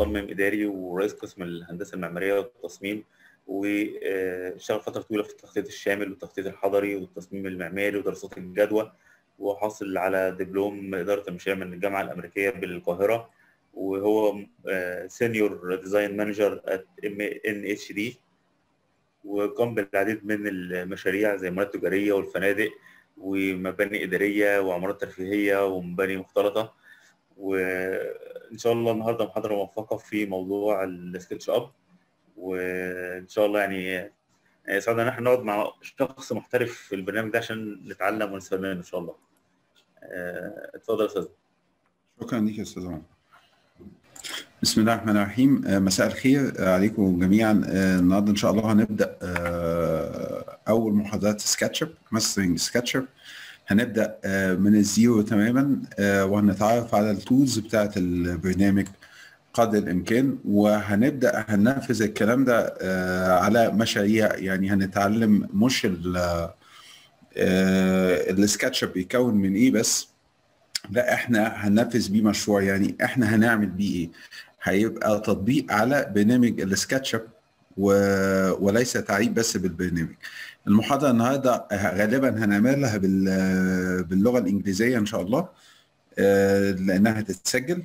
مصمم اداري ورئيس قسم الهندسه المعماريه والتصميم واشتغل فتره طويله في التخطيط الشامل والتخطيط الحضري والتصميم المعماري ودراسات الجدوى وحاصل على دبلوم اداره المشاريع من الجامعه الامريكيه بالقاهره وهو سينيور ديزاين مانجر ات ام ان اتش دي وقام بالعديد من المشاريع زي المولات التجاريه والفنادق ومباني اداريه وعمارات ترفيهيه ومباني مختلطه وان شاء الله النهارده محاضره موفقه في موضوع السكتش اب وان شاء الله يعني يسعدنا ان احنا نقعد مع شخص محترف في البرنامج ده عشان نتعلم ونستفاد منه ان شاء الله اتفضل يا استاذ شكرا ليك يا استاذ عمر بسم الله الرحمن الرحيم مساء الخير عليكم جميعا النهارده ان شاء الله هنبدا اول محاضرات سكتش اب ماسترنج سكتش اب هنبدا من الزيرو تماما وهنتعرف على التولز بتاعه البرنامج قدر الامكان وهنبدا هننفذ الكلام ده على مشاريع يعني هنتعلم مش السكتش اب بيكون من ايه بس لا احنا هننفذ بيه مشروع يعني احنا هنعمل بيه ايه هيبقى تطبيق على برنامج السكتش اب و... وليس تعريب بس بالبرنامج المحاضره النهارده غالبا هنعملها بال... باللغه الانجليزيه ان شاء الله لانها هتتسجل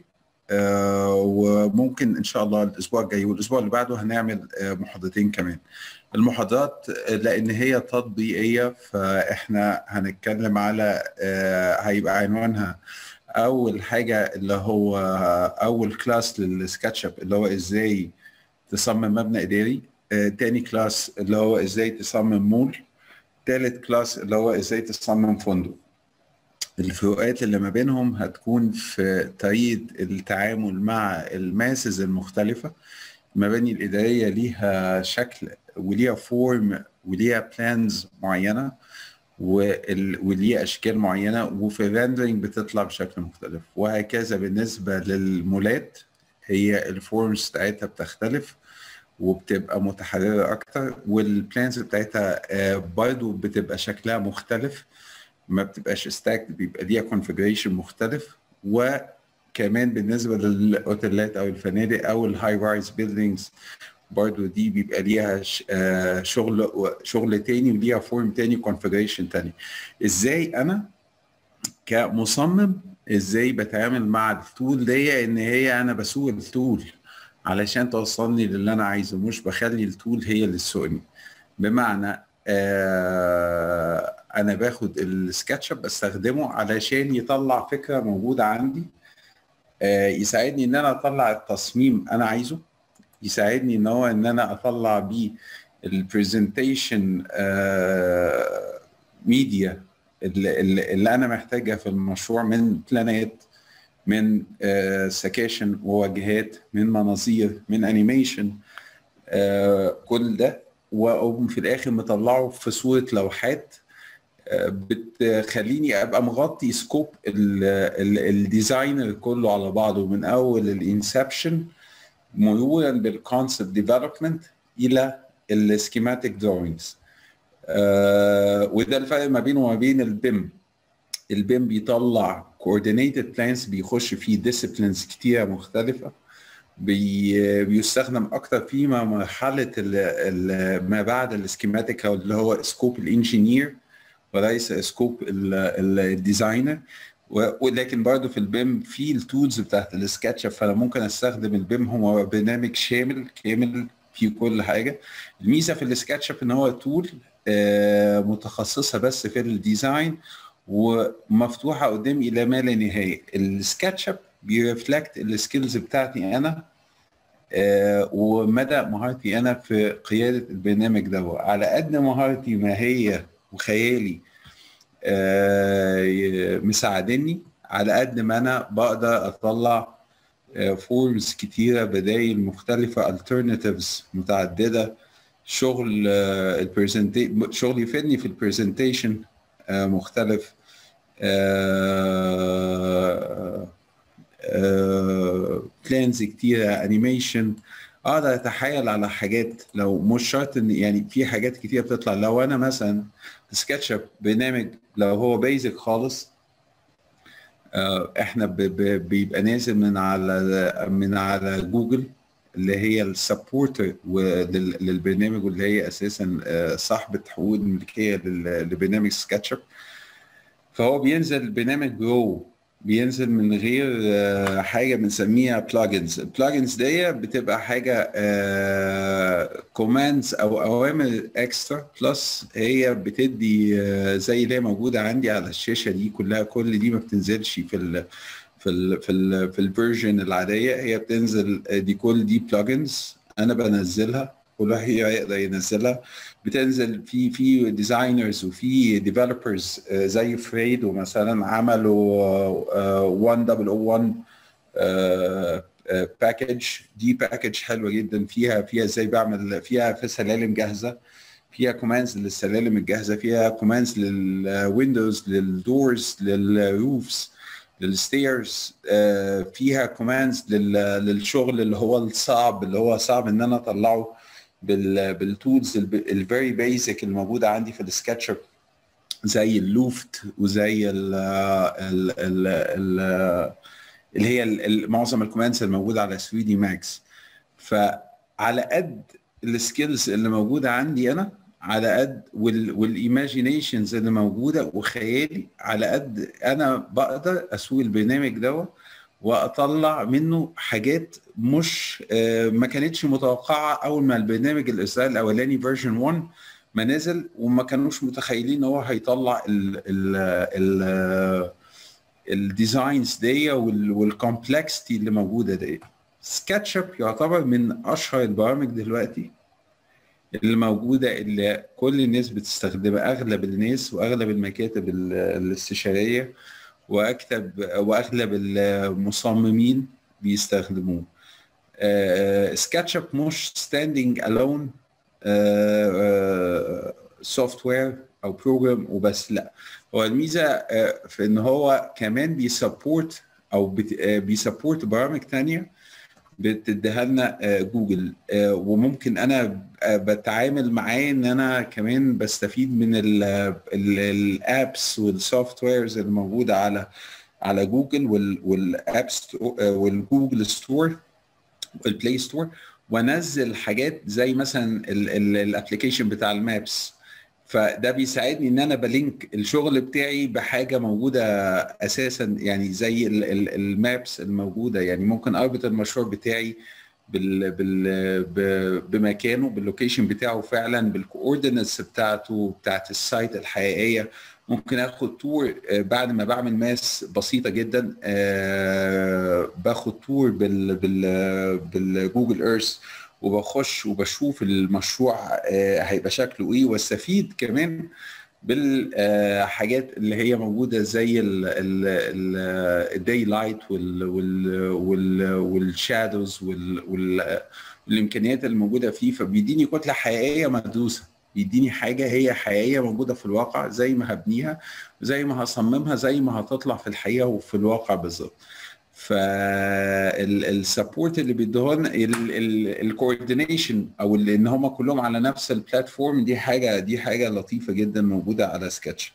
وممكن ان شاء الله الاسبوع الجاي والاسبوع اللي بعده هنعمل محاضرتين كمان المحاضرات لان هي تطبيقيه فاحنا هنتكلم على هيبقى عنوانها اول حاجه اللي هو اول كلاس للسكتش اب اللي هو ازاي تصمم مبنى اداري تاني كلاس اللي هو ازاي تصمم مول تالت كلاس اللي هو ازاي تصمم فندق الفروقات اللي ما بينهم هتكون في طريقه التعامل مع الماسز المختلفه المباني الاداريه ليها شكل وليها فورم وليها بلانز معينه وليها اشكال معينه وفي الريندرنج بتطلع بشكل مختلف وهكذا بالنسبه للمولات هي الفورمز بتاعتها بتختلف وبتبقى متحرره اكتر والبلانز بتاعتها برضو بتبقى شكلها مختلف ما بتبقاش ستاك بيبقى ليها كونفجريشن مختلف وكمان بالنسبه للاوتيلات او الفنادق او الهاي رايز بيلدينجز برضو دي بيبقى ليها شغل شغل تاني وليها فورم تاني كونفجريشن تاني ازاي انا كمصمم ازاي بتعامل مع التول دي ان هي انا بسوق التول علشان توصلني للي انا عايزه مش بخلي التول هي اللي تسوقني بمعنى آه انا باخد السكتش اب بستخدمه علشان يطلع فكره موجوده عندي آه يساعدني ان انا اطلع التصميم انا عايزه يساعدني ان هو ان انا اطلع بيه البرزنتيشن آه ميديا اللي, اللي انا محتاجها في المشروع من بلانات من آه سكاشن وواجهات من مناظير من انيميشن آه كل ده واقوم في الاخر مطلعه في صوره لوحات بتخليني ابقى مغطي سكوب الديزاينر كله على بعضه من اول الانسبشن مرورا بالكونسبت ديفلوبمنت الى السكيماتيك دروينجز وده الفرق ما بينه وما بين البيم البيم بيطلع coordinated plans بيخش فيه disciplines كتيره مختلفه بي بيستخدم اكتر في مرحله ال ال ما بعد السكيماتيك او اللي هو سكوب الانجينير وليس سكوب الديزاينر ولكن برضه في البيم في التولز بتاعت السكتش فانا ممكن استخدم البيم هو برنامج شامل كامل في كل حاجه الميزه في السكتش ان هو تول متخصصه بس في الديزاين ومفتوحه قدامي الى ما لا نهايه السكتش اب بيرفلكت السكيلز بتاعتي انا آه ومدى مهارتي انا في قياده البرنامج ده على قد مهارتي ما هي وخيالي آه مساعدني على قد ما انا بقدر اطلع آه فورمز كتيره بدايل مختلفه alternatives متعدده شغل البرزنتيشن شغل يفيدني في البرزنتيشن مختلف بلانز كتيرة انيميشن اقدر اتحايل على حاجات لو مش شرط ان يعني في حاجات كتير بتطلع لو انا مثلا سكتش اب برنامج لو هو بيزك خالص احنا بيبقى نازل من على من على جوجل اللي هي السبورتر للبرنامج واللي هي اساسا صاحبه حقوق الملكيه لبرنامج سكتشب فهو بينزل البرنامج جو بينزل من غير حاجه بنسميها بلاجنز البلاجنز دي بتبقى حاجه كوماندز او اوامر اكسترا بلس هي بتدي زي اللي هي موجوده عندي على الشاشه دي كلها كل دي ما بتنزلش في ال في ال في ال في الفيرجن العاديه هي بتنزل دي كل دي بلجنز انا بنزلها كل واحد يقدر ينزلها بتنزل في في ديزاينرز وفي ديفلوبرز زي فريد ومثلا عملوا 1001 باكج دي باكج حلوه جدا فيها فيها ازاي بعمل فيها في سلالم جاهزه فيها كوماندز للسلالم الجاهزه فيها كوماندز للويندوز للدورز للروفز للستيرز فيها كوماندز للشغل اللي هو الصعب اللي هو صعب ان انا اطلعه بالتولز الفيري بيزك الموجوده عندي في السكتشر زي اللوفت وزي ال ال ال ال اللي هي معظم الكوماندز الموجوده على 3 دي ماكس فعلى قد السكيلز اللي موجوده عندي انا على قد والايماجينيشنز اللي موجوده وخيالي على قد انا بقدر اسوق البرنامج دوت واطلع منه حاجات مش ما كانتش متوقعه اول ما البرنامج الاصدار الاولاني فيرجن 1 ما نزل وما كانوش متخيلين ان هو هيطلع ال ال ال الديزاينز دي والكومبلكسيتي اللي موجوده دي سكتش اب يعتبر من اشهر البرامج دلوقتي اللي موجوده اللي كل الناس بتستخدمها اغلب الناس واغلب المكاتب الاستشاريه واكتب واغلب المصممين بيستخدموه سكتش اب مش ستاندينج الون سوفت وير او بروجرام وبس لا هو الميزه في ان هو كمان بيسبورت او بيسبورت برامج تانية بتديها لنا جوجل وممكن انا بتعامل معاه ان انا كمان بستفيد من الابس والسوفت ويرز اللي موجوده على على جوجل والابس والجوجل ستور والبلاي ستور وانزل حاجات زي مثلا الابلكيشن بتاع المابس فده بيساعدني ان انا بلينك الشغل بتاعي بحاجه موجوده اساسا يعني زي المابس الموجوده يعني ممكن اربط المشروع بتاعي بال بال بمكانه باللوكيشن بتاعه فعلا بالكوردينتس بتاعته بتاعت السايت الحقيقيه ممكن اخد تور بعد ما بعمل ماس بسيطه جدا باخد تور بال بال بالجوجل ايرث وبخش وبشوف المشروع هيبقى شكله ايه واستفيد كمان بالحاجات اللي هي موجوده زي الداي لايت والشادوز والامكانيات اللي موجوده فيه فبيديني كتله حقيقيه مدروسه بيديني حاجه هي حقيقيه موجوده في الواقع زي ما هبنيها زي ما هصممها زي ما هتطلع في الحقيقه وفي الواقع بالظبط فالسبورت اللي بيدوهن الكوردينيشن او ان هم كلهم على نفس البلاتفورم دي حاجه دي حاجه لطيفه جدا موجوده على سكتش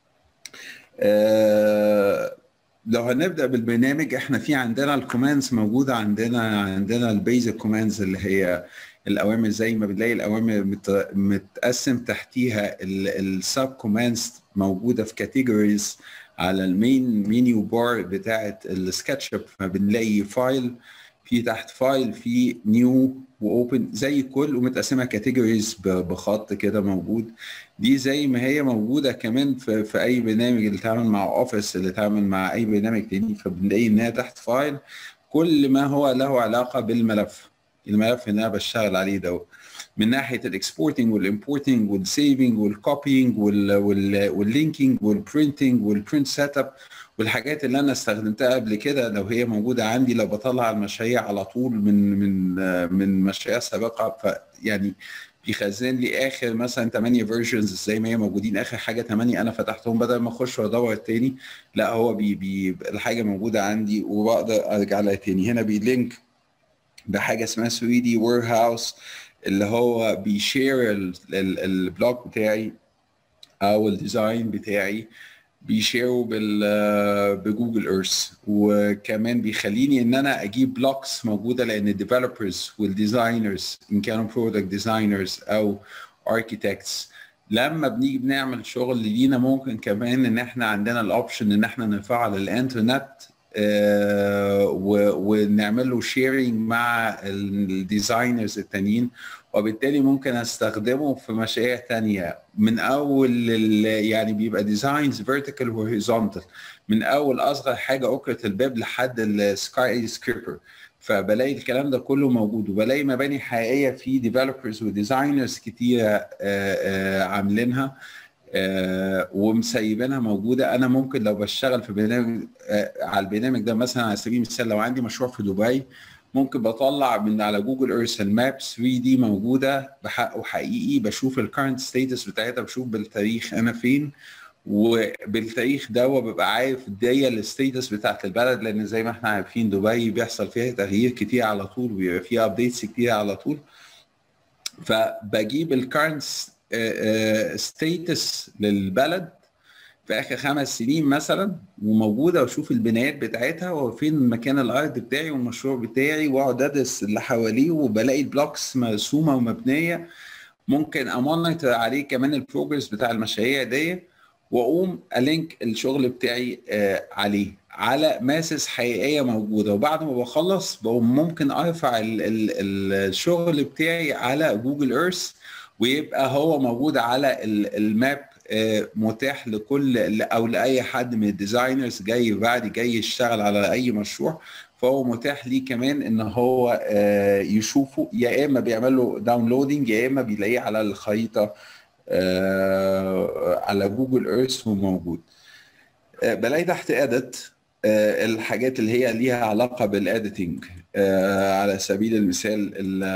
آه لو هنبدا بالبرنامج احنا في عندنا الكوماندز موجوده عندنا عندنا البيزك كوماندز اللي هي الاوامر زي ما بنلاقي الاوامر مت متقسم تحتيها السب كوماندز موجوده في كاتيجوريز على المين مينيو بار بتاعه السكتش اب فبنلاقي فايل في تحت فايل في نيو واوبن زي كل ومتقسمه كاتيجوريز بخط كده موجود دي زي ما هي موجوده كمان في, في اي برنامج اللي اتعامل مع اوفيس اللي اتعامل مع اي برنامج تاني فبنلاقي انها تحت فايل كل ما هو له علاقه بالملف الملف اللي انا بشتغل عليه ده من ناحيه الاكسبورتنج والامبورتنج والسيفنج والكوبينج واللينكينج والبرينتنج والبرنت سيت اب والحاجات اللي انا استخدمتها قبل كده لو هي موجوده عندي لو بطلع المشاريع على طول من من من مشاريع سابقه فيعني بيخزن لي اخر مثلا 8 فيرجنز زي ما هي موجودين اخر حاجه 8 انا فتحتهم بدل ما اخش وادور تاني لا هو بي بي الحاجه موجوده عندي وبقدر ارجع لها تاني هنا بيلينك بحاجه اسمها 3 دي وير هاوس اللي هو بيشير البلوج بتاعي او الديزاين بتاعي بيشيروا بال بجوجل ايرث وكمان بيخليني ان انا اجيب بلوكس موجوده لان الديفلوبرز والديزاينرز ان كانوا برودكت ديزاينرز او اركيتكتس لما بنيجي بنعمل شغل لينا ممكن كمان ان احنا عندنا الاوبشن ان احنا نفعل الانترنت آه ونعمل له شيرنج مع الديزاينرز التانيين وبالتالي ممكن استخدمه في مشاريع تانية من اول يعني بيبقى ديزاينز فيرتيكال وهوريزونتال من اول اصغر حاجه اكره الباب لحد السكاي سكريبر فبلاقي الكلام ده كله موجود وبلاقي مباني حقيقيه في ديفلوبرز وديزاينرز كتيره عاملينها ومسيبينها موجوده انا ممكن لو بشتغل في برنامج على البرنامج ده مثلا على سبيل المثال لو عندي مشروع في دبي ممكن بطلع من على جوجل ايرث الماب 3 دي موجوده بحقه حقيقي بشوف الكارنت ستيتس بتاعتها بشوف بالتاريخ انا فين وبالتاريخ ده ببقى عارف دي الستيتس بتاعت البلد لان زي ما احنا عارفين دبي بيحصل فيها تغيير كتير على طول وبيبقى فيها ابديتس كتير على طول فبجيب الكارنت ستيتس للبلد في اخر خمس سنين مثلا وموجوده واشوف البنايات بتاعتها وفين مكان الارض بتاعي والمشروع بتاعي واقعد ادرس اللي حواليه وبلاقي البلوكس مرسومه ومبنيه ممكن امونيتور عليه كمان البروجرس بتاع المشاريع دي واقوم الينك الشغل بتاعي آه عليه على ماسس حقيقيه موجوده وبعد ما بخلص بقوم ممكن ارفع ال ال الشغل بتاعي على جوجل ايرث ويبقى هو موجود على الماب متاح لكل او لاي حد من الديزاينرز جاي بعد جاي يشتغل على اي مشروع فهو متاح ليه كمان ان هو يشوفه يا اما بيعمل له داونلودنج يا اما بيلاقيه على الخريطه على جوجل ايرث وموجود بلاقي تحت ادت الحاجات اللي هي ليها علاقه بالاديتنج على سبيل المثال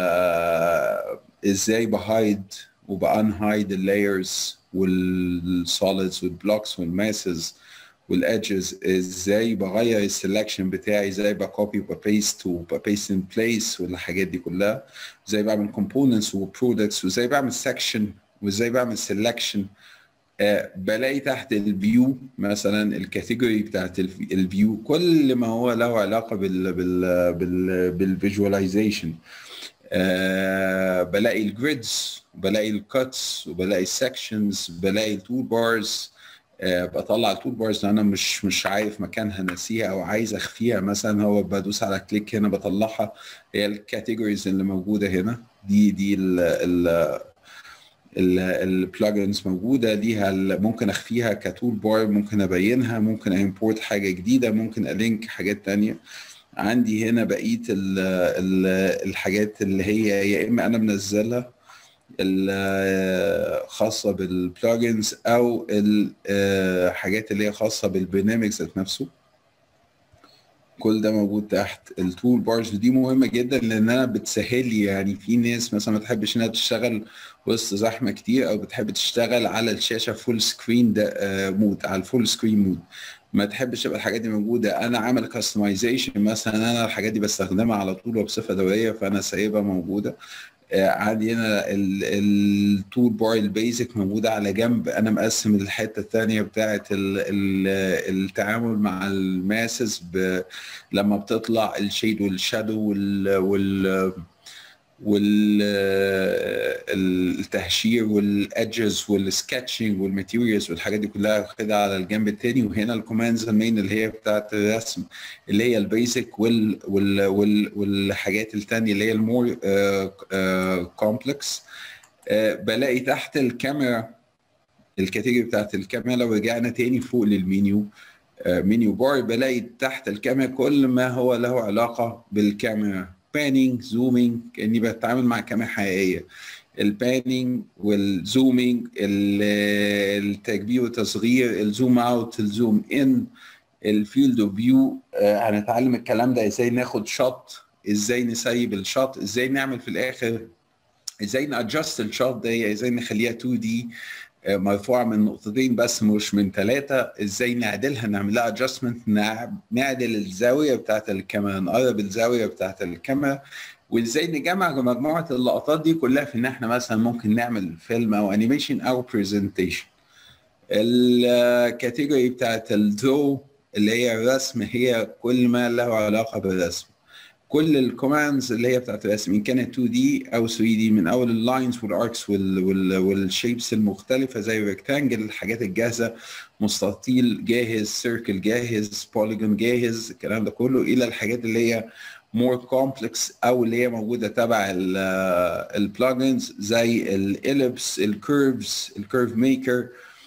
ازاي بهايد وبانهايد اللايرز والسوليدز والبلوكس والماسز والادجز ازاي بغير السلكشن بتاعي ازاي بكوبي وبيست وبيست ان بليس والحاجات دي كلها ازاي بعمل كومبوننتس وبرودكتس وازاي بعمل سكشن وازاي بعمل سلكشن آه بلاقي تحت الفيو مثلا الكاتيجوري بتاعت الفيو كل ما هو له علاقه بال بال بال بالفيجواليزيشن آه بلاقي الجريدز بلاقي الكاتس وبلاقي السكشنز بلاقي التول بارز آه بطلع التول بارز انا مش مش عارف مكانها ناسيها او عايز اخفيها مثلا هو بدوس على كليك هنا بطلعها هي الكاتيجوريز اللي موجوده هنا دي دي ال ال البلجنز موجوده ليها ممكن اخفيها كتول بار ممكن ابينها ممكن امبورت حاجه جديده ممكن الينك حاجات تانية عندي هنا بقيه ال ال الحاجات اللي هي يا اما انا منزلها الخاصه بالبلجنز او الحاجات اللي هي خاصه بالبرنامج ذات نفسه كل ده موجود تحت التول بارز ودي مهمه جدا لانها بتسهل لي يعني في ناس مثلا ما تحبش انها تشتغل وسط زحمه كتير او بتحب تشتغل على الشاشه فول سكرين ده مود على الفول سكرين مود ما تحبش تبقى الحاجات دي موجوده انا عامل كاستمايزيشن مثلا انا الحاجات دي بستخدمها على طول وبصفه دوريه فانا سايبها موجوده عندي هنا التول بار البيزك موجوده على جنب انا مقسم الحته الثانيه بتاعه التعامل مع الماسز لما بتطلع الشيد والشادو وال, وال والتهشير والادجز والسكتشنج والماتيريالز والحاجات دي كلها واخدها على الجنب الثاني وهنا الكوماندز المين اللي هي بتاعت الرسم اللي هي البيزك وال وال وال والحاجات الثانيه اللي هي المور كومبلكس بلاقي تحت الكاميرا الكاتيجوري بتاعت الكاميرا لو رجعنا تاني فوق للمنيو منيو بار بلاقي تحت الكاميرا كل ما هو له علاقه بالكاميرا بانينج زومينج كاني بتعامل مع كاميرا حقيقيه البانينج والزومينج التكبير والتصغير الزوم اوت الزوم ان الفيلد اوف فيو هنتعلم الكلام ده ازاي ناخد شوت ازاي نسيب الشوت ازاي نعمل في الاخر ازاي نادجست الشوت دي ازاي نخليها 2 دي مرفوعه من نقطتين بس مش من ثلاثه ازاي نعدلها نعمل لها ادجستمنت نعدل الزاويه بتاعت الكاميرا نقرب الزاويه بتاعت الكاميرا وازاي نجمع مجموعه اللقطات دي كلها في ان احنا مثلا ممكن نعمل فيلم او انيميشن او برزنتيشن الكاتيجوري بتاعت الدرو اللي هي الرسم هي كل ما له علاقه بالرسم كل الكوماندز اللي هي بتاعت الرسم ان كانت 2 دي او 3 دي من اول اللاينز والاركس والشيبس المختلفه زي الريكتانجل الحاجات الجاهزه مستطيل جاهز سيركل جاهز بوليجون جاهز الكلام ده كله الى الحاجات اللي هي مور كومبلكس او اللي هي موجوده تبع البلجنز زي الاليبس الكيرفز الكيرف ميكر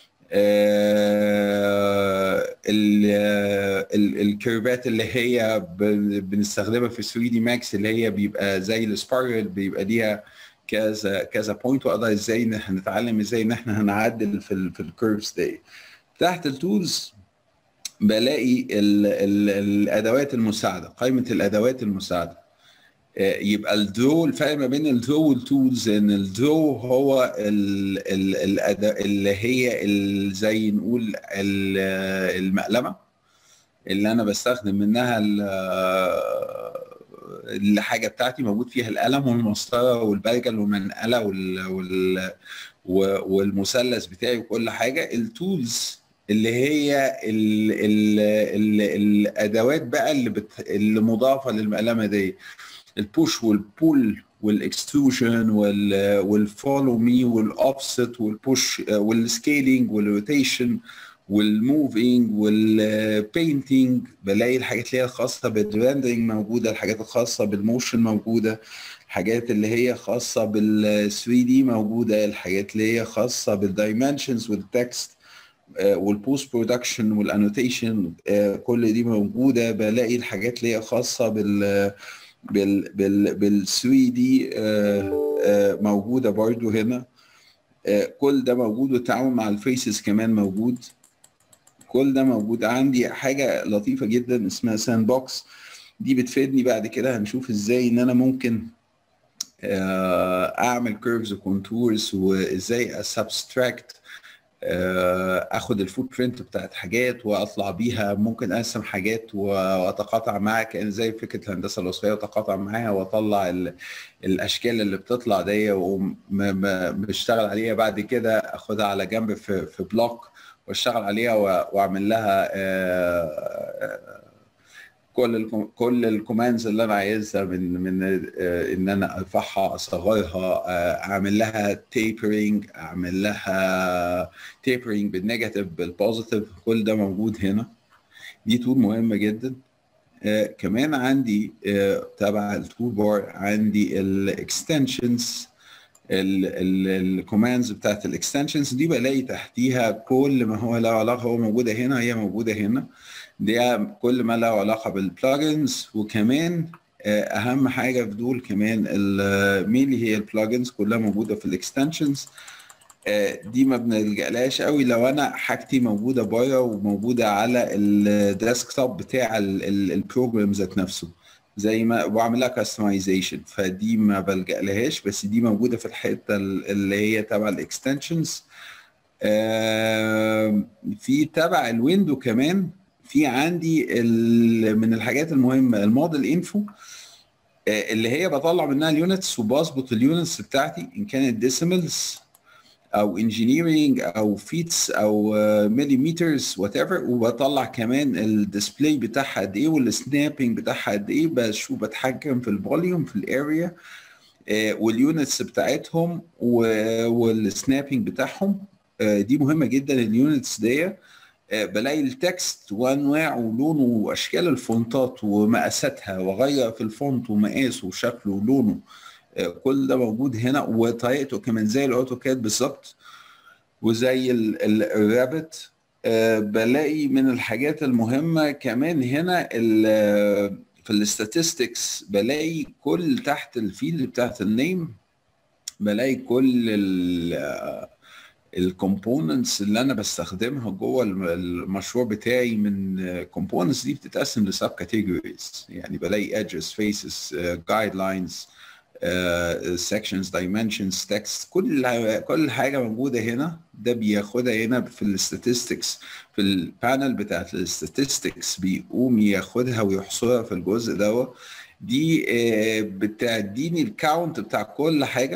الكيرفات اللي هي بنستخدمها في 3 دي ماكس اللي هي بيبقى زي السبايرل بيبقى ليها كذا كذا بوينت واقدر ازاي ان احنا نتعلم ازاي ان احنا هنعدل في ال في الكيرفز دي تحت التولز بلاقي ال ال الادوات المساعده قائمه الادوات المساعده يبقى الدرو الفرق ما بين الدرو والتولز ان الدرو هو ال ال الأداة اللي هي ال زي نقول المقلمه اللي انا بستخدم منها الحاجه بتاعتي موجود فيها القلم والمسطره والبرجل والمنقله وال وال والمثلث بتاعي وكل حاجه التولز اللي هي ال ال ال الادوات بقى اللي بت اللي مضافه للمقلمه دي البوش والبول والاكستروجن والفولو مي والاوفست والبوش والسكيلينج والروتيشن والموفينج والبينتينج بلاقي الحاجات اللي هي الخاصه بالريندرنج موجوده الحاجات الخاصه بالموشن موجوده الحاجات اللي هي خاصه بال 3 دي موجوده الحاجات اللي هي خاصه بالدايمنشنز والتكست والبوست برودكشن والانوتيشن كل دي موجوده بلاقي الحاجات اللي هي خاصه بال بال بال بال 3 دي موجوده برضو هنا كل ده موجود والتعاون مع الفيسز كمان موجود كل ده موجود عندي حاجه لطيفه جدا اسمها ساند بوكس دي بتفيدني بعد كده هنشوف ازاي ان انا ممكن اعمل كيرفز وكونتورز وازاي اسبستراكت اخد الفوت برنت بتاعت حاجات واطلع بيها ممكن ارسم حاجات واتقاطع معاها كان زي فكره الهندسه الوصفيه واتقاطع معاها واطلع الاشكال اللي بتطلع دي وبشتغل عليها بعد كده اخدها على جنب في في بلوك واشتغل عليها واعمل لها كل كل الكوماندز اللي انا عايزها من من ان انا ارفعها اصغرها اعمل لها تيبرنج اعمل لها تيبرنج بالنيجاتيف بالبوزيتيف كل ده موجود هنا دي تول مهمه جدا آه كمان عندي آه تبع التول بار عندي الاكستنشنز الكوماندز بتاعت الاكستنشنز دي بلاقي تحتيها كل ما هو له علاقه هو موجوده هنا هي موجوده هنا دي كل ما له علاقه بالبلجنز وكمان اهم حاجه في دول كمان مين هي البلجنز كلها موجوده في الاكستنشنز دي ما بنلجألهاش قوي لو انا حاجتي موجوده بره وموجوده على الديسك توب بتاع البروجرام ذات نفسه زي ما بعمل لها كاستمايزيشن فدي ما بلجأ لهاش بس دي موجوده في الحته اللي هي تبع الاكستنشنز في تبع الويندو كمان في عندي من الحاجات المهمه الموديل انفو اللي هي بطلع منها اليونتس وبظبط اليونتس بتاعتي ان كانت ديسيملز او انجينيرنج او فيتس او مليمترز وات ايفر وبطلع كمان الديسبلاي بتاعها قد ايه والسنابنج بتاعها قد ايه بشوف بتحكم في الفوليوم في الاريا واليونتس بتاعتهم والسنابنج بتاعهم دي مهمه جدا اليونتس دي بلاقي التكست وانواعه ولونه واشكال الفونتات ومقاساتها واغير في الفونت ومقاسه وشكله ولونه كل ده موجود هنا وطريقته كمان زي الاوتوكاد بالظبط وزي الرابت بلاقي من الحاجات المهمه كمان هنا في الاستاتستكس بلاقي كل تحت الفيلد بتاعت النيم بلاقي كل الكومبوننتس اللي انا بستخدمها جوه المشروع بتاعي من كومبوننتس دي بتتقسم لسب كاتيجوريز يعني بلاقي edges faces جايد لاينز sections dimensions text كل كل حاجه موجوده هنا ده بياخدها هنا في الاستاتستكس في البانل بتاعت الاستاتستكس بيقوم ياخدها ويحصرها في الجزء دوت دي بتديني الكاونت بتاع كل حاجه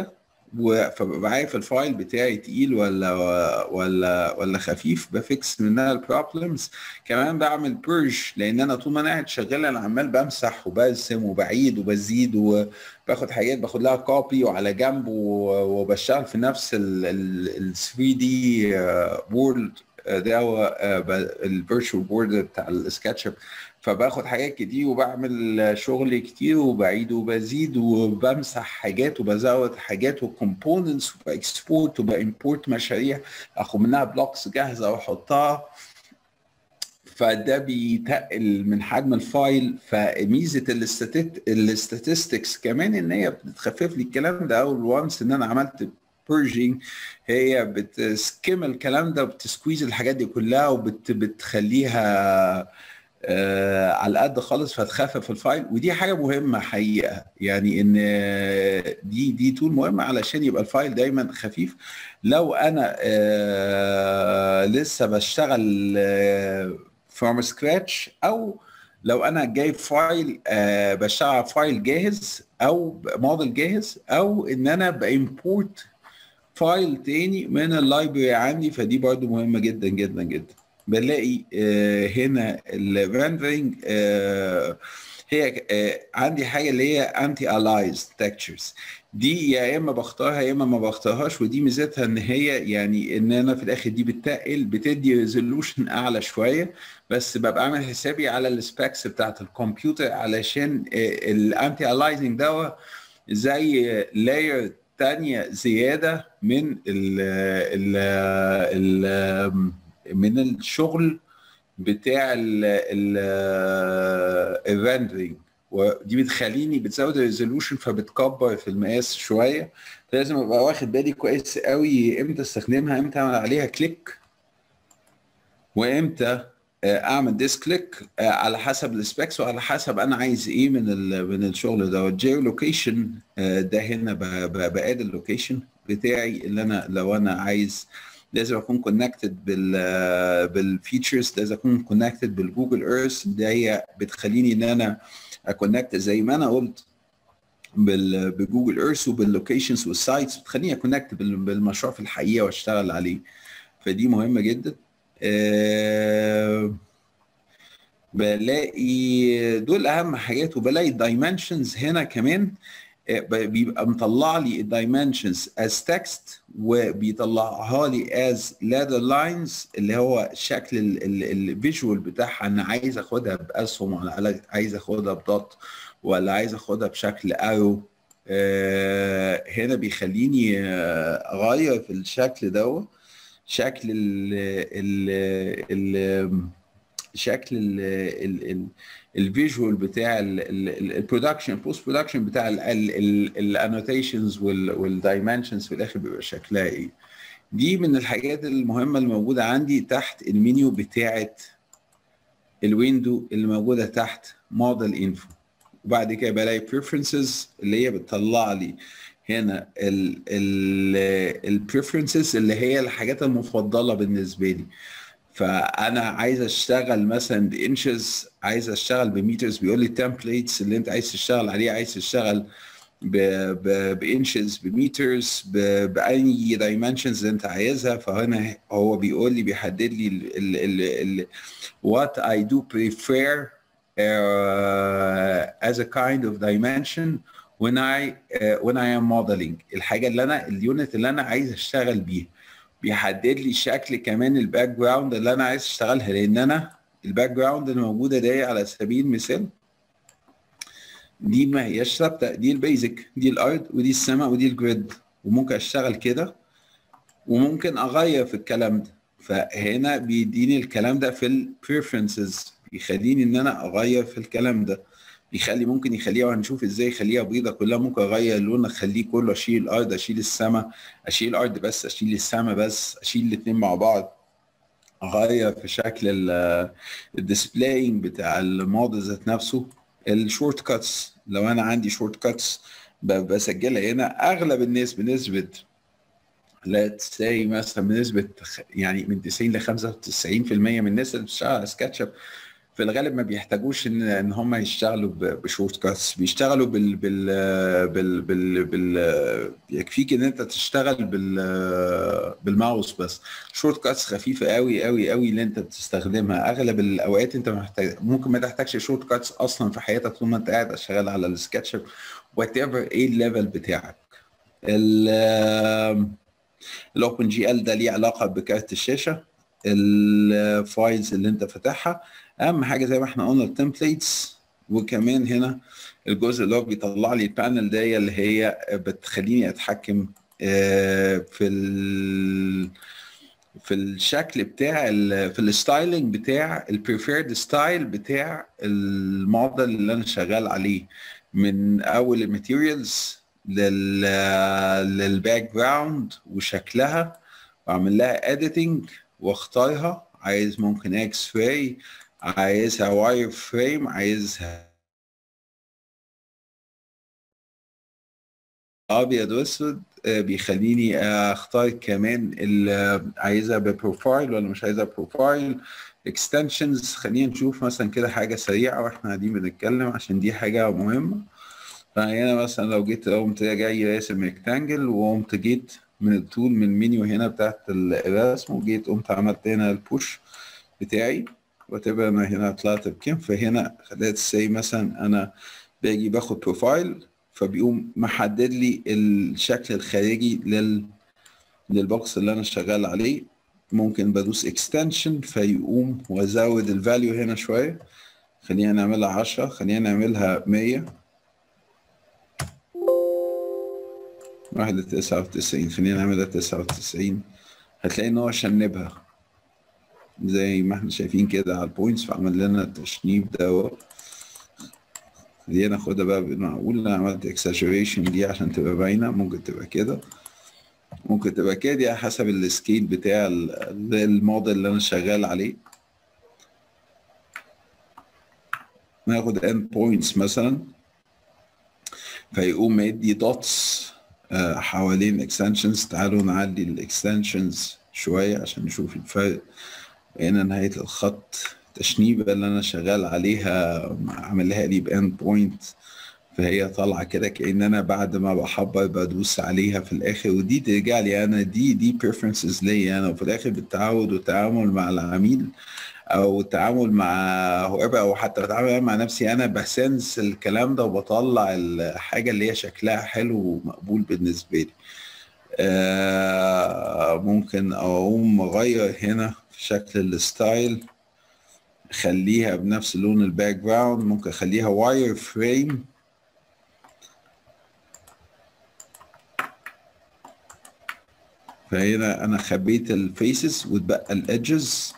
فببقى عارف الفايل بتاعي تقيل ولا ولا ولا خفيف بفكس منها البروبلمز كمان بعمل بيرج لان انا طول ما انا قاعد شغال انا عمال بمسح وبرسم وبعيد وبزيد وباخد حاجات باخد لها كوبي وعلى جنب وبشتغل في نفس ال 3 دي وورلد ده هو الفيرتشوال بورد بتاع السكتش اب فباخد حاجات كتير وبعمل شغل كتير وبعيد وبزيد وبمسح حاجات وبزود حاجات وكومبوننتس وباكسبورت وبامبورت مشاريع اخد منها بلوكس جاهزه واحطها فده بيتقل من حجم الفايل فميزه الاستاتستكس كمان ان هي بتخفف لي الكلام ده اول وانس ان انا عملت بيرجينج هي بتسكيم الكلام ده وبتسكويز الحاجات دي كلها وبتخليها آه على قد خالص فتخفف الفايل ودي حاجه مهمه حقيقه يعني ان دي دي تول مهمه علشان يبقى الفايل دايما خفيف لو انا آه لسه بشتغل فروم سكراتش او لو انا جايب فايل آه بشتغل فايل جاهز او موديل جاهز او ان انا بامبورت فايل تاني من اللايبرري عندي فدي برضو مهمه جدا جدا جدا بلاقي آه هنا الريندرنج آه هي آه عندي حاجه اللي هي انتي الايز تكتشرز دي يا اما بختارها يا اما ما بختارهاش ودي ميزتها ان هي يعني ان انا في الاخر دي بتقل بتدي ريزولوشن اعلى شويه بس ببقى عامل حسابي على السبيكس بتاعت الكمبيوتر علشان الانتي الايزنج ده زي لاير تانية زيادة من ال ال ال من الشغل بتاع الريندرينج ودي بتخليني بتزود الريزولوشن فبتكبر في المقاس شويه لازم ابقى واخد بالي كويس قوي امتى استخدمها امتى اعمل عليها كليك وامتى اعمل ديس كليك على حسب السبيكس وعلى حسب انا عايز ايه من من الشغل ده الجيو لوكيشن ده هنا بقاد اللوكيشن بتاعي اللي انا لو انا عايز لازم اكون كونكتد بال بالفيتشرز لازم اكون كونكتد بالجوجل ايرث ده هي بتخليني ان انا اكونكت زي ما انا قلت بجوجل ايرث وباللوكيشنز والسايتس بتخليني اكونكت بالمشروع في الحقيقه واشتغل عليه فدي مهمه جدا أه بلاقي دول اهم حاجات وبلاقي الدايمنشنز هنا كمان بيبقى مطلع لي الدايمنشنز از تكست وبيطلعها لي از لادر لاينز اللي هو شكل الفيجوال بتاعها انا عايز اخدها باسهم ولا عايز اخدها بدوت ولا عايز اخدها بشكل ارو آه هنا بيخليني اغير في الشكل ده شكل ال ال ال شكل ال الفيجوال بتاع البرودكشن بوست برودكشن بتاع الانوتيشنز والدايمنشنز في الاخر بيبقى شكلها ايه دي من الحاجات المهمه الموجوده عندي تحت المنيو بتاعه الويندو اللي موجوده تحت موديل انفو وبعد كده بلاقي بريفرنسز اللي هي بتطلع لي هنا البريفرنسز اللي هي الحاجات المفضله بالنسبه لي فانا عايز اشتغل مثلا بانشز عايز اشتغل بميترز بيقول لي التمبليتس اللي انت عايز تشتغل عليه عايز تشتغل بانشز بميترز باي دايمنشنز اللي انت عايزها فهنا هو بيقول لي بيحدد لي ال ال ال what I do prefer uh, as a kind of dimension when I uh, when I am modeling الحاجه اللي انا اليونت اللي انا عايز اشتغل بيها بيحدد لي شكل كمان الباك جراوند اللي انا عايز اشتغلها لان انا الباك جراوند اللي موجوده دي على سبيل المثال دي ما هياش ثابته دي البيزك دي الارض ودي السماء ودي الجريد وممكن اشتغل كده وممكن اغير في الكلام ده فهنا بيديني الكلام ده في البريفرنسز بيخليني ان انا اغير في الكلام ده بيخلي ممكن يخليها وهنشوف ازاي يخليها بيضه كلها ممكن اغير اللون اخليه كله اشيل الارض اشيل السماء اشيل الارض بس اشيل السماء بس اشيل الاثنين مع بعض اغير في شكل الديسبلاينج بتاع الموديل ذات نفسه الشورت كاتس لو انا عندي شورت كاتس بسجلها هنا اغلب الناس بنسبه لا ساي مثلا بنسبه يعني من 90 ل 95% من الناس اللي بتشتغل على سكتش اب في الغالب ما بيحتاجوش ان ان هم يشتغلوا بشورت كاتس بيشتغلوا بال بال بال بال, بال يكفيك ان انت تشتغل بال بالماوس بس شورت كاتس خفيفه قوي قوي قوي اللي انت بتستخدمها اغلب الاوقات انت محتاج ممكن ما تحتاجش شورت كاتس اصلا في حياتك طول ما انت قاعد شغال على السكتش وات ايفر ايه الليفل بتاعك الاوبن جي ال ده ليه علاقه بكارت الشاشه الفايلز اللي انت فاتحها اهم حاجه زي ما احنا قلنا التمبليتس وكمان هنا الجزء اللي هو بيطلع لي البانل ده اللي هي بتخليني اتحكم في ال في الشكل بتاع في الستايلنج بتاع البريفيرد ستايل بتاع الموديل اللي انا شغال عليه من اول الماتيريالز لل للباك جراوند وشكلها واعمل لها اديتنج واختارها عايز ممكن اكس راي عايزها واير فريم عايزها ابيض واسود بيخليني اختار كمان اللي عايزها ببروفايل ولا مش عايزها بروفايل اكستنشنز خلينا نشوف مثلا كده حاجه سريعه واحنا قاعدين بنتكلم عشان دي حاجه مهمه فهنا مثلا لو جيت قمت جاي راسم ريكتانجل وقمت جيت من التول من المنيو هنا بتاعت الرسم وجيت قمت عملت هنا البوش بتاعي وتبقى انا هنا طلعت بكام فهنا خليت سي مثلا انا باجي باخد بروفايل فبيقوم محدد لي الشكل الخارجي لل للبوكس اللي انا شغال عليه ممكن بدوس اكستنشن فيقوم وازود الفاليو هنا شويه خلينا نعملها 10 خلينا نعملها 100 واحد تسعة وتسعين خلينا نعملها تسعة وتسعين هتلاقي ان هو شنبها زي ما احنا شايفين كده على البوينتس فعمل لنا التشنيب ده خلينا ناخدها بقى بالمعقول انا عملت اكساجريشن دي عشان تبقى باينه ممكن تبقى كده ممكن تبقى كده دي حسب السكيل بتاع الموديل اللي انا شغال عليه ناخد اند بوينتس مثلا فيقوم مدي دوتس حوالين اكستنشنز تعالوا نعلي الاكستنشنز شويه عشان نشوف الفرق هنا نهايه الخط التشنيبه اللي انا شغال عليها عامل لها لي باند بوينت فهي طالعه كده كان انا بعد ما بحبر بدوس عليها في الاخر ودي ترجع لي انا دي دي بريفرنسز ليا انا وفي الاخر بالتعود والتعامل مع العميل او التعامل مع هو او حتى بتعامل مع نفسي انا بسنس الكلام ده وبطلع الحاجه اللي هي شكلها حلو ومقبول بالنسبه لي آه ممكن اقوم اغير هنا في شكل الستايل اخليها بنفس لون الباك جراوند ممكن اخليها واير فريم فهنا انا خبيت الفيسز واتبقى الادجز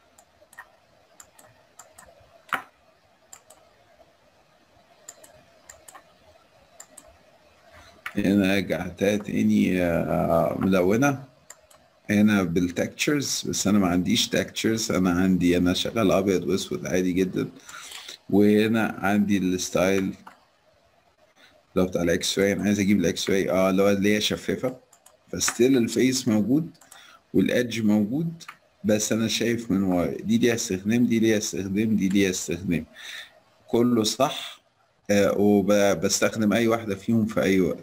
هنا ارجع تاني ملونه هنا بالتكتشرز بس انا ما عنديش تكتشرز انا عندي انا شغال ابيض واسود عادي جدا وهنا عندي الستايل لو بتاع الاكس راي انا عايز اجيب الاكس راي اه اللي هو اللي هي شفافه فستيل الفيس موجود والادج موجود بس انا شايف من ورا دي ليها استخدام دي ليها استخدام دي ليها استخدام كله صح آه وبستخدم اي واحده فيهم في اي وقت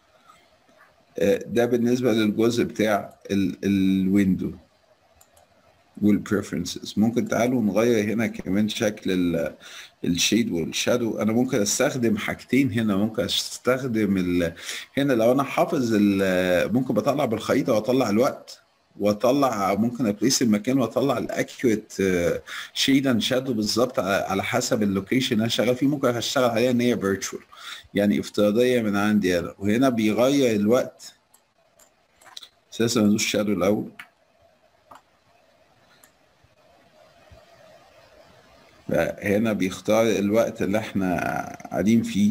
ده بالنسبه للجزء بتاع الويندو والبريفرنسز ممكن تعالوا نغير هنا كمان شكل الشيد والشادو انا ممكن استخدم حاجتين هنا ممكن استخدم ال... هنا لو انا حافظ ال... ممكن بطلع بالخريطه واطلع الوقت واطلع ممكن ابليس المكان واطلع الاكيوريت شيد اند شادو بالظبط على حسب اللوكيشن اللي انا شغال فيه ممكن اشتغل عليها ان هي فيرتشوال يعني افتراضيه من عندي انا وهنا بيغير الوقت اساسا ندوس شادو الاول فهنا بيختار الوقت اللي احنا قاعدين فيه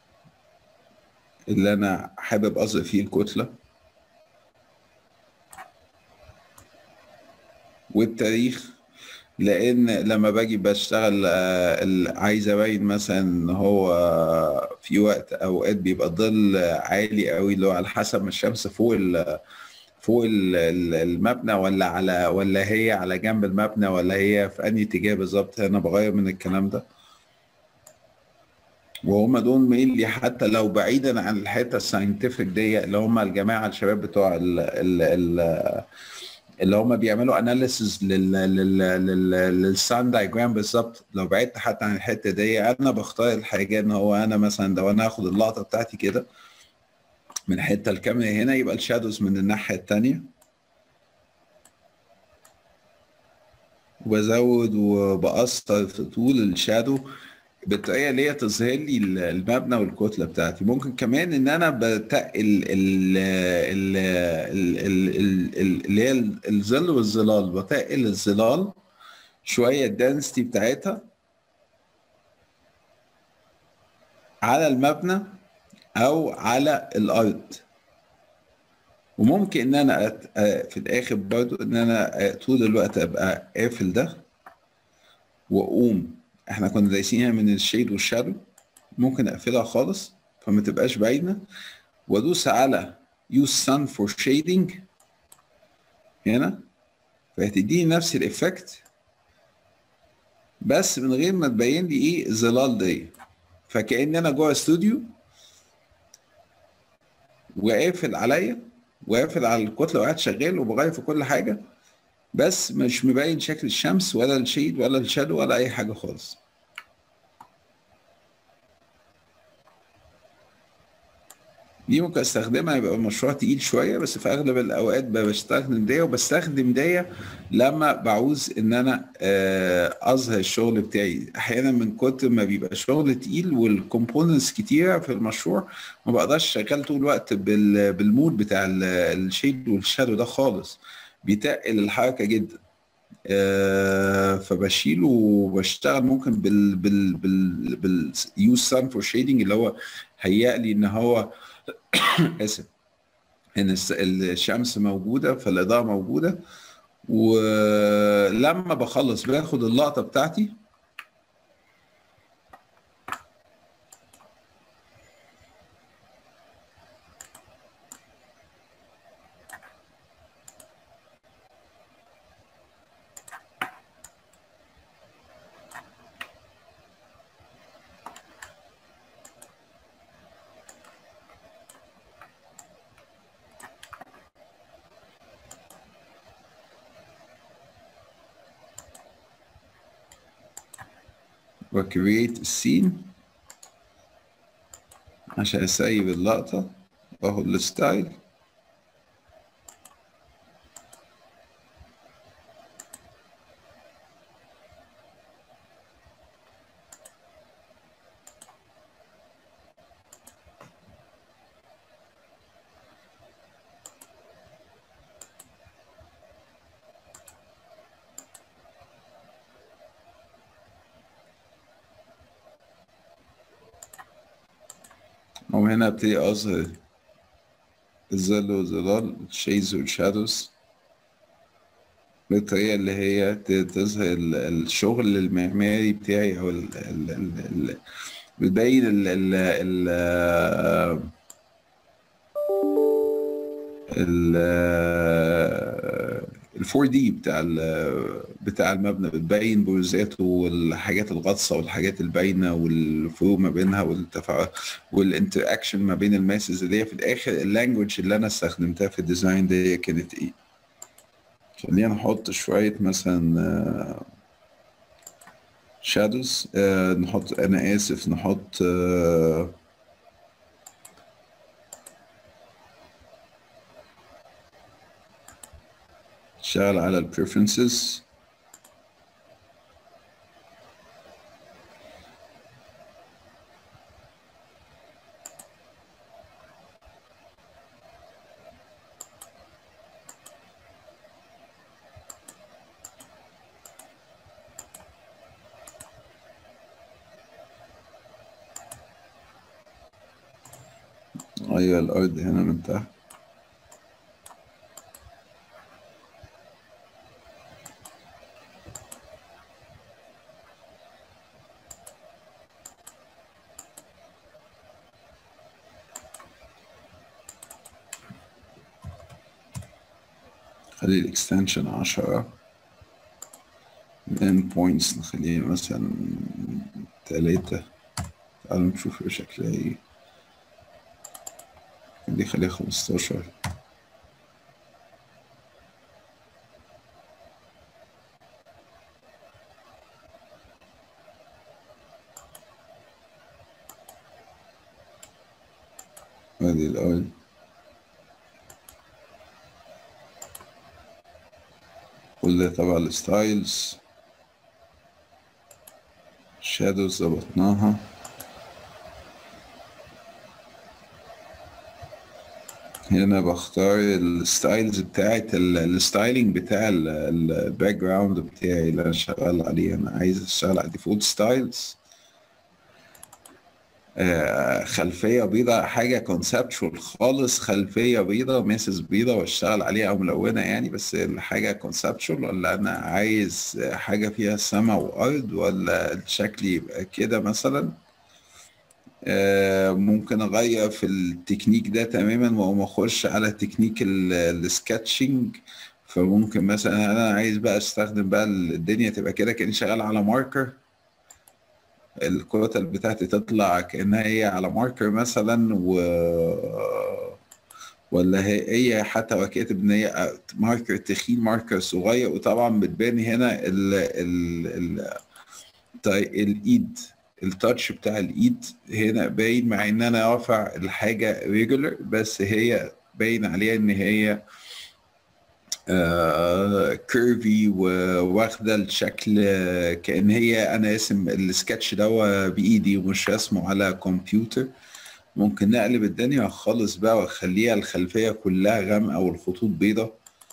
اللي انا حابب اظهر فيه الكتله والتاريخ لان لما باجي بشتغل عايز ابين مثلا ان هو في وقت اوقات بيبقى الظل عالي قوي اللي هو على حسب ما الشمس فوق فوق ال- ال- المبنى ولا على ولا هي على جنب المبنى ولا هي في انهي اتجاه بالظبط انا بغير من الكلام ده وهم دول مينلي حتى لو بعيدا عن الحته الساينتفك دي اللي هم الجماعه الشباب بتوع ال ال ال اللي هم بيعملوا اناليسز لل لل لل للسان دايجرام بالظبط لو بعدت حتى عن الحته دي انا بختار الحاجه ان هو انا مثلا لو انا هاخد اللقطه بتاعتي كده من الحته الكامله هنا يبقى الشادوز من الناحيه التانيه وبزود وبقصر في طول الشادو بالطريقه اللي هي تظهر لي ال- المبنى والكتله بتاعتي ممكن كمان ان انا بتقل ال- ال- ال- ال- ال- ال- اللي هي الظل والظلال بتقل الظلال شويه الدنسيتي بتاعتها على المبنى او على الارض وممكن ان انا أت... آه، في الاخر برضو ان انا آه، طول الوقت ابقى قافل ده واقوم احنا كنا دايسينها من الشيد والشادو ممكن اقفلها خالص فما تبقاش باينه وادوس على use sun for shading هنا فهتديني نفس الايفكت بس من غير ما تبين لي ايه الظلال دي فكأن انا جوه استوديو وقافل عليا وقافل على الكتله وقاعد شغال وبغير في كل حاجه بس مش مبين شكل الشمس ولا الشيد ولا الشادو ولا اي حاجه خالص دي ممكن استخدمها يبقى مشروع تقيل شويه بس في اغلب الاوقات ب- بستخدم دي وبستخدم دي لما بعوز ان انا آه، اظهر الشغل بتاعي احيانا من كتر ما بيبقى شغل تقيل والكومبوننتس كتيره في المشروع ما بقدرش شغال طول الوقت بال- بالمود بتاع ال- الشيد والشادو ده خالص بيتقل الحركه جدا آه، فبشيله وبشتغل ممكن بال بال بال بال يوز سان فور شيدنج اللي هو هيأ لي ان هو اسف ان الس- الشمس موجوده فالاضاءه موجوده ولما بخلص باخد اللقطه بتاعتي وكرييت السين عشان اسيب اللقطة واخد الستايل وهنا ابتدي اظهر الظل والظلال الشيز والشادوز بالطريقة اللي هي ت- تظهر ال- الشغل المعماري بتاعي او ال ال ال ال بتبين ال ال ال ال ال 4 دي بتاع ال- بتاع المبنى بتبين بروزاته والحاجات الغطسه والحاجات الباينه والفروق ما بينها والتفاعل والانتراكشن ما بين الماسز اللي هي في الاخر اللانجوج اللي انا استخدمتها في الديزاين دي كانت ايه خلينا نحط شويه مثلا شادوز نحط انا اسف نحط آه، شغل على ال preferences غير الأرض هنا من تحت خلي الاكستنشن 10 then points نخليها مثلا تلاتة تعالوا نشوف شكلها ايه دي خليها خمستاشر ادي الاول كل ده تبع الستايلز شادوز ظبطناها هنا بختار الستايلز بتاعت الستايلينج بتاع الباك جراوند بتاعي اللي انا شغال عليه انا عايز اشتغل على ديفولت ستايلز خلفية بيضاء حاجة كونسبشوال خالص خلفية بيضاء ميسز بيضاء واشتغل عليها أو ملونة يعني بس الحاجة كونسبشوال ولا أنا عايز حاجة فيها سما وأرض ولا الشكل يبقى كده مثلا ممكن أغير في التكنيك ده تماما وأقوم أخش على تكنيك السكتشنج فممكن مثلا أنا عايز بقى أستخدم بقى الدنيا تبقى كده كأني شغال على ماركر الكتل بتاعتي تطلع كأنها هي على ماركر مثلا و ولا هي هي حتى لو كاتب ان هي ماركر تخين ماركر صغير وطبعا بتبان هنا ال ال ال الايد التاتش بتاع الايد هنا باين مع ان انا رافع الحاجه ريجولر بس هي باين عليها ان هي كيرفي واخده الشكل كان هي انا اسم السكتش ده بايدي ومش رسمه على كمبيوتر ممكن نقلب الدنيا خالص بقى واخليها الخلفيه كلها غامقه والخطوط بيضة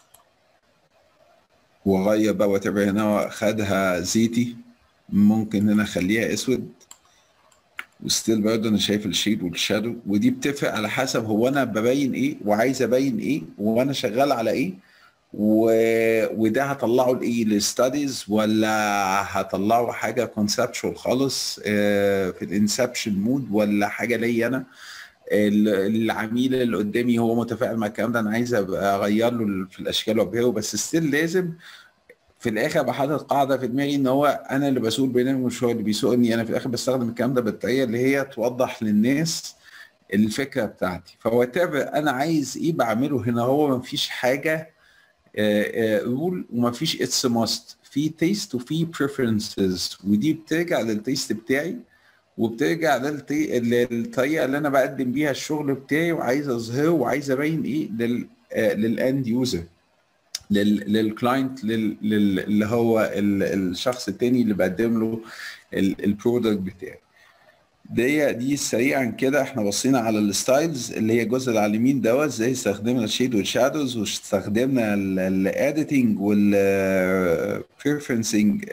واغير بقى واتبع هنا خدها زيتي ممكن هنا اخليها اسود وستيل برضه انا شايف الشيد والشادو ودي بتفرق على حسب هو انا ببين ايه وعايز ابين ايه وانا شغال على ايه و... وده هطلعه لايه للستاديز ولا هطلعه حاجه كونسبشوال خالص في الانسبشن مود ولا حاجه ليا انا العميل اللي قدامي هو متفاعل مع الكلام ده انا عايز ابقى اغير له في الاشكال وابهره بس ستيل لازم في الاخر ابقى حاطط قاعده في دماغي ان هو انا اللي بسوق البرنامج مش هو اللي بيسوقني انا في الاخر بستخدم الكلام ده بالطريقه اللي هي توضح للناس الفكره بتاعتي فهو انا عايز ايه بعمله هنا هو مفيش حاجه رول ومفيش اتس ماست في تيست وفي بريفرنسز ودي بترجع للتيست بتاعي وبترجع للطي... للطريقه اللي انا بقدم بيها الشغل بتاعي وعايز اظهره وعايز ابين ايه لل للاند يوزر للكلاينت لل... لل... اللي هو ال... الشخص التاني اللي بقدم له البرودكت بتاعي دي دي سريعا كده احنا بصينا على الستايلز اللي هي الجزء اللي على اليمين دوت ازاي استخدمنا الشيد والشادوز واستخدمنا الاديتنج والبريفرنسنج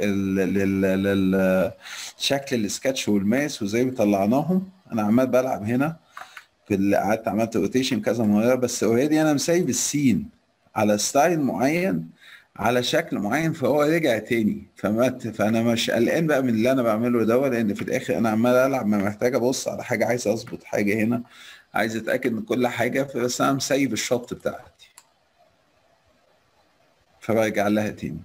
للشكل السكتش والماس وازاي طلعناهم انا عمال بلعب هنا في قعدت عملت روتيشن كذا مره بس اوريدي انا مسايب السين على ستايل معين على شكل معين فهو رجع تاني فما فانا مش قلقان بقى من اللي انا بعمله ده لان في الاخر انا عمال العب ما محتاج ابص على حاجه عايز اظبط حاجه هنا عايز اتاكد من كل حاجه بس انا مسيب الشط بتاعتي فبرجع لها تاني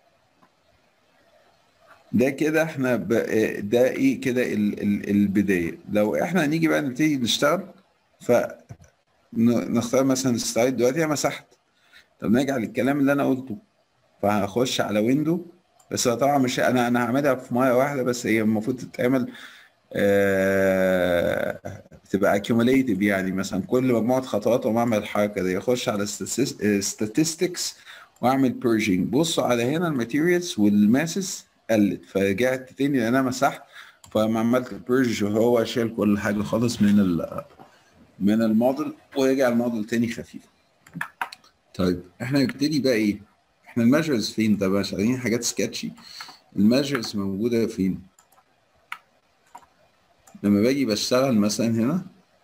ده كده احنا ب... ده ايه كده ال... ال... البدايه لو احنا نيجي بقى نبتدي نشتغل ف نختار مثلا السلايد دلوقتي انا مسحت طب نرجع للكلام اللي انا قلته فهخش على ويندو بس طبعا مش انا انا هعملها في مره واحده بس هي المفروض تتعمل آه تبقى accumulative يعني مثلا كل مجموعه خطوات واعمل الحركه دي اخش على statistics واعمل purging بصوا على هنا الماتيريالز والماسز قلت فرجعت تاني لان انا مسحت فلما عملت purge هو شال كل حاجه خالص من ال من الموديل ورجع الموديل تاني خفيف طيب احنا نبتدي بقى ايه احنا الميجرز فين ده بقى شغالين حاجات سكتشي الميجرز موجوده فين لما باجي بشتغل مثلا هنا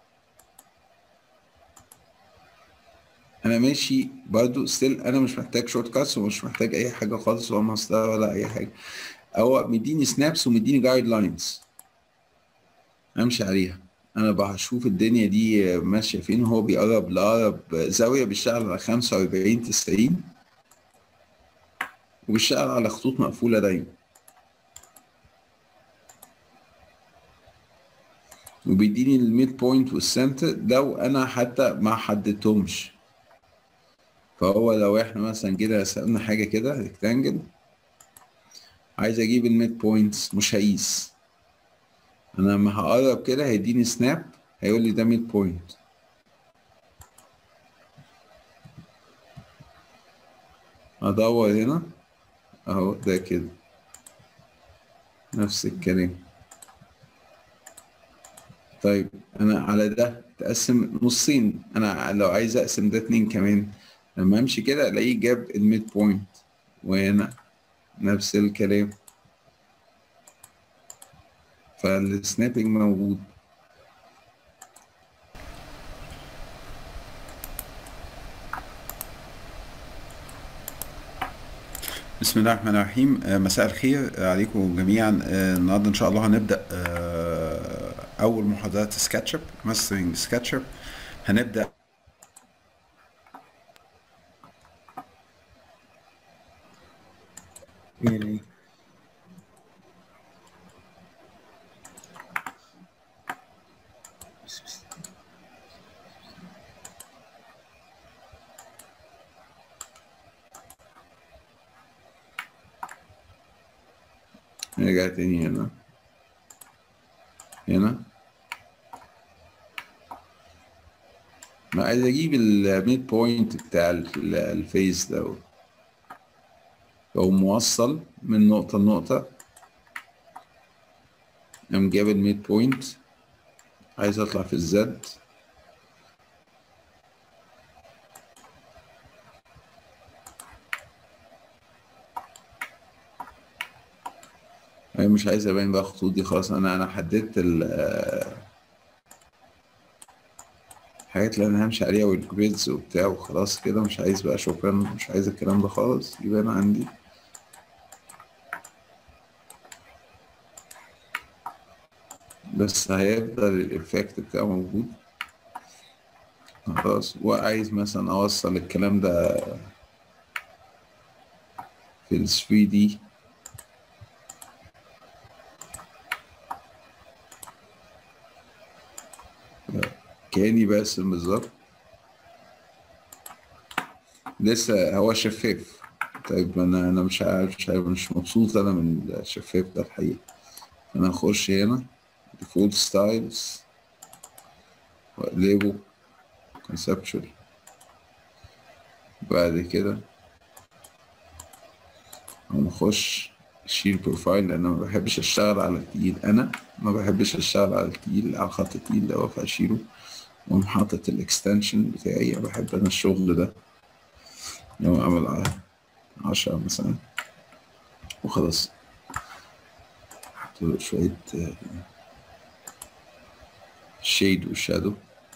انا ماشي برضو ستيل انا مش محتاج شورت كاتس ومش محتاج اي حاجه خالص ولا مصدر ولا اي حاجه هو مديني سنابس ومديني جايد لاينز امشي عليها انا بشوف الدنيا دي ماشيه فين هو بيقرب لاقرب زاويه بيشتغل على 45 90 وبيشتغل على خطوط مقفولة دايما وبيديني الميد بوينت والسنتر لو انا حتى ما حددتهمش فهو لو احنا مثلا كده رسمنا حاجة كده ريكتانجل عايز اجيب الميد بوينتس مش هقيس انا لما هقرب كده هيديني سناب هيقول لي ده ميد بوينت ادور هنا اهو ده كده نفس الكلام طيب انا على ده تقسم نصين انا لو عايز اقسم ده اتنين كمان لما امشي كده الاقيه جاب الميد بوينت وهنا نفس الكلام فالسنابنج موجود بسم الله الرحمن الرحيم آه، مساء الخير عليكم جميعا آه، النهارده ان شاء الله هنبدا آه، اول محاضرات سكتش اب ماسترنج سكتش اب هنبدا يعني بس بس نرجع تاني هنا هنا ما عايز اجيب الميد بوينت بتاع ال- الفيس ده هو موصل من نقطة لنقطة قام جاب الميد بوينت عايز اطلع في الزد انا مش عايز ابين بقى الخطوط دي خلاص انا انا حددت ال الحاجات اللي انا همشي عليها والجريدز وبتاع وخلاص كده مش عايز بقى شكرا مش عايز الكلام ده خالص يبقى عندي بس هيفضل الإفكت بتاعه موجود خلاص وعايز مثلا أوصل الكلام ده في ال 3D كأني برسم بالظبط لسه هو شفاف طيب انا انا مش عارف مش عارف مش مبسوط انا من الشفاف ده الحقيقة انا اخش هنا default styles واقلبه conceptual بعد كده هنخش شيل بروفايل لان انا ما بحبش اشتغل على التقيل انا ما بحبش اشتغل على التقيل على الخط التقيل ده فاشيله واقوم حاطط الاكستنشن بتاعي أنا بحب انا الشغل ده لو اعمل على عشرة مثلا وخلاص احط له شوية شيد وشادو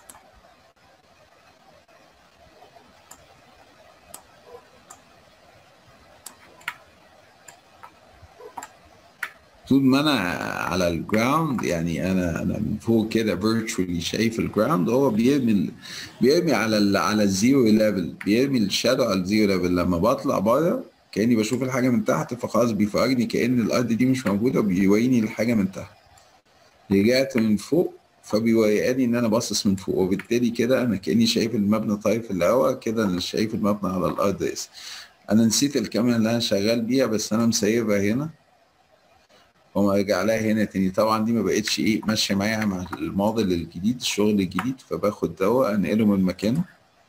طول ما انا على الجراوند يعني انا انا من فوق كده فيرتشوالي شايف الجراوند هو بيرمي ال- بيرمي على ال على الزيرو ليفل بيرمي الشادو على الزيرو ليفل لما بطلع بره كاني بشوف الحاجه من تحت فخلاص بيفرجني كان الارض دي مش موجوده وبيوريني الحاجه من تحت رجعت من فوق فبيوريني ان انا باصص من فوق وبالتالي كده انا كاني شايف المبنى طاير في الهواء كده انا شايف المبنى على الارض يس. انا نسيت الكاميرا اللي انا شغال بيها بس انا مسيبها هنا وما ارجع لها هنا تاني طبعا دي ما بقتش ايه ماشيه معايا مع الموديل الجديد الشغل الجديد فباخد دواء انقله من مكانه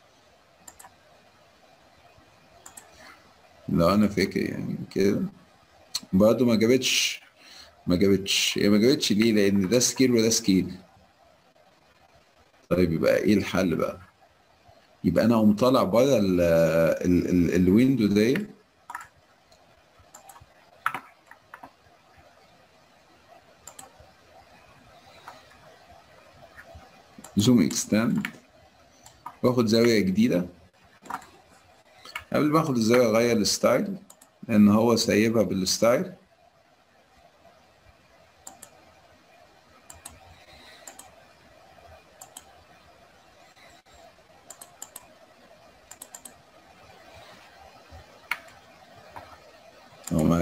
لو انا فاكر يعني كده برضه ما جابتش ما جابتش هي ما جابتش ليه لان ده سكيل وده سكيل طيب يبقى ايه الحل بقى يبقى انا اقوم طالع بره ال ال ال الويندو دي زوم اكستند واخد زاوية جديدة قبل ما اخد الزاوية اغير الستايل لان هو سايبها بالستايل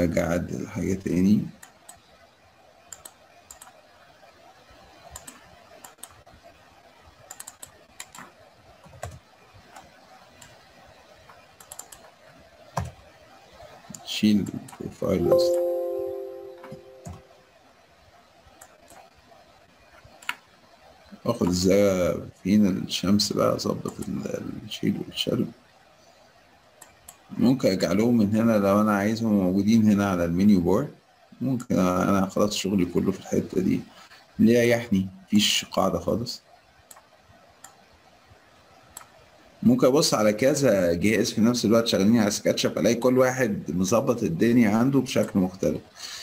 ارجع اعدل حاجة تاني شيل البروفايل ليست اخد الزاوية فين الشمس بقى اظبط الشيل والشلب ممكن اجعلهم من هنا لو انا عايزهم موجودين هنا على المنيو بار ممكن انا خلاص شغلي كله في الحتة دي اللي يريحني مفيش قاعدة خالص ممكن ابص على كذا جهاز في نفس الوقت شغالين على سكتش اب الاقي كل واحد مظبط الدنيا عنده بشكل مختلف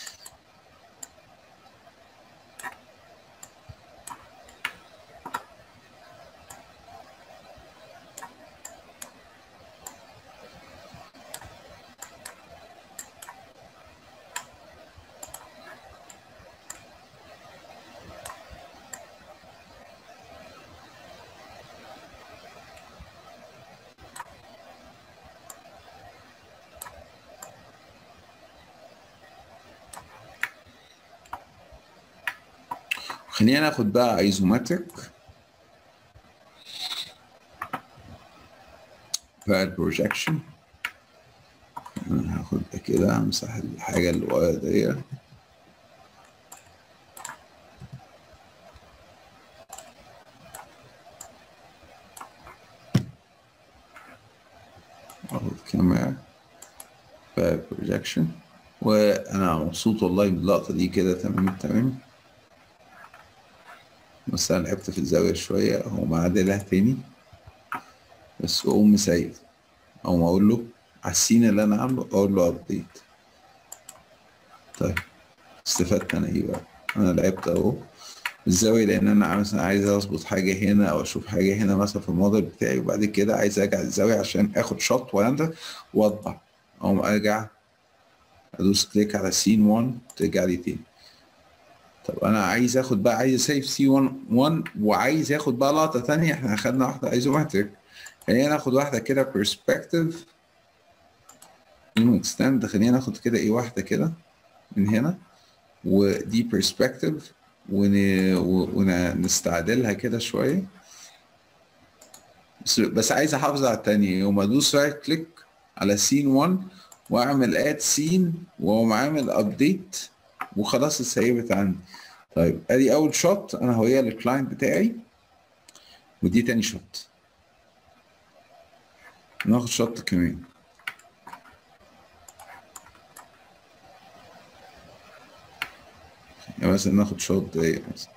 خلينا ناخد بقى ايزومتريك بقى البروجكشن انا هاخد ده كده امسح الحاجة اللي ورا دي اخد كاميرا بقى بروجكشن وانا مبسوط والله باللقطة دي كده تمام تمام بس انا لعبت في الزاوية شوية هو معدلها تاني بس اقوم مسيب او ما اقول له على السين اللي انا عامله اقول له ابديت طيب استفدت انا ايه بقى انا لعبت اهو الزاوية لان انا مثلا عايز اظبط حاجة هنا او اشوف حاجة هنا مثلا في الموديل بتاعي وبعد كده عايز ارجع الزاوية عشان اخد شوت وانزل واطبع اقوم ارجع ادوس كليك على سين 1 ترجع لي تاني طب انا عايز اخد بقى عايز اسيف سي 1 1 وعايز اخد بقى لقطه ثانيه احنا اخدنا واحده ايزومتريك خلينا ناخد واحده كده برسبكتيف اكستند خلينا ناخد كده ايه واحده كده من هنا ودي برسبكتيف ونستعدلها كده شويه بس بس عايز احافظ على الثانيه يوم ادوس رايت كليك على سين 1 واعمل اد سين واقوم عامل ابديت وخلاص اتسيبت عندي طيب ادي اول شوت انا هويه للكلاينت بتاعي ودي تاني شوت ناخد شوت كمان يعني مثلا ناخد شوت دي مثلا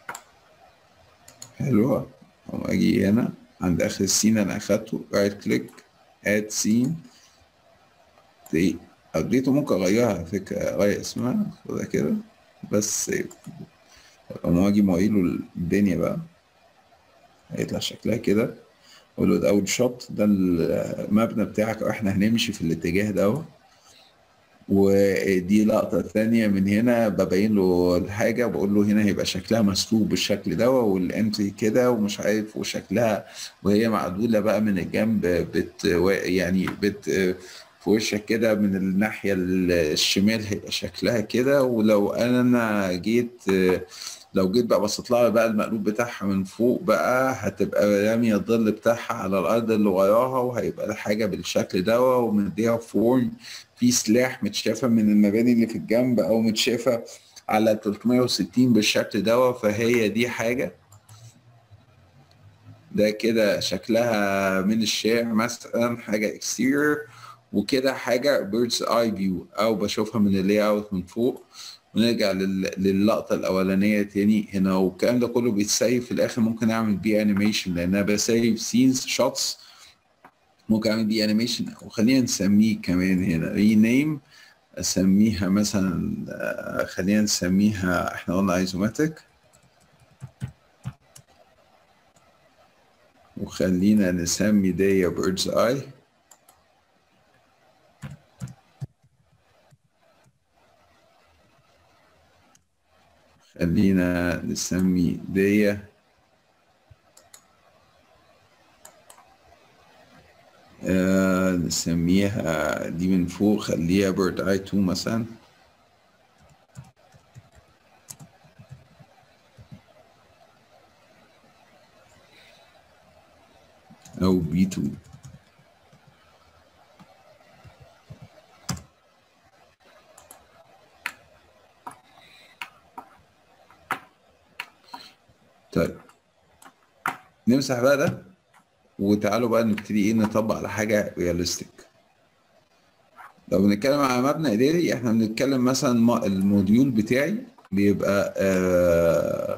حلوة اقوم اجي هنا عند اخر السين انا اخدته رايت كليك اد سين دي ابديته ممكن اغيرها على فكرة اغير اسمها خدها كده بس اما اجي مويله الدنيا بقى هيطلع شكلها كده اقول له ده اول شوت ده المبنى بتاعك احنا هنمشي في الاتجاه ده ودي لقطة تانية من هنا ببين له الحاجة بقول له هنا هيبقى شكلها مسلوب بالشكل ده والانتري كده ومش عارف وشكلها وهي معدولة بقى من الجنب بت يعني بت في وشك كده من الناحية الشمال هيبقى شكلها كده ولو انا جيت لو جيت بقى بصيت لها بقى المقلوب بتاعها من فوق بقى هتبقى رامية الظل بتاعها على الأرض اللي وراها وهيبقى الحاجة بالشكل ده ومديها فورم في سلاح متشافة من المباني اللي في الجنب أو متشافة على 360 بالشكل ده فهي دي حاجة ده كده شكلها من الشارع مثلا حاجة اكستيرير وكده حاجة بيردز اي فيو أو بشوفها من اللي اوت من فوق ونرجع للقطة الأولانية تاني هنا والكلام ده كله بيتسيف في الآخر ممكن أعمل بيه أنيميشن لأن أنا بسيف سينز شوتس ممكن أعمل بيه أنيميشن وخلينا نسميه كمان هنا رينيم أسميها مثلا خلينا نسميها إحنا قلنا ايزوماتيك وخلينا نسمي دي بيردز اي خلينا نسمي دي آه نسميها دي من فوق خليها بيرد اي 2 مثلا او بي 2 طيب نمسح بقى ده وتعالوا بقى نبتدي ايه نطبق على حاجه رياليستيك لو بنتكلم على مبنى اداري احنا بنتكلم مثلا ما- الموديول بتاعي بيبقى آه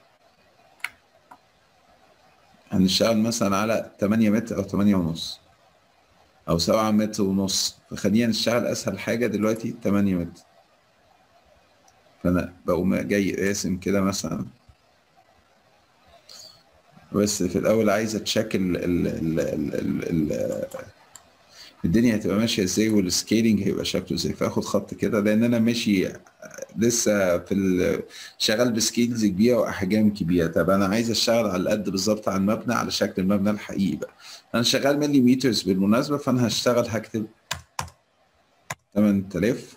هنشتغل مثلا على 8 متر او 8 ونص او 7 متر ونص فخلينا نشتغل اسهل حاجه دلوقتي 8 متر فانا بقوم جاي راسم كده مثلا بس في الاول عايز اتشيك ال ال ال ال ال ال الدنيا هتبقى ماشيه ازاي والسكيلينج هيبقى شكله ازاي فاخد خط كده لان انا ماشي لسه في ال- شغال بسكيلز كبيره واحجام كبيره طب انا عايز اشتغل على القد بالظبط على المبنى على شكل المبنى الحقيقي بقى انا شغال مليمترز بالمناسبه فانا هشتغل هكتب 8000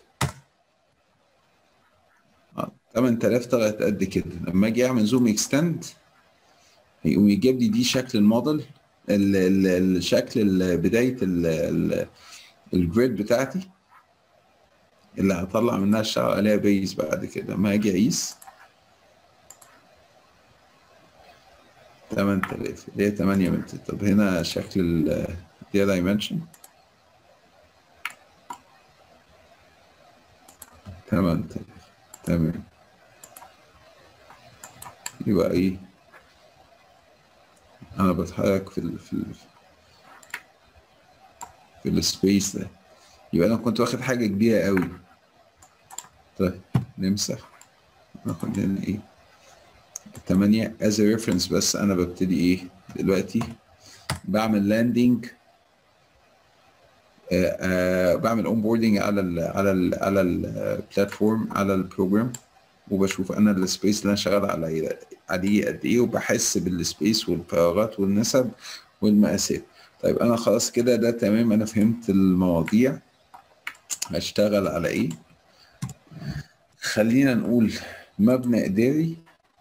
اه 8000 طلعت قد كده لما اجي اعمل زوم اكستند هيقوم يجيب لي دي شكل الموديل ال- ال- الشكل ال- بدايه الجريد بتاعتي اللي هطلع منها اشتغل عليها بيز بعد كده لما اجي اقيس 8000 اللي هي 8 متر طب هنا شكل ال دي دايمنشن 8000 تمام يبقى ايه انا بتحرك في ال في ال في السبيس ده يبقى انا كنت واخد حاجه كبيره قوي طيب نمسح ناخد هنا ايه 8 as a reference بس انا ببتدي ايه دلوقتي بعمل لاندنج آه آه بعمل اون بوردنج على ال على ال على البلاتفورم على البروجرام وبشوف انا السبيس اللي انا شغال عليه عليه قد ايه وبحس بالسبيس والفراغات والنسب والمقاسات طيب انا خلاص كده ده تمام انا فهمت المواضيع هشتغل على ايه خلينا نقول مبنى اداري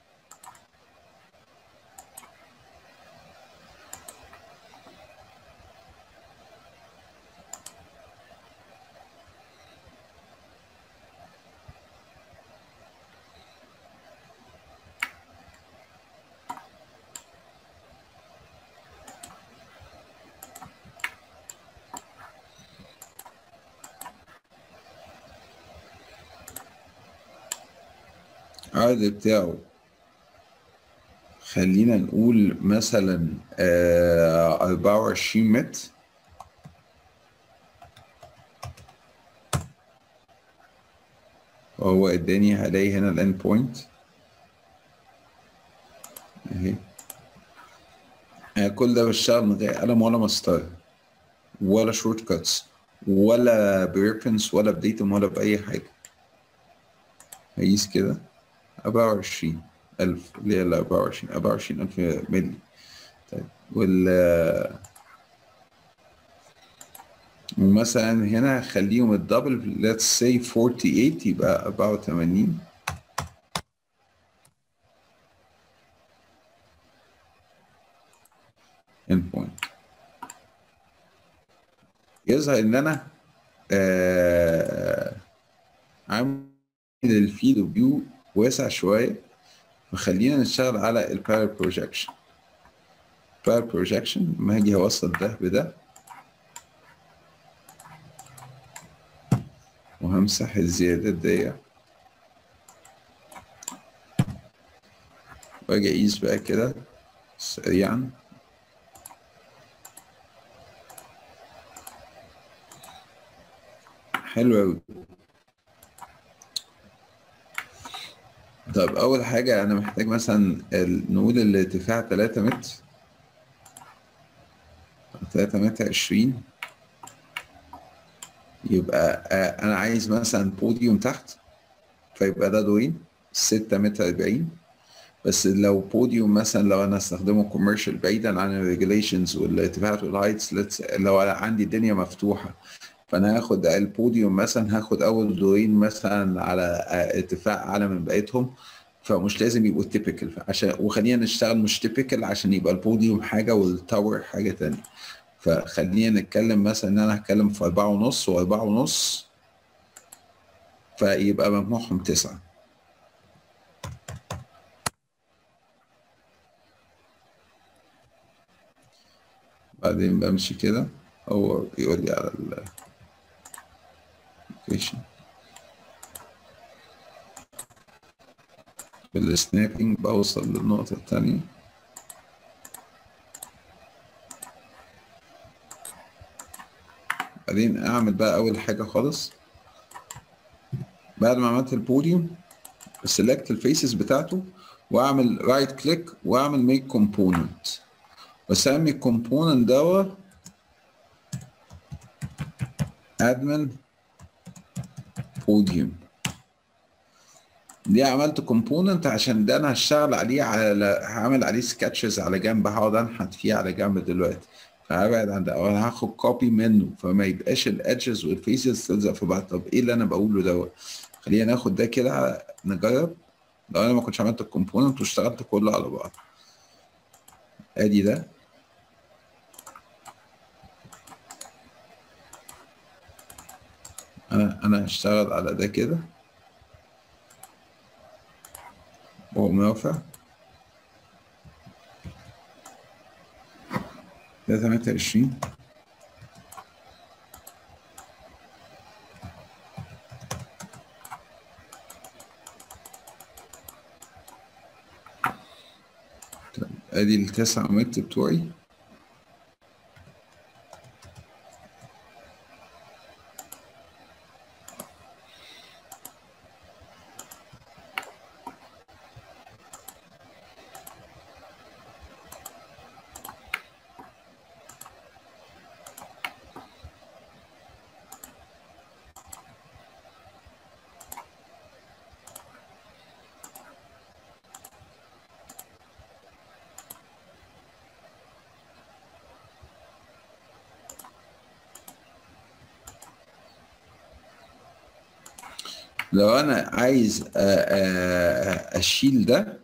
العرض بتاعه خلينا نقول مثلا أربعة وعشرين متر وهو اداني هلاقي هنا الاند بوينت اهي يعني كل ده بشتغل من غير قلم ولا مسطرة ولا شورت كاتس ولا بريفرنس ولا بديتم ولا بأي حاجة هقيس كده أربعة وعشرين ألف اللي هي الأربعة وعشرين أربعة وعشرين ألف ملي طيب وال ومثلا هنا هخليهم الدبل let's say 48 يبقى 84 end point يظهر ان انا آه عامل الفيلد فيو واسع شويه فخلينا نشتغل على البارل بروجكشن بارل بروجكشن لما هاجي اوصل ده بده وهمسح الزيادات دي واجي اقيس بقى كده سريعا حلو أوي طب أول حاجة أنا محتاج مثلا نقول الارتفاع تلاتة متر تلاتة متر عشرين يبقى أنا عايز مثلا بوديوم تحت فيبقى ده دورين ستة متر أربعين بس لو بوديوم مثلا لو انا استخدمه كوميرشال بعيدا عن الريجوليشنز والارتفاعات والهايتس لو أنا عندي الدنيا مفتوحه فانا هاخد البوديوم مثلا هاخد اول دورين مثلا على ارتفاع اعلى من بقيتهم فمش لازم يبقوا تيبيكال عشان وخلينا نشتغل مش تيبيكال عشان يبقى البوديوم حاجه والتاور حاجه تانية فخلينا نتكلم مثلا ان انا هتكلم في أربعة ونص وأربعة ونص فيبقى مجموعهم تسعة بعدين بمشي كده هو بيقول لي على ال location بالسنابينج بوصل للنقطة التانية بعدين اعمل بقى اول حاجة خالص بعد ما عملت البوديوم سيلكت الفيسز بتاعته واعمل رايت كليك واعمل ميك كومبوننت واسمي الكومبوننت دوت ادمن بوديوم دي عملت كومبوننت عشان ده انا هشتغل عليه على هعمل عليه سكتشز على جنب هقعد انحت فيه على جنب دلوقتي فهبعد عن ده او انا هاخد كوبي منه فما يبقاش الادجز والفيسز تلزق في بعض طب ايه اللي انا بقوله دوت خلينا ناخد ده كده نجرب لو انا ما كنتش عملت الكومبوننت واشتغلت كله على بعض ادي ده انا انا هشتغل على ده كده وهو موافق ده تلاتة وعشرين طيب ادي التسع متر بتوعي لو انا عايز اشيل ده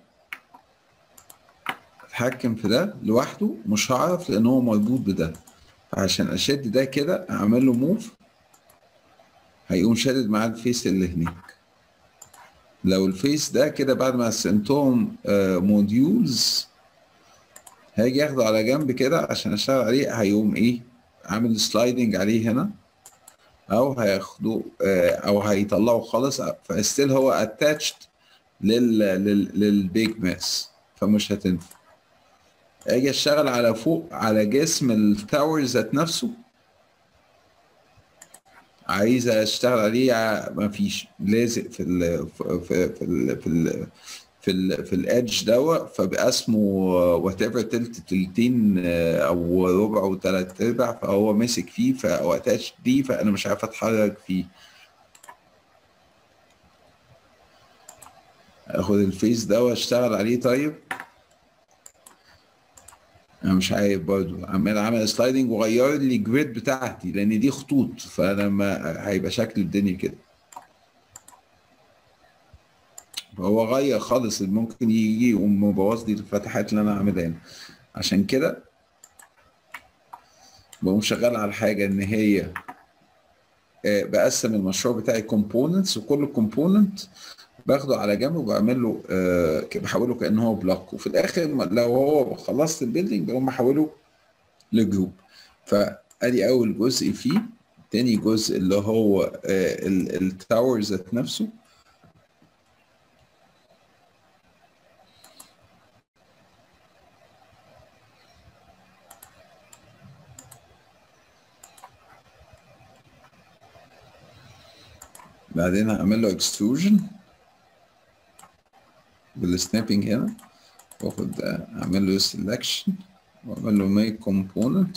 اتحكم في ده لوحده مش هعرف لان هو مربوط بده فعشان اشد ده كده اعمل له موف هيقوم شادد معاه الفيس اللي هناك لو الفيس ده كده بعد ما قسمتهم موديولز هاجي اخده على جنب كده عشان اشتغل عليه هيقوم ايه عامل سلايدنج عليه هنا او هياخدوه او هيطلعوا خالص فستيل هو اتاتشد لل لل للبيج ماس فمش هتنفع اجي اشتغل على فوق على جسم التاور ذات نفسه عايز اشتغل عليه ما فيش لازق في ال في ال في ال في ال في ال في الادج دوت فبقى اسمه وات ايفر تلت تلتين او ربع وثلاث ارباع فهو ماسك فيه فوقتها دي فانا مش عارف اتحرك فيه اخد الفيس ده واشتغل عليه طيب انا مش عارف برضو عمال عامل سلايدنج وغير لي الجريد بتاعتي لان دي خطوط فانا ما هيبقى شكل الدنيا كده هو غير خالص ممكن يجي يقوم مبوظ لي الفتحات اللي انا عاملها هنا عشان كده بقوم شغال على حاجه ان هي بقسم المشروع بتاعي كومبوننتس وكل كومبوننت باخده على جنب وبعمل له بحوله كان هو بلوك وفي الاخر لو هو خلصت البيلدينج بقوم محوله لجروب فادي اول جزء فيه تاني جزء اللي هو التاور ذات نفسه بعدين هعمل له اكستروجن بالسنابنج هنا واخد ده اعمل له سelection واعمل له ميك كومبوننت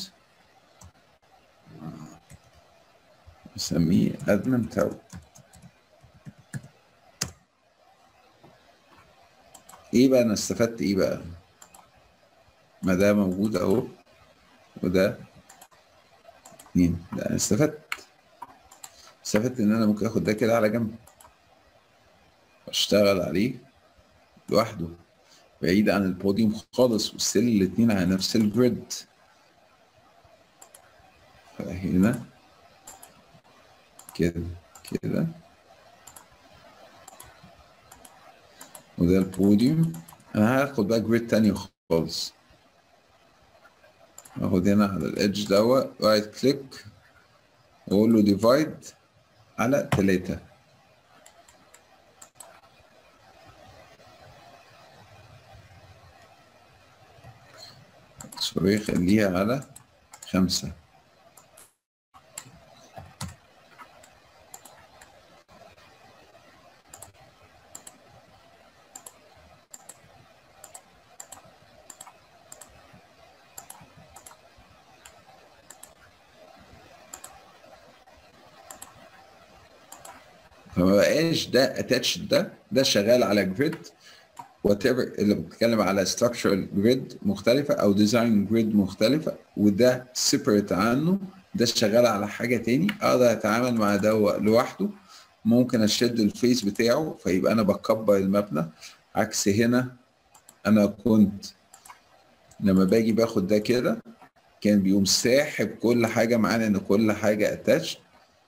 اسميه ادمن تاو ايه بقى انا استفدت ايه بقى ما ده موجود اهو وده اتنين لا انا استفدت استفدت ان انا ممكن اخد ده كده على جنب واشتغل عليه لوحده بعيد عن البوديوم خالص والسيل الاتنين على نفس الجريد فهنا كده كده وده البوديوم انا هاخد بقى جريد تانية خالص اخد هنا على الادج دوت رايت كليك واقول له ديفايد على تلاتة سوري خليها على خمسة فما بقاش ده اتاتش ده ده شغال على جريد وات اللي بتتكلم على structural جريد مختلفة أو ديزاين جريد مختلفة وده سيبريت عنه ده شغال على حاجة تاني أقدر أتعامل مع ده لوحده ممكن أشد الفيس بتاعه فيبقى أنا بكبر المبنى عكس هنا أنا كنت لما باجي باخد ده كده كان بيقوم ساحب كل حاجة معانا إن كل حاجة اتاتش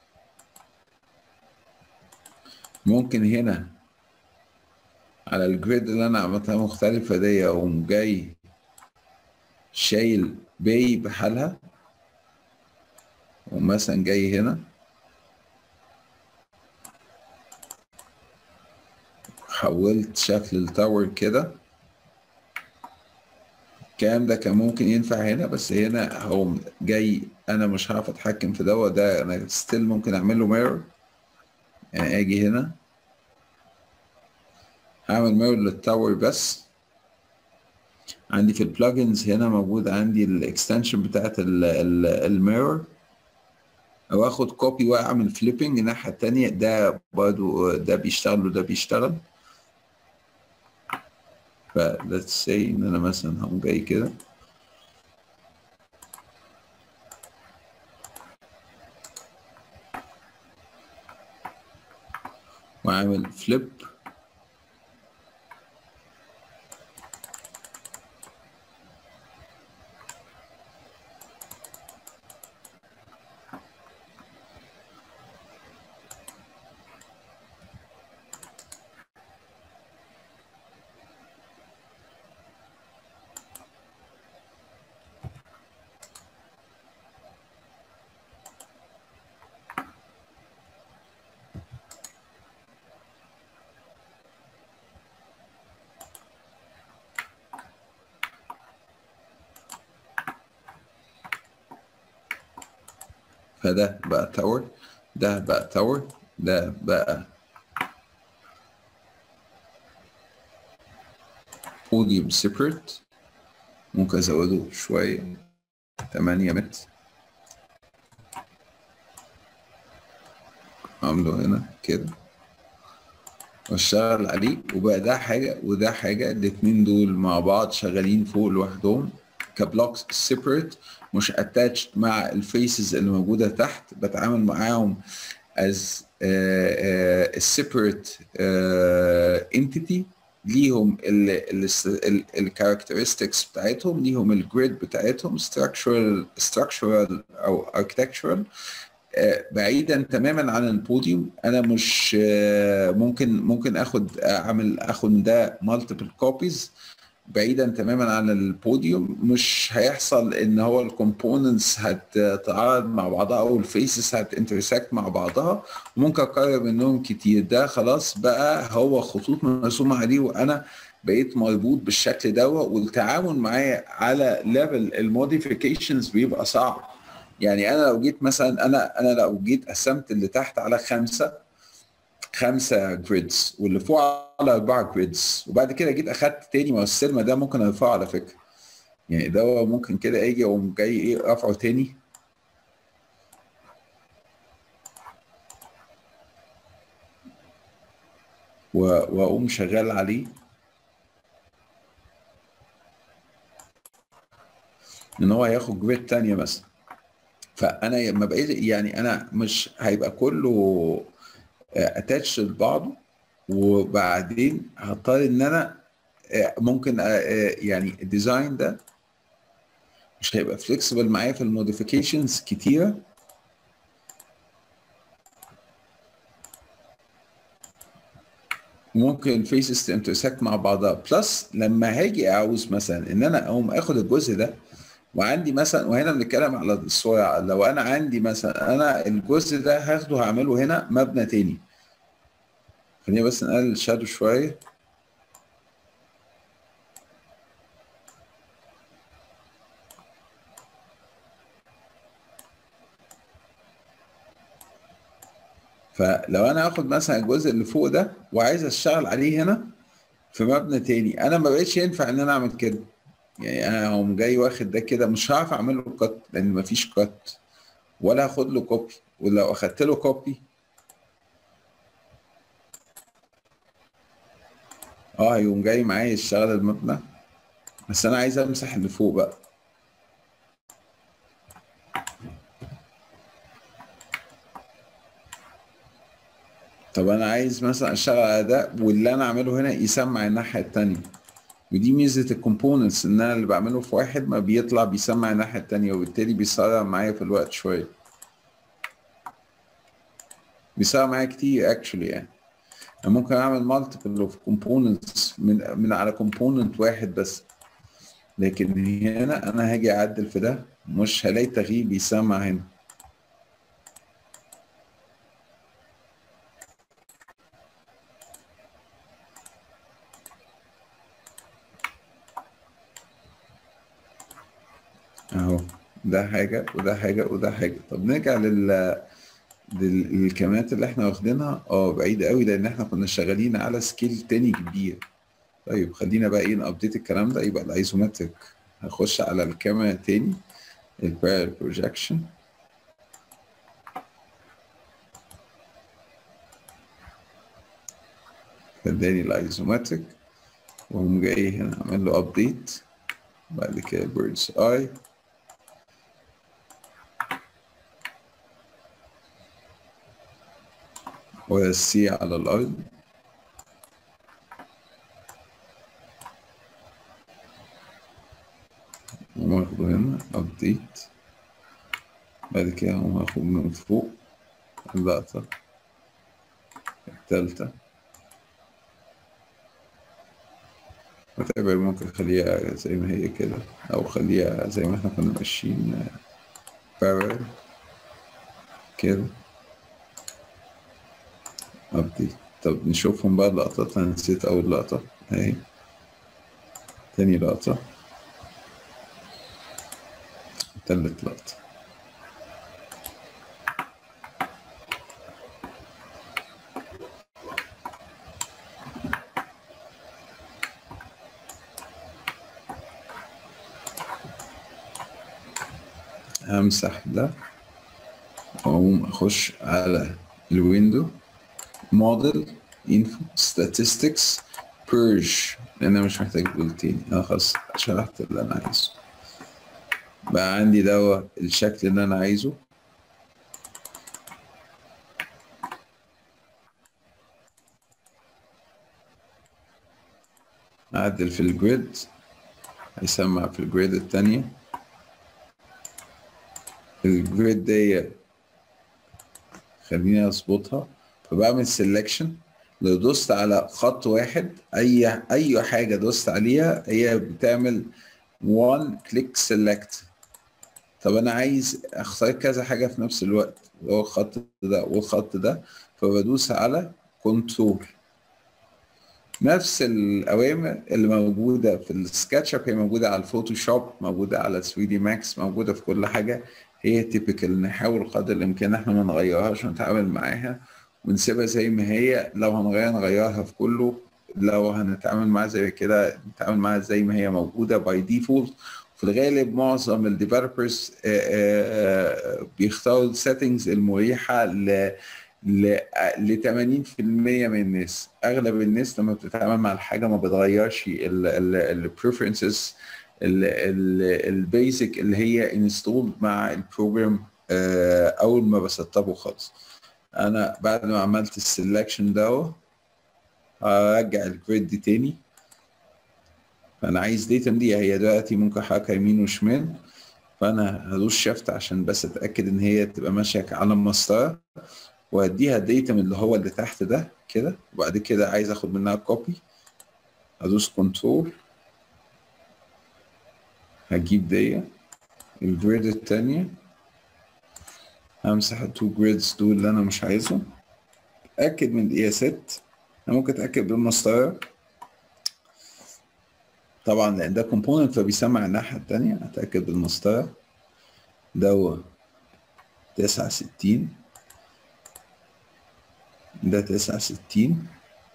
ممكن هنا على الجريد اللي انا عملتها مختلفة دي اقوم جاي شايل باي بحالها ومثلا جاي هنا حولت شكل التاور كده الكلام ده كان ممكن ينفع هنا بس هنا هو جاي انا مش هعرف اتحكم في دوت ده انا ستيل ممكن اعمل له ميرور يعني اجي هنا هعمل ميرور للتاور بس عندي في البلجنز هنا موجود عندي الاكستنشن بتاعت الميرور او اخد كوبي واعمل فليبنج الناحيه التانية ده برضو ده بيشتغل وده بيشتغل ف let's say ان انا مثلا هقوم جاي كده واعمل فليب فده بقى تاور ده بقى تاور ده بقى بوديوم سيبريت ممكن ازوده شوية تمانية متر اعمله هنا كده واشتغل عليه وبقى ده حاجة وده حاجة الاتنين دول مع بعض شغالين فوق لوحدهم كبلوكس سيبريت مش اتاتشد مع الفيسز اللي موجوده تحت بتعامل معاهم از separate entity ليهم الكاركترستكس بتاعتهم ليهم الجريد بتاعتهم structural structural او architectural بعيدا تماما عن البوديوم انا مش ممكن ممكن اخد اعمل اخد من ده مالتيبل كوبيز بعيدا تماما عن البوديوم مش هيحصل ان هو الكومبوننتس هتتعارض مع بعضها او الفيسز هتنترسكت مع بعضها وممكن اقرب منهم كتير ده خلاص بقى هو خطوط مرسومه عليه وانا بقيت مربوط بالشكل ده والتعامل معاه على ليفل الموديفيكيشنز بيبقى صعب يعني انا لو جيت مثلا انا انا لو جيت قسمت اللي تحت على خمسه خمسه جريدز واللي فوق على اربعه جريدز وبعد كده جيت اخدت تاني ما السلمه ده ممكن ارفعه على فكره يعني ده ممكن كده اجي اقوم جاي ايه رافعه تاني واقوم شغال عليه ان هو هياخد جريد تانية مثلا فانا ما بقيت يعني انا مش هيبقى كله اتاتش لبعضه وبعدين هضطر ان انا آه، ممكن آه، آه، يعني الديزاين ده مش هيبقى فليكسبل معايا في الموديفيكيشنز كتيره ممكن الفيسز تنترسكت مع بعضها بلس لما هاجي اعوز مثلا ان انا اقوم اخد الجزء ده وعندي مثلا وهنا بنتكلم على الصويع لو انا عندي مثلا انا الجزء ده هاخده هعمله هنا مبنى تاني خلينا بس نقلل الشادو شويه فلو انا هاخد مثلا الجزء اللي فوق ده وعايز اشتغل عليه هنا في مبنى تاني انا ما بقتش ينفع ان انا اعمل كده يعني انا هقوم جاي واخد ده كده مش هعرف اعمل له كات لان مفيش كات ولا هاخد له كوبي ولو اخدت له كوبي اه هيقوم جاي معايا يشتغل المبنى بس انا عايز امسح اللي فوق بقى طب انا عايز مثلا اشتغل على ده واللي انا اعمله هنا يسمع الناحيه التانيه ودي ميزه الكومبوننتس ان انا اللي بعمله في واحد ما بيطلع بيسمع الناحيه التانيه وبالتالي بيسرع معايا في الوقت شويه بيسرع معايا كتير اكشولي يعني انا ممكن اعمل مالتيبل اوف كومبوننتس من من على كومبوننت واحد بس لكن هنا انا هاجي اعدل في ده مش هلاقي تغيير بيسمع هنا اهو ده حاجة وده حاجة وده حاجة طب نرجع لل لل- للكاميرات اللي احنا واخدينها اه بعيد قوي لان احنا كنا شغالين على سكيل تاني كبير طيب خلينا بقى ايه نابديت الكلام ده يبقى الايزومتريك هخش على الكاميرا تاني البارل بروجكشن فاداني الايزومتريك واقوم جاي هنا اعمل له ابديت بعد كده بيردز اي والسي على الارض اقوم واخده هنا ابديت بعد كده اقوم واخد من فوق اللقطة التالتة وتابع ممكن اخليها زي ما هي كده او خليها زي ما احنا كنا ماشيين بارل كده ابديت طب نشوفهم بقى اللقطات انا نسيت اول لقطة اهي تاني لقطة تالت لقطة همسح ده واقوم اخش على الويندو موديل انفو statistics purge لان انا مش محتاج دول تاني انا خلاص شرحت اللي انا عايزه بقى عندي دوا الشكل اللي انا عايزه اعدل في الجريد هيسمع في الجريد التانية الجريد دي خليني اظبطها فبعمل سيلكشن لو دوست على خط واحد اي اي حاجه دوست عليها هي بتعمل one click select طب انا عايز اختار كذا حاجه في نفس الوقت اللي هو الخط ده والخط ده فبدوس على كنترول نفس الاوامر اللي موجوده في السكتش اب هي موجوده على الفوتوشوب موجوده على 3 دي ماكس موجوده في كل حاجه هي تيبيكال نحاول قدر الامكان احنا ما نغيرهاش ونتعامل معاها ونسيبها زي ما هي لو هنغير نغيرها في كله لو هنتعامل معاها زي كده نتعامل معاها زي ما هي موجوده باي ديفولت في الغالب معظم الديفلوبرز بيختاروا السيتنجز المريحه ل ل 80% من الناس اغلب الناس لما بتتعامل مع الحاجه ما بتغيرش البريفرنسز البيزك اللي هي انستول مع البروجرام اول ما بسطبه خالص انا بعد ما عملت السلكشن ده هرجع الجريد دي تاني فانا عايز ديتم دي هي دلوقتي ممكن احركها يمين وشمال فانا هدوس شيفت عشان بس اتاكد ان هي تبقى ماشيه على المسطره واديها الديتم اللي هو اللي تحت ده كده وبعد كده عايز اخد منها كوبي هدوس كنترول هجيب دي الجريد التانية همسح التو جريدز دول اللي انا مش عايزهم اتاكد من القياسات انا ممكن اتاكد بالمسطره طبعا لان ده كومبوننت فبيسمع الناحيه التانية اتاكد بالمسطره ده تسعة ستين ده تسعة ستين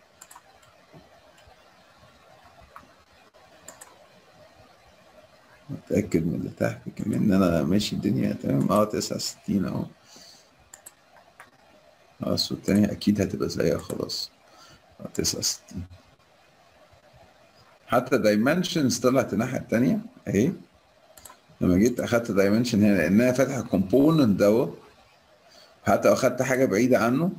اتاكد من اللي تحت كمان ان انا ماشي الدنيا تمام اه تسعة ستين اهو خلاص والتانية اكيد هتبقى زيها خلاص اه تسعة ستين حتى دايمنشنز طلعت الناحية التانية اهي لما جيت اخدت دايمنشن هنا لانها فاتحة كومبوننت دوت حتى لو اخدت حاجة بعيدة عنه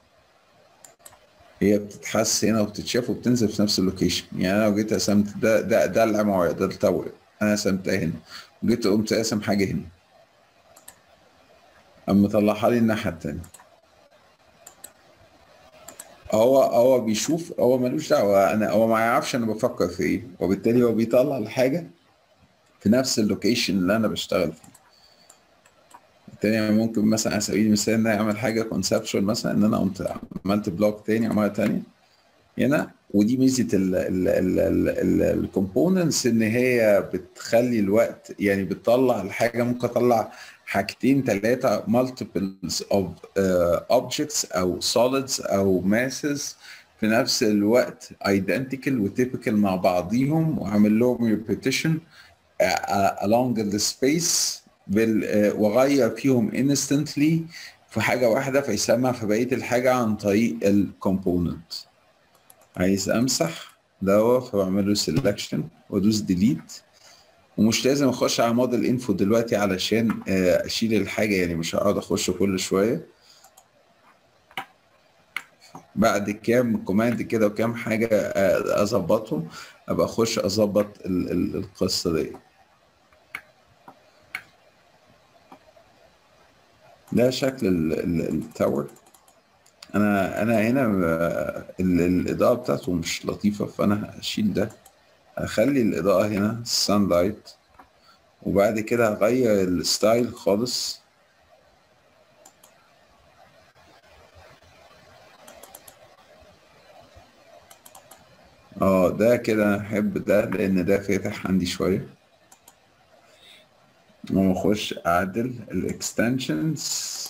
هي بتتحس هنا وبتتشاف وبتنزل في نفس اللوكيشن يعني انا لو جيت قسمت ده ده ده العمارة ده التاور انا قسمتها هنا وجيت قمت قاسم حاجة هنا اما طلعها لي الناحية التانية هو هو بيشوف هو ملوش دعوة انا هو ما يعرفش انا بفكر في ايه وبالتالي هو بيطلع الحاجة في نفس اللوكيشن اللي انا بشتغل فيه التاني ممكن مثلا على سبيل المثال ان انا اعمل حاجه كونسبشوال مثلا ان انا قمت عملت بلوك تاني عماره تانية هنا ودي ميزه الكومبوننتس ان هي بتخلي الوقت يعني بتطلع الحاجه ممكن اطلع حاجتين ثلاثه multiples of uh, objects او solids او masses في نفس الوقت identical وتيبيكال مع بعضيهم واعمل لهم repetition along the space بال واغير فيهم instantly في حاجه واحده فيسمع في بقيه الحاجه عن طريق الكومبوننت عايز امسح ده فبعمل له سelection وادوس ديليت ومش لازم اخش على موديل انفو دلوقتي علشان اشيل الحاجه يعني مش هقعد اخش كل شويه بعد كام كوماند كده وكام حاجه اظبطهم ابقى اخش اظبط القصه دي ده شكل التاور انا انا هنا الاضاءه بتاعته مش لطيفه فانا هشيل ده هخلي الاضاءه هنا السان لايت وبعد كده هغير الستايل خالص اه ده كده انا احب ده لان ده فاتح عندي شويه واخش اعدل الاكستنشنز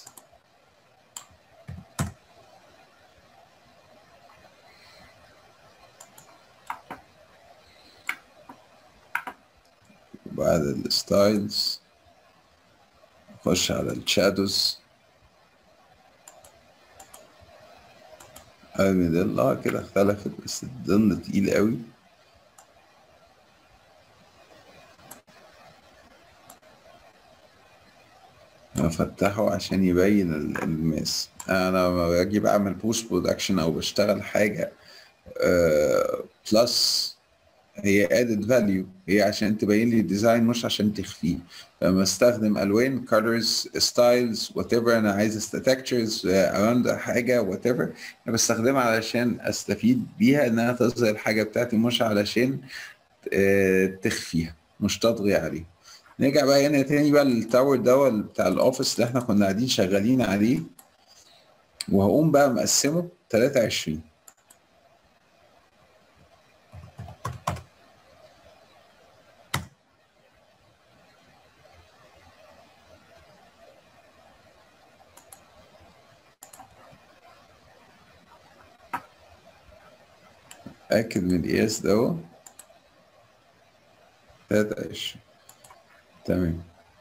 وبعد الستايلز اخش على الشادوز ارمي ظل اه كده اختلفت بس الظل تقيل قوي افتحه عشان يبين الماس انا لما باجي بعمل بوست برودكشن او بشتغل حاجه بلس هي ادد فاليو هي عشان تبين لي الديزاين مش عشان تخفيه لما استخدم الوان كولرز ستايلز وات ايفر انا عايز تكتشرز اراوند حاجه وات ايفر انا بستخدمها علشان استفيد بيها انها تظهر الحاجه بتاعتي مش علشان تخفيها مش تطغي عليه نرجع بقى هنا تاني بقى للتاور ده بتاع الاوفيس اللي احنا كنا قاعدين شغالين عليه وهقوم بقى مقسمه 23 أكد من القياس ده 23 تمام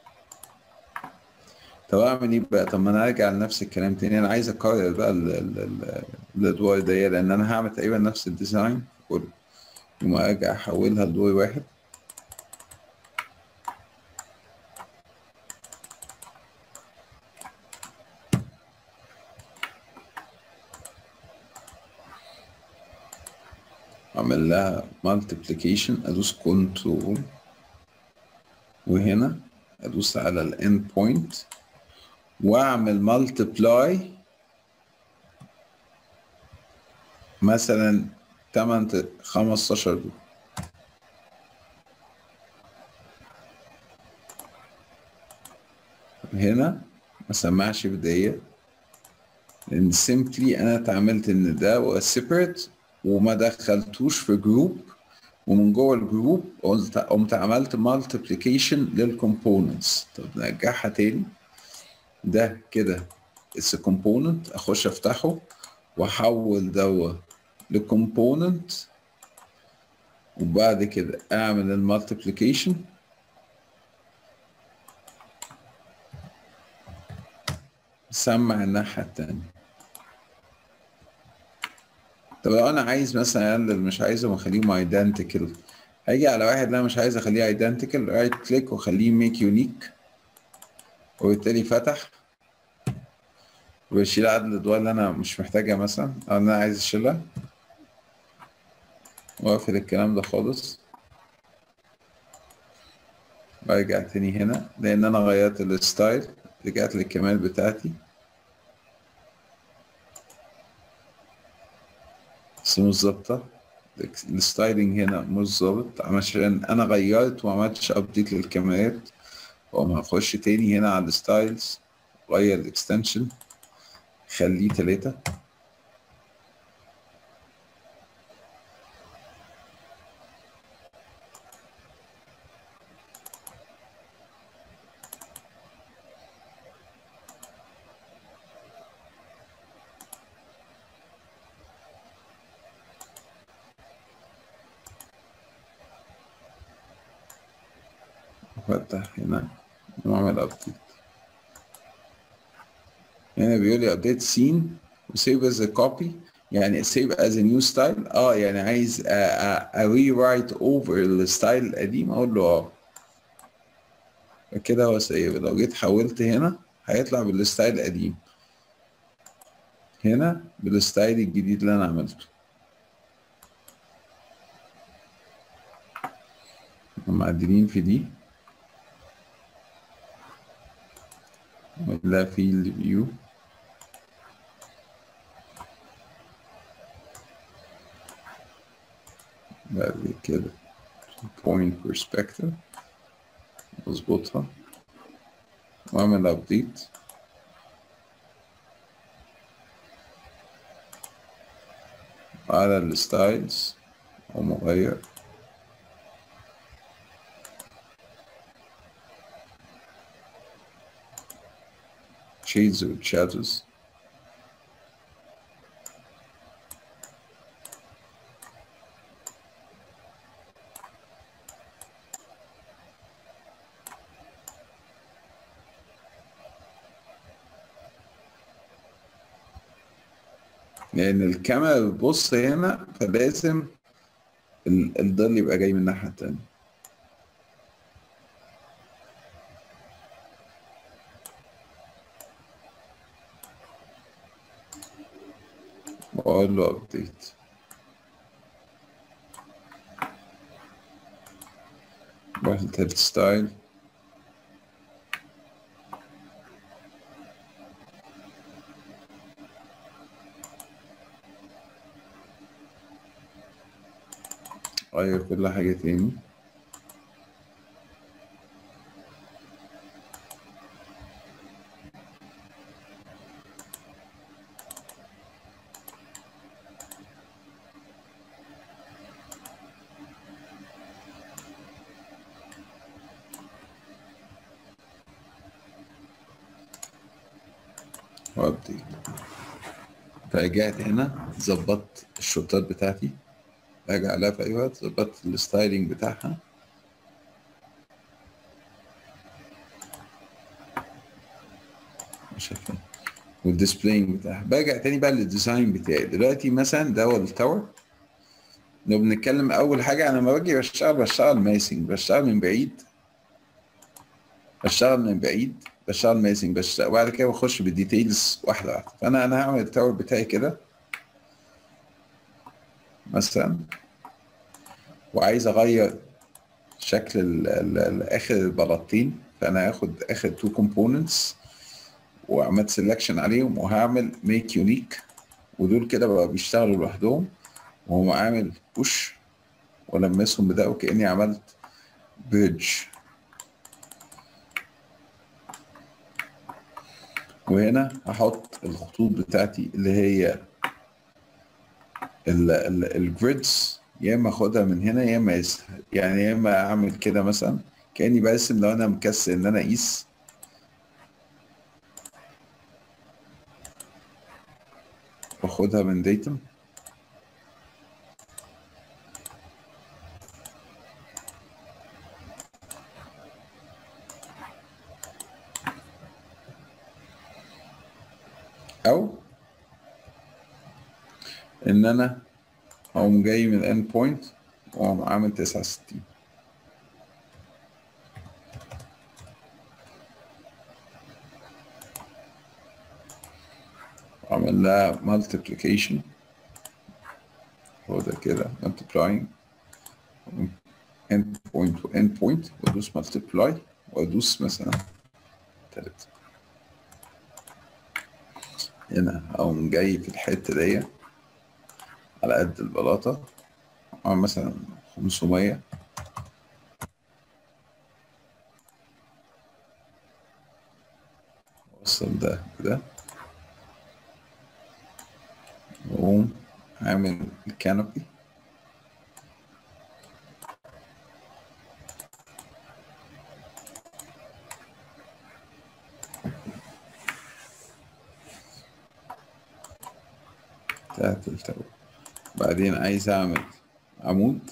طب اعمل ايه بقى طب ما انا ارجع لنفس الكلام تاني انا عايز اكرر بقى الادوار دي لان انا هعمل تقريبا نفس الديزاين كله ثم ارجع احولها لدور واحد اعمل لها multiplication ادوس كنترول وهنا ادوس على الاند بوينت واعمل multiply مثلا 8 15 دول هنا ما سمعش بداية لان simply انا اتعاملت ان ده هو separate وما دخلتوش في جروب ومن جوه الجروب قلت قمت عملت multiplication للكومبوننتس طب نرجعها تاني ده كده it's a component اخش افتحه واحول دوا لكومبوننت وبعد كده اعمل المالتيبليكيشن سمع الناحية التانية طب لو انا عايز مثلا اقلل مش عايزهم اخليهم ايدنتيكال هاجي على واحد لا مش عايز اخليه ايدنتيكال رايت كليك واخليه ميك يونيك وبالتالي فتح وبشيل عدد الادوار اللي انا مش محتاجها مثلا او انا عايز اشيلها واقفل الكلام ده خالص برجع تاني هنا لان انا غيرت الستايل رجعت للكمال بتاعتي بس مش ظابطة الستايلينج هنا مش ظابط عشان انا غيرت وما عملتش ابديت للكاميرات واقوم هخش تاني هنا على الستايلز غير الاكستنشن خليه تلاتة فتح هنا واعمل ابديت هنا بيقول لي ابديت سين وسيف از كوبي يعني سيف از نيو ستايل اه يعني عايز اري رايت اوفر الستايل القديم اقول له اه كده هو سيف لو جيت حولت هنا هيطلع بالستايل القديم هنا بالستايل الجديد اللي انا عملته معدلين في دي ولا فيلد فيو بعد كده point perspective اظبطها واعمل ابديت على الستايلز ومغير shades or shadows لأن الكاميرا بتبص هنا فلازم ال- الظل يبقى جاي من الناحية التانية وأقول له أبديت واحد هيد ستايل غير كل حاجة تاني وابديت فرجعت هنا ظبطت الشوتات بتاعتي راجع لها في اي وقت ظبطت الستايلينج بتاعها مش عارف والديسبلاينج بتاعها برجع تاني بقى للديزاين بتاعي دلوقتي مثلا ده هو التاور لو بنتكلم اول حاجه انا لما باجي بشتغل بشتغل ماسنج بشتغل من بعيد بشتغل من بعيد بشتغل ماسنج بشتغل وبعد كده بخش بالديتيلز واحده واحده فانا انا هعمل التاور بتاعي كده مثلا وعايز اغير شكل ال- ال- ال- اخر البلاطين فانا هاخد اخر تو كومبوننتس وعملت سelection عليهم وهعمل ميك يونيك ودول كده بقى بيشتغلوا لوحدهم وهو عامل بوش ولمسهم بده وكاني عملت بريدج وهنا هحط الخطوط بتاعتي اللي هي الجريدز يا اما اخدها من هنا يا اما اقيسها يعني يا اما اعمل كده مثلا كاني برسم لو انا مكسل ان انا اقيس واخدها من داتا او ان انا اقوم جاي من اند بوينت واقوم عامل 69 واعمل لها multiplication هو ده كده multiplying end point و end point وادوس multiply وادوس مثلا تلاتة هنا اقوم جاي في الحتة دي على قد البلاطة أعمل مثلا 500 وصل ده كده وأقوم عامل الكانوبي بتاعت التو بعدين عايز أعمل عمود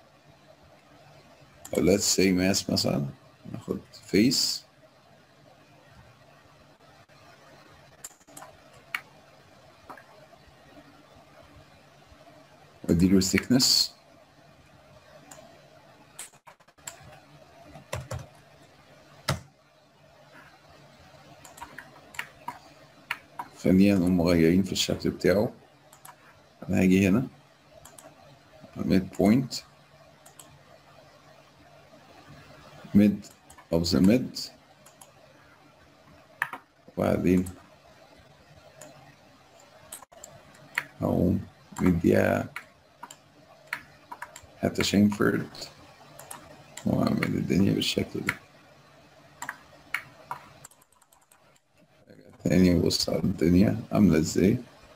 أو let's say mass مثلا ناخد face واديله thickness خلينا نقوم مغيرين في الشكل بتاعه انا هاجي هنا mid point mid of the mid وبعدين هقوم مديها حتى شينفورد واعمل الدنيا بالشكل ده تاني بص على الدنيا عاملة ازاي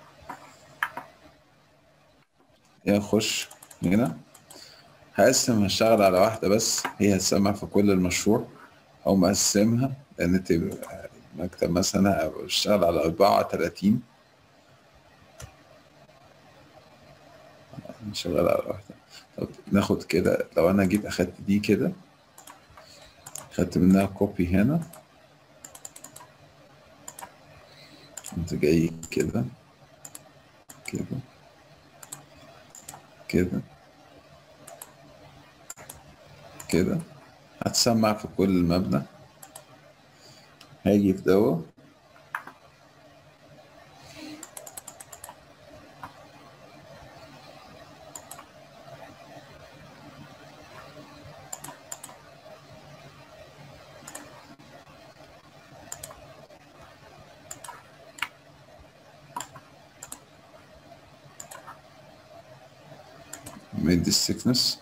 اخش هنا هقسم هشتغل على واحدة بس هي هتسمع في كل المشروع أو مقسمها لأن تبقى مكتب مثلا بشتغل على أربعة تلاتين شغال على واحدة طب ناخد كده لو أنا جيت أخدت دي كده خدت منها كوبي هنا انت جاي كده كده كده كده هتسمع في كل المبنى هاجي في دوا مدي السكنس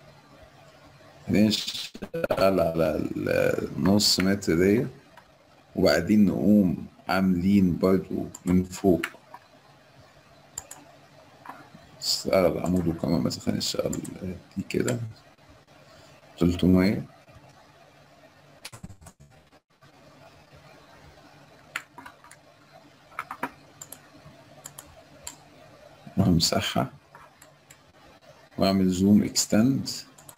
نشتغل على النص متر دي وبعدين نقوم عاملين برضو من فوق نشتغل عمود وكمان مثلا خلينا نشتغل دي كده تلتمية وهمسحها واعمل زوم اكستند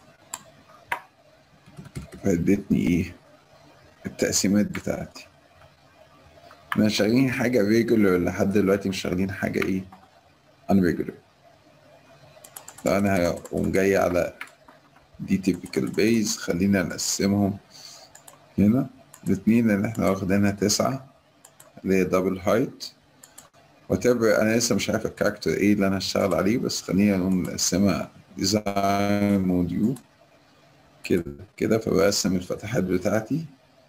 فادتني ايه التقسيمات بتاعتي احنا شغالين حاجة ريجولر لحد دلوقتي مش شغالين حاجة ايه unregular لو انا هقوم جاي على دي typical base خلينا نقسمهم هنا الاتنين اللي احنا واخدينها تسعة اللي هي دبل هايت وتبقى انا لسه مش عارف الكاركتر ايه اللي انا هشتغل عليه بس خلينا نقوم نقسمها ديزاين موديول كده كده فبقسم الفتحات بتاعتي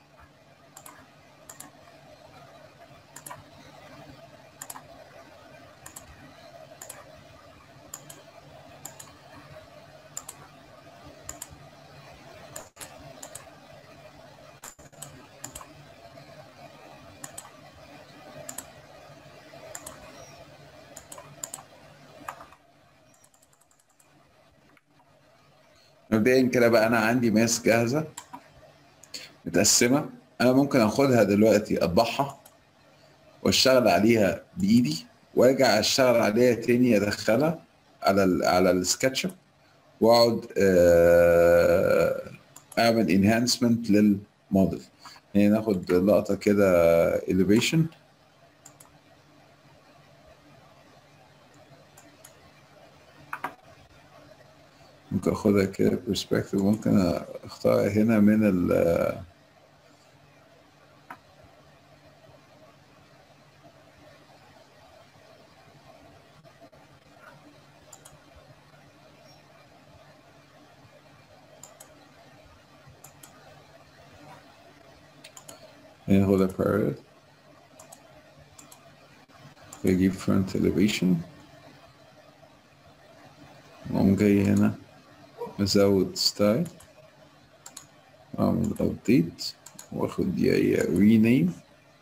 مبدئيا كده بقى انا عندي ماس جاهزه متقسمه انا ممكن اخدها دلوقتي اطبعها واشتغل عليها بايدي وارجع اشتغل عليها تاني ادخلها على ال على السكتش واقعد آه، اعمل انهانسمنت للموديل يعني ناخد لقطه كده elevation ممكن اخدها كده perspective ممكن اختار هنا من ال هنا هو ده parallel بجيب front elevation واقوم جاي هنا ازود ستايل اعمل ابديت واخد دي اي رينيم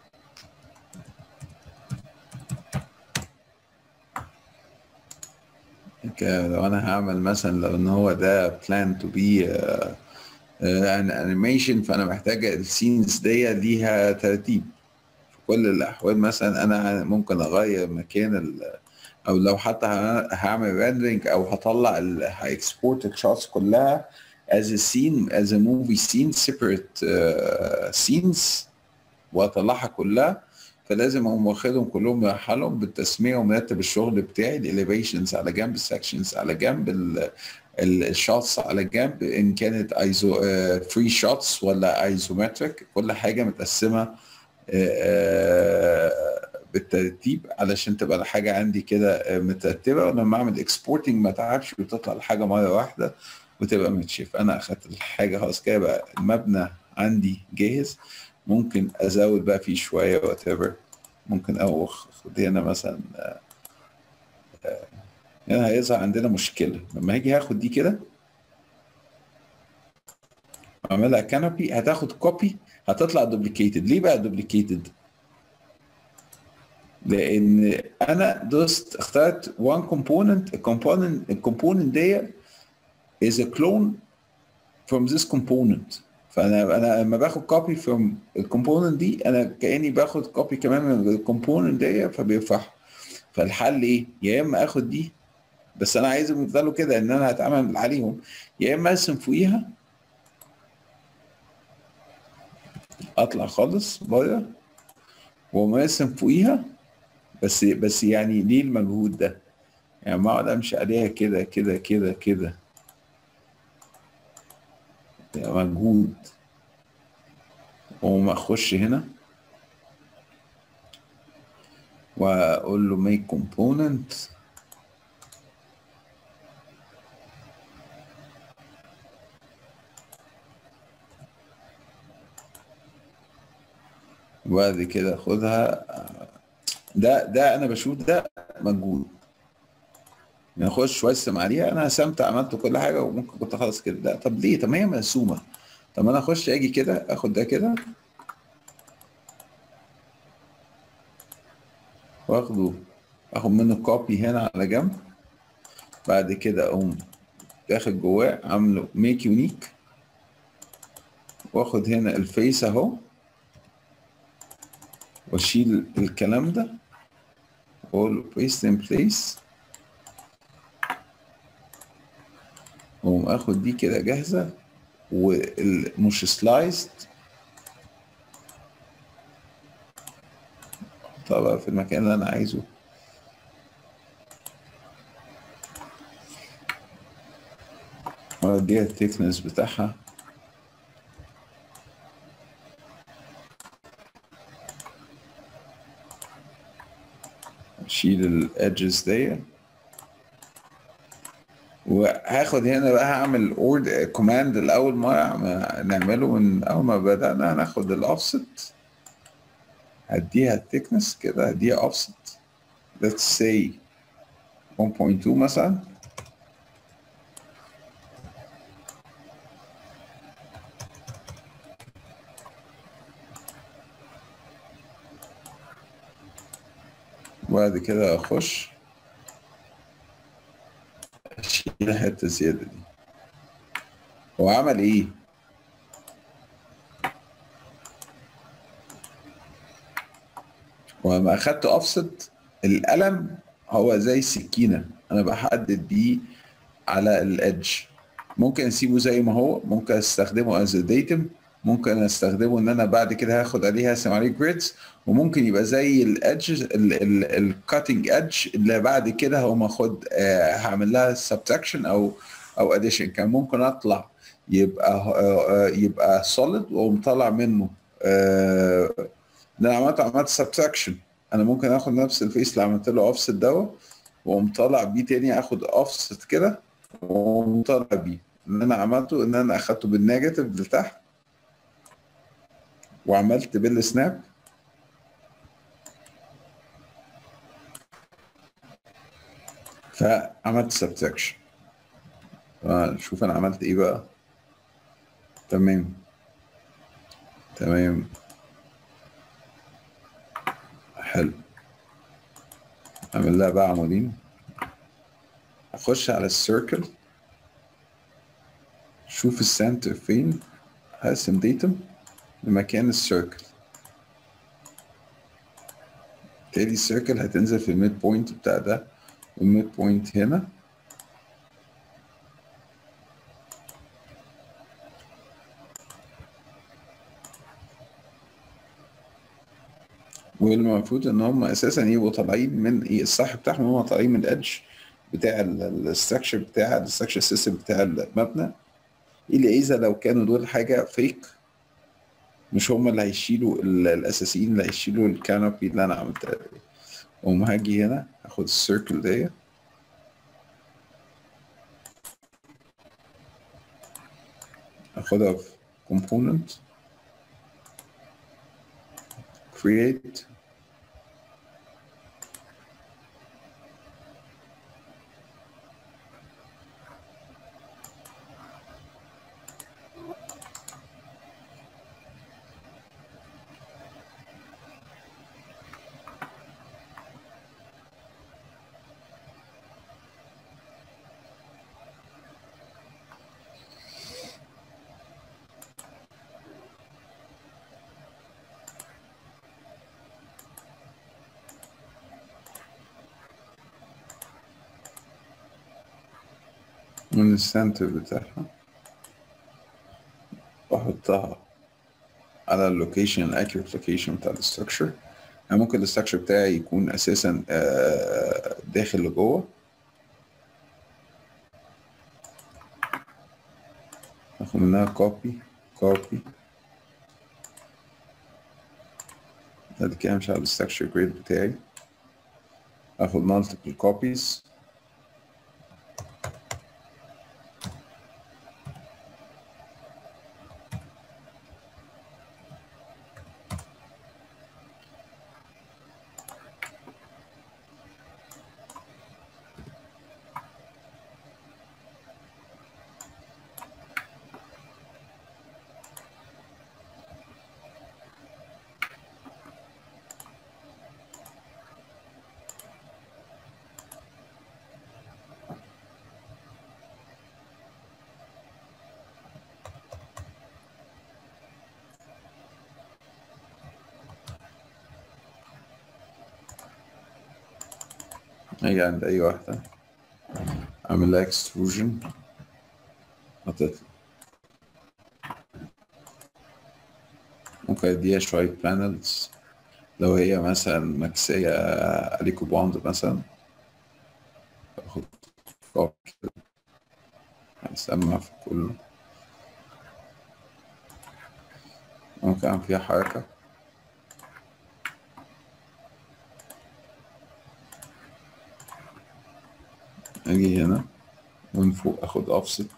لو انا هعمل مثلا لو ان هو ده بلان تو بي ان انيميشن فانا محتاج السينز دي ليها ترتيب في كل الاحوال مثلا انا ممكن اغير مكان ال او لو حتى هعمل ريندرنج او هطلع هاكسبورت الشوتس كلها as a scene as a movie scene separate uh, scenes واطلعها كلها فلازم اقوم واخدهم كلهم مرحلهم بالتسميه ومرتب الشغل بتاعي الاليفيشنز على جنب السكشنز على جنب الشوتس على جنب ان كانت ايزو فري شوتس ولا ايزومتريك كل حاجه متقسمه uh, uh, بالترتيب علشان تبقى الحاجة عندي كده مترتبة ولما أعمل اكسبورتنج ما تعبش وتطلع الحاجة مرة واحدة وتبقى متشاف أنا أخدت الحاجة خلاص كده بقى المبنى عندي جاهز ممكن أزود بقى فيه شوية وات ممكن أخد هنا مثلا هنا هيظهر عندنا مشكلة لما هاجي هاخد دي كده أعملها كانوبي هتاخد كوبي هتطلع دوبليكيتد ليه بقى دوبليكيتد؟ لان انا دوست اخترت one component الكومبوننت الكومبوننت دي is a clone from this component فانا انا لما باخد كوبي from الكومبوننت دي انا كاني باخد كوبي كمان من الكومبوننت دي فبيرفعها فالحل ايه؟ يا اما اخد دي بس انا عايزهم يفضلوا كده ان انا هتعامل عليهم يا اما ارسم فوقيها اطلع خالص بره ومرسم فوقيها بس بس يعني ليه المجهود ده؟ يعني ما اقعد امشي عليها كده كده كده كده مجهود وما اخش هنا واقول له make component وبعد كده اخدها ده ده انا بشوف ده مجهود يعني اخش وارسم عليها انا رسمت عملت كل حاجه وممكن كنت خلاص كده لا طب ليه طب ما هي مرسومه طب ما انا اخش اجي كده اخد ده كده واخده اخد منه كوبي هنا على جنب بعد كده اقوم داخل جواه عامله ميك يونيك واخد هنا الفيس اهو واشيل الكلام ده واقول له paste in place واقوم اخد دي كده جاهزه ومش سلايسد احطها بقى في المكان اللي انا عايزه واديها التكنس بتاعها اشيل الادجز دي و وهاخد هنا بقى هعمل اورد كوماند الاول ما ما نعمله من اول ما بدانا هناخد الاوفست هديها الثيكنس كده هديها اوفست let's say 1.2 مثلا وبعد كده اخش اشيل الحته الزياده دي هو عمل ايه ولما اخدت اوفست القلم هو زي السكينه انا بحدد بيه على الادج ممكن اسيبه زي ما هو ممكن استخدمه از ديتم ممكن استخدمه ان انا بعد كده هاخد عليه هرسم عليه جريدز وممكن يبقى زي الادج الكاتنج ادج اللي بعد كده هقوم اخد آه هعمل لها سبتراكشن او او اديشن كان ممكن اطلع يبقى آه يبقى سوليد واقوم طالع منه آه ده انا عملت عملت سبتراكشن انا ممكن اخد نفس الفيس اللي عملت له اوفست دوت واقوم طالع بيه تاني اخد اوفست كده واقوم طالع بيه اللي انا عملته ان انا اخدته بالنيجاتيف لتحت وعملت بالسناب فعملت سبتراكشن شوف انا عملت ايه بقى تمام تمام حلو اعمل لها بقى عمودين اخش على السيركل شوف السنتر فين هقسم ديتم لمكان السيركل تالي السيركل هتنزل في الميد بوينت بتاع ده والميد بوينت هنا والمفروض ان هم اساسا يبقوا طالعين من ايه الصح بتاعهم هم طالعين من الادج بتاع الاستراكشر بتاع الاستراكشر سيستم بتاع المبنى الا اذا لو كانوا دول حاجه فيك مش هم اللي هيشيلوا الاساسيين اللي هيشيلوا الكانوبي اللي انا عملتها دي اقوم هاجي هنا اخد السيركل دي اخدها في component create من السنتر بتاعها واحطها على اللوكيشن الاكيوريت لوكيشن بتاع الاستراكشر يعني ممكن الاستراكشر بتاعي يكون اساسا داخل لجوه اخد منها كوبي كوبي بعد كده امشي على الاستراكشر جريد بتاعي اخد multiple copies اجي عند اي واحدة اعمل لها اكستروجن هتطلع ممكن اديها شوية بانلز لو هي مثلا مكسية اليكو بوند مثلا اخد فوق كده هسمع في كله ممكن اعمل فيها حركة اجي هنا من فوق اخد اوفست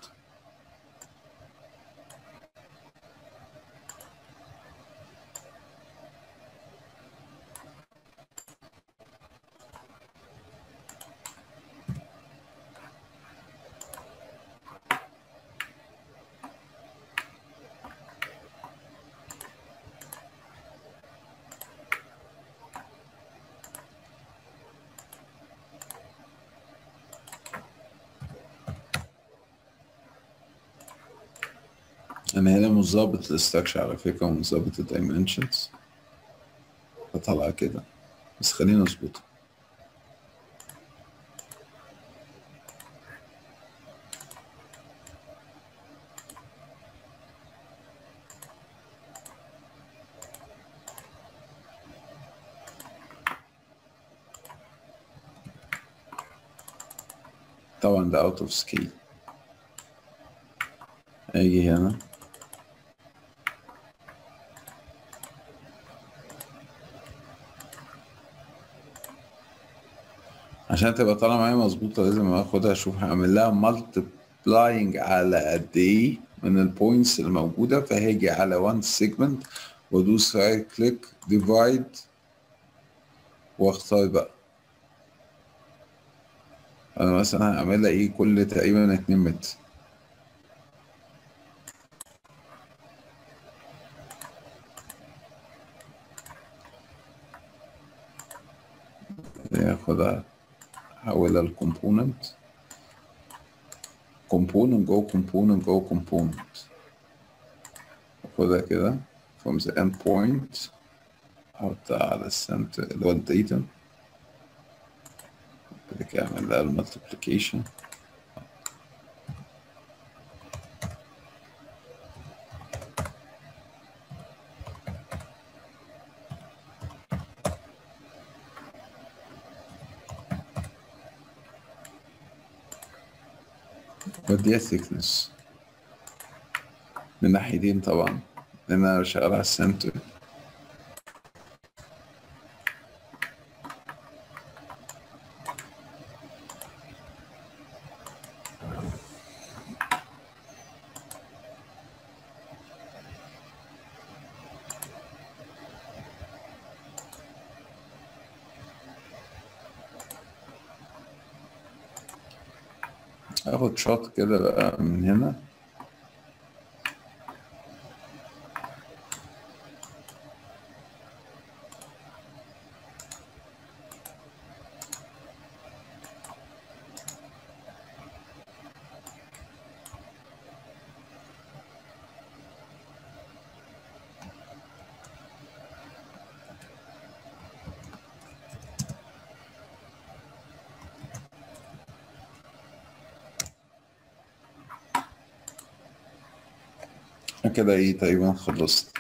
انا هنا مش ظابط الاستراكشر على فكره ومش ظابط الدايمنشنز فطلع كده بس خلينا نظبطها طبعا ده اوت اوف سكيل اجي هنا عشان تبقى طالعه معايا مظبوطه لازم اخدها اشوف هعمل لها مالتبلاينج على قد ايه من البوينتس اللي موجوده فهاجي على وان سيجمنت وادوس رايت كليك ديفايد واختار بقى انا مثلا هعملها ايه كل تقريبا 2 متر ياخدها احولها لكومبوننت كومبوننت جوه كومبوننت جوه كومبوننت اخدها كده from the end point احطها على السنتر اللي هو الداتا بعد كده اعمل لها المالتيبليكيشن وديها thickness من ناحيتين طبعا لان انا شغال على السنتر اخد شوت كده بقى من هنا كده ايه تقريبا خلصت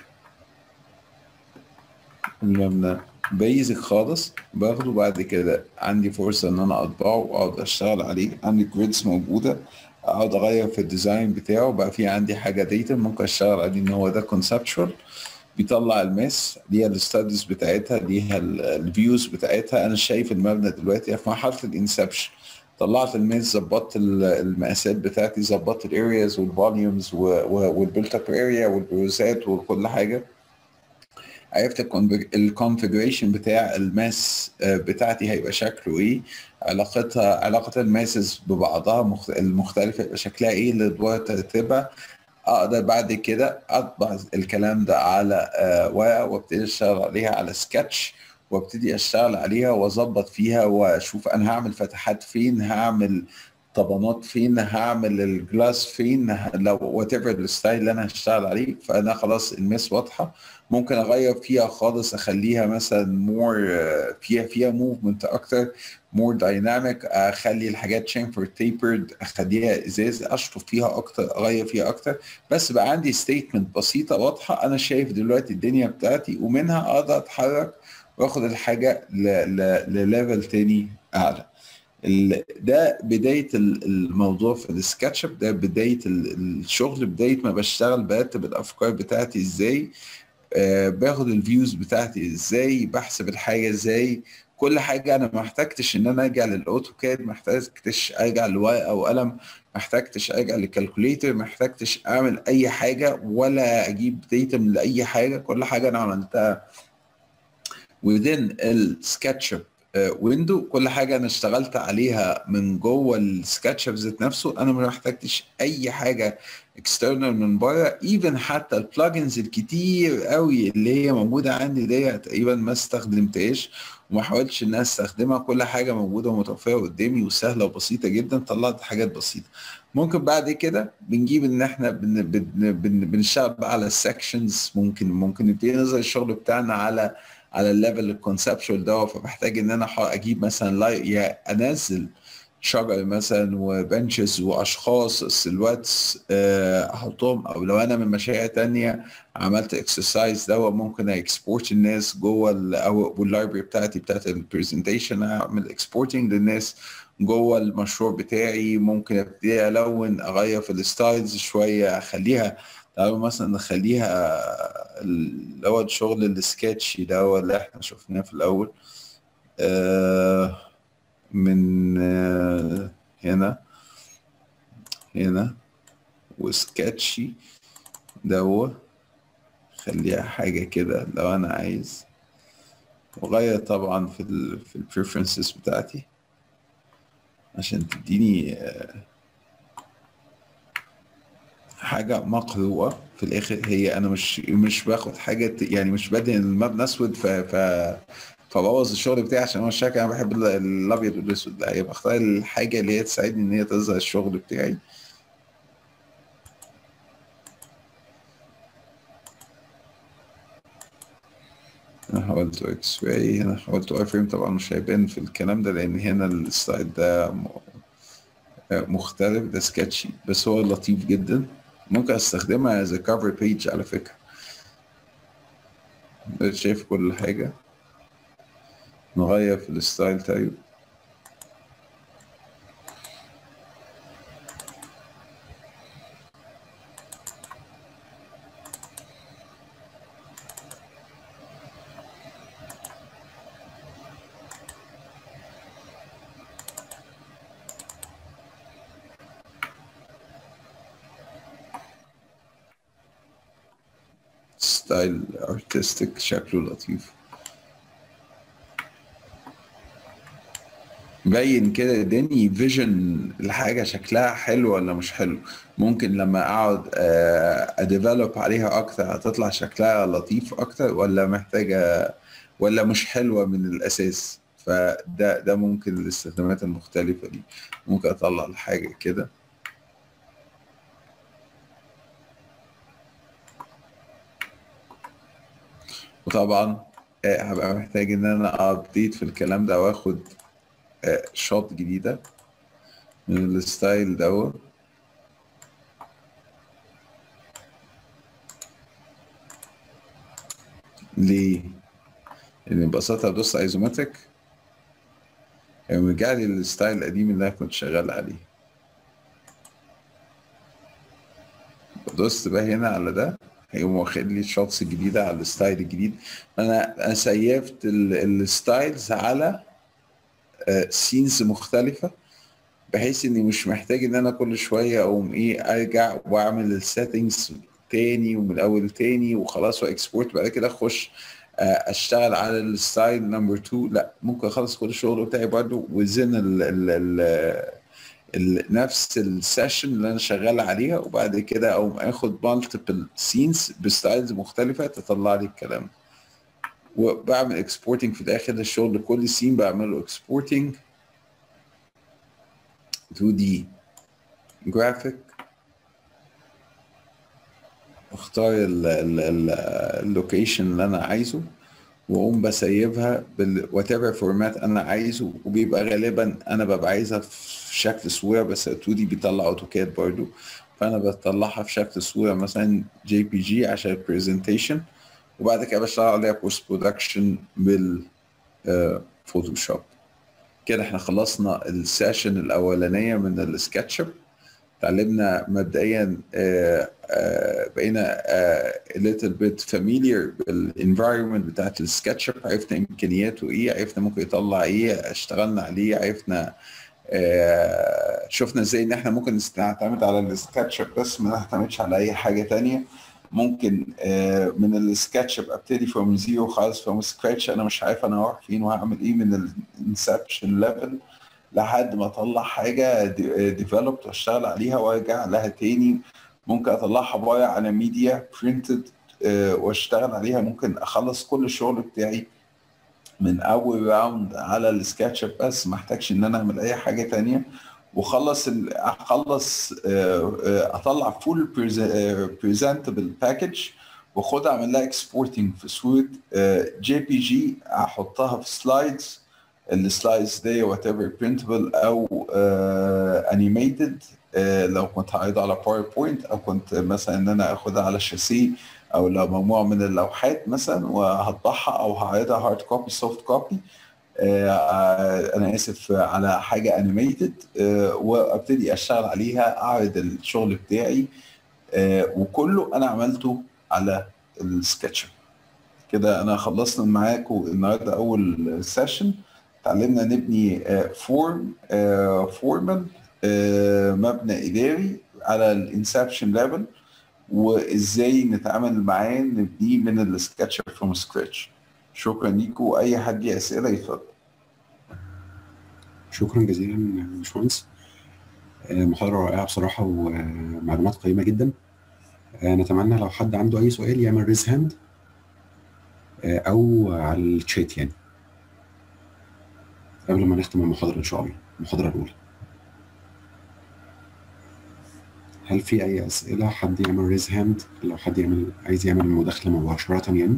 المبنى بيزك خالص باخده بعد كده عندي فرصة ان انا اطبعه واقعد اشتغل عليه عندي جريدز موجودة اقعد اغير في الديزاين بتاعه بقى في عندي حاجة داتا ممكن اشتغل عليه ان هو ده كونسبشوال بيطلع الماس ليها الستاديز بتاعتها ليها الفيوز بتاعتها انا شايف المبنى دلوقتي في مرحلة الانسبشن طلعت الميز ظبطت المقاسات بتاعتي ظبطت الارياز والفوليومز والبيلت اب اريا والبروزات وكل حاجه عرفت الكونفجريشن بتاع الماس بتاعتي هيبقى شكله ايه علاقتها علاقه الماسز ببعضها المختلفه يبقى شكلها ايه الادوار ترتيبها اقدر بعد كده اطبع الكلام ده على ورقه وابتدي اشتغل عليها على سكتش وابتدي اشتغل عليها واظبط فيها واشوف انا هعمل فتحات فين هعمل طبقات فين هعمل الجلاس فين لو وات ايفر الستايل اللي انا هشتغل عليه فانا خلاص المس واضحه ممكن اغير فيها خالص اخليها مثلا مور فيها فيها موفمنت اكتر مور دايناميك اخلي الحاجات شامفر تيبرد اخليها ازاز اشطف فيها اكتر اغير فيها اكتر بس بقى عندي ستيتمنت بسيطه واضحه انا شايف دلوقتي الدنيا بتاعتي ومنها اقدر اتحرك واخد الحاجه لليفل تاني اعلى ده بدايه الموضوع في السكتش اب ده بدايه الشغل بدايه ما بشتغل برتب الافكار بتاعتي ازاي آه باخد الفيوز بتاعتي ازاي بحسب الحاجه ازاي كل حاجه انا ما احتجتش ان انا ارجع للاوتوكاد ما احتجتش ارجع لورقه وقلم ما احتجتش ارجع للكالكوليتر ما احتجتش اعمل اي حاجه ولا اجيب داتا من لاي حاجه كل حاجه انا عملتها within السكتش اب ويندو كل حاجه انا اشتغلت عليها من جوه السكتش اب ذات نفسه انا ما محتاجتش اي حاجه اكسترنال من بره ايفن حتى البلجنز الكتير قوي اللي هي موجوده عندي دي تقريبا ما استخدمتهاش وما حاولتش ان انا استخدمها كل حاجه موجوده ومتوفره قدامي وسهله وبسيطه جدا طلعت حاجات بسيطه ممكن بعد كده بنجيب ان احنا بن بن بن بنشتغل بقى على السكشنز ممكن ممكن نبتدي نظهر الشغل بتاعنا على على الليفل الكونسبشوال ده فبحتاج ان انا اجيب مثلا لاي يا انزل شجر مثلا وبنشز واشخاص السلواتس احطهم او لو انا من مشاريع تانية عملت اكسرسايز ده ممكن اكسبورت الناس جوه او اللايبرري بتاعتي بتاعت البرزنتيشن اعمل اكسبورتنج للناس جوه المشروع بتاعي ممكن ابتدي الون اغير في الستايلز شويه اخليها تعالوا مثلا نخليها اللي هو الشغل السكتشي ده هو اللي احنا شفناه في الاول آه من آه هنا هنا وسكتشي ده هو خليها حاجة كده لو أنا عايز وغير طبعا في ال في البريفرنسز بتاعتي عشان تديني آه حاجه مقروءه في الاخر هي انا مش مش باخد حاجه يعني مش بدهن المبنى اسود ف ف فبوظ الشغل بتاعي عشان هو شايف انا بحب الابيض والاسود لا هي بختار الحاجه اللي هي تساعدني ان هي تظهر الشغل بتاعي انا حاولت اكس راي هنا حاولت واي فريم طبعا مش هيبان في الكلام ده لان هنا السلايد ده مختلف ده سكتشي بس هو لطيف جدا ممكن استخدمها as a cover page على فكرة شايف كل حاجة نغير في الستايل تايب ستايل ارتستيك شكله لطيف باين كده اداني فيجن الحاجه شكلها حلو ولا مش حلو ممكن لما اقعد اديفلوب عليها اكتر هتطلع شكلها لطيف اكتر ولا محتاجه ولا مش حلوه من الاساس فده ده ممكن الاستخدامات المختلفه دي ممكن اطلع الحاجه كده وطبعا هبقى محتاج ان انا ابديت في الكلام ده واخد شوت جديدة من الستايل دوت ليه؟ لان ببساطة بدوس ايزوماتيك يعني رجع لي الستايل القديم اللي انا كنت شغال عليه بدوست بقى هنا على ده هيقوم واخد لي الشوتس الجديدة على الستايل الجديد انا انا سيفت الستايلز على سينز مختلفة بحيث اني مش محتاج ان انا كل شوية اقوم ايه ارجع واعمل السيتنجز تاني ومن الاول تاني وخلاص واكسبورت بعد كده اخش اشتغل على الستايل نمبر 2 لا ممكن اخلص كل الشغل بتاعي برضه وزن ال ال ال ال نفس السيشن اللي انا شغال عليها وبعد كده اقوم اخد مالتيبل سينز بستايلز مختلفة تطلع لي الكلام وبعمل اكسبورتنج في الاخر الشغل كل سين بعمله اكسبورتنج 2 دي جرافيك اختار اللوكيشن اللي انا عايزه واقوم بسيبها واتابع فورمات انا عايزه وبيبقى غالبا انا ببقى عايزها في شكل صوره بس 2 دي بيطلع اوتوكاد برضو فانا بطلعها في شكل صوره مثلا جي بي جي عشان البرزنتيشن وبعد كده بشتغل عليها بوست برودكشن بالفوتوشوب كده احنا خلصنا السيشن الاولانيه من السكتش اب اتعلمنا مبدئيا آه آه بقينا آه little bit familiar بالenvironment بتاعت السكتش اب عرفنا امكانياته ايه عرفنا ممكن يطلع ايه اشتغلنا عليه عرفنا آه، شفنا ازاي ان احنا ممكن نست- نعتمد على السكتش بس ما نعتمدش على اي حاجه تانية ممكن آه، من السكتش ابتدي فروم زيرو خالص فروم سكراتش انا مش عارف انا هروح فين وهعمل ايه من الانسبشن ليفل لحد ما اطلع حاجه ديفلوبد واشتغل عليها وارجع لها تاني ممكن اطلعها بره على ميديا برينتد واشتغل عليها ممكن اخلص كل الشغل بتاعي من اول راوند على السكتش بس ما احتاجش ان انا اعمل اي حاجه تانية وخلص ال- اخلص آه، آه، اطلع فول بريزنتبل باكج واخدها اعمل لها اكسبورتنج في صوره جي بي جي احطها في سلايدز السلايدز دي وات ايفر برنتبل او انيميتد لو كنت هعرضها على باوربوينت او كنت مثلا ان انا اخدها على شاسيه او لو مجموعه من اللوحات مثلا وهطبعها او هعرضها هارد كوبي سوفت كوبي انا اسف على حاجه انيميتد وابتدي اشتغل عليها اعرض الشغل بتاعي آه، وكله انا عملته على السكتش كده انا خلصنا معاكم النهارده اول سيشن اتعلمنا نبني فورم فورمال مبنى اداري على الانسبشن ليفل وازاي نتعامل معاه نبنيه من السكتش فروم سكراتش شكرا ليكم اي حد ليه اسئله يتفضل شكرا جزيلا يا باشمهندس آه، محاضرة رائعة بصراحة ومعلومات قيمة جدا آه، نتمنى لو حد عنده أي سؤال يعمل ريز هاند أو على الشات يعني قبل ما نختم المحاضرة إن شاء الله المحاضرة الأولى هل في أي أسئلة حد يعمل ريز هاند لو حد يعمل عايز يعمل مداخلة مباشرة يعني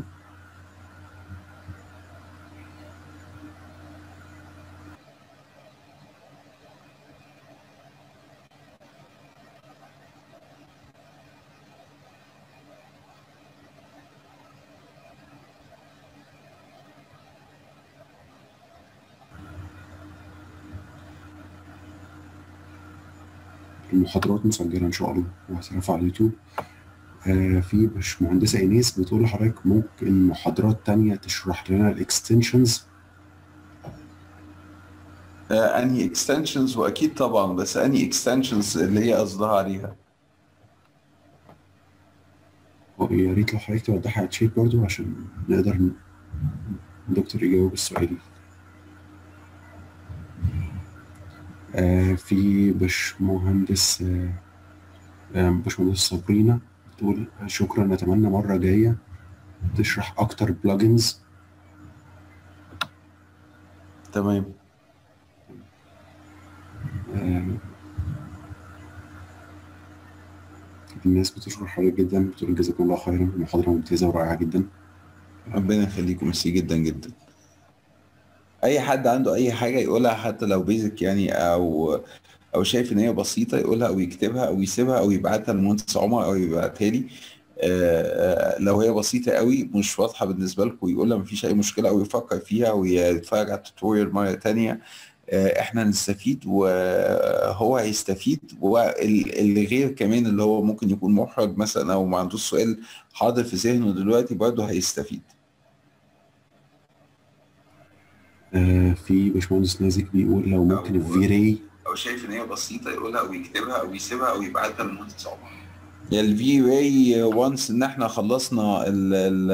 المحاضرات مسجلة إن شاء الله وهترفع على اليوتيوب آه في باشمهندسة إيناس بتقول لحضرتك ممكن محاضرات تانية تشرح لنا الإكستنشنز آه، انهي اكستنشنز واكيد طبعا بس انهي اكستنشنز اللي هي قصدها عليها ويا ريت لو حضرتك توضحها على الشات برضو عشان نقدر ن- الدكتور يجاوب السؤال آه في باشمهندس آه آه، باشمهندس صابرينا بتقول شكرا نتمنى مرة جاية تشرح أكتر بلجنز تمام آه، الناس بتشكر حضرتك جدا بتقول جزاكم الله خيرا محاضرة ممتازة ورائعة جدا ربنا يخليكم ميرسي جدا جدا اي حد عنده اي حاجه يقولها حتى لو بيزك يعني او او شايف ان هي بسيطه يقولها او يكتبها او يسيبها او يبعتها للمهندس عمر او يبعتها لي آه، آه، لو هي بسيطه قوي مش واضحه بالنسبه لكم يقولها مفيش اي مشكله او يفكر فيها ويتفرج على التوتوريال مره تانية آه، احنا نستفيد وهو هيستفيد واللي غير كمان اللي هو ممكن يكون محرج مثلا او ما عندوش سؤال حاضر في ذهنه دلوقتي برضه هيستفيد آه، في باشمهندس نازك بيقول لو ممكن الفيري او شايف ان هي بسيطه يقولها او يكتبها او يسيبها او يبعتها للمهندس عمر الفي واي وانس ان احنا خلصنا ال ال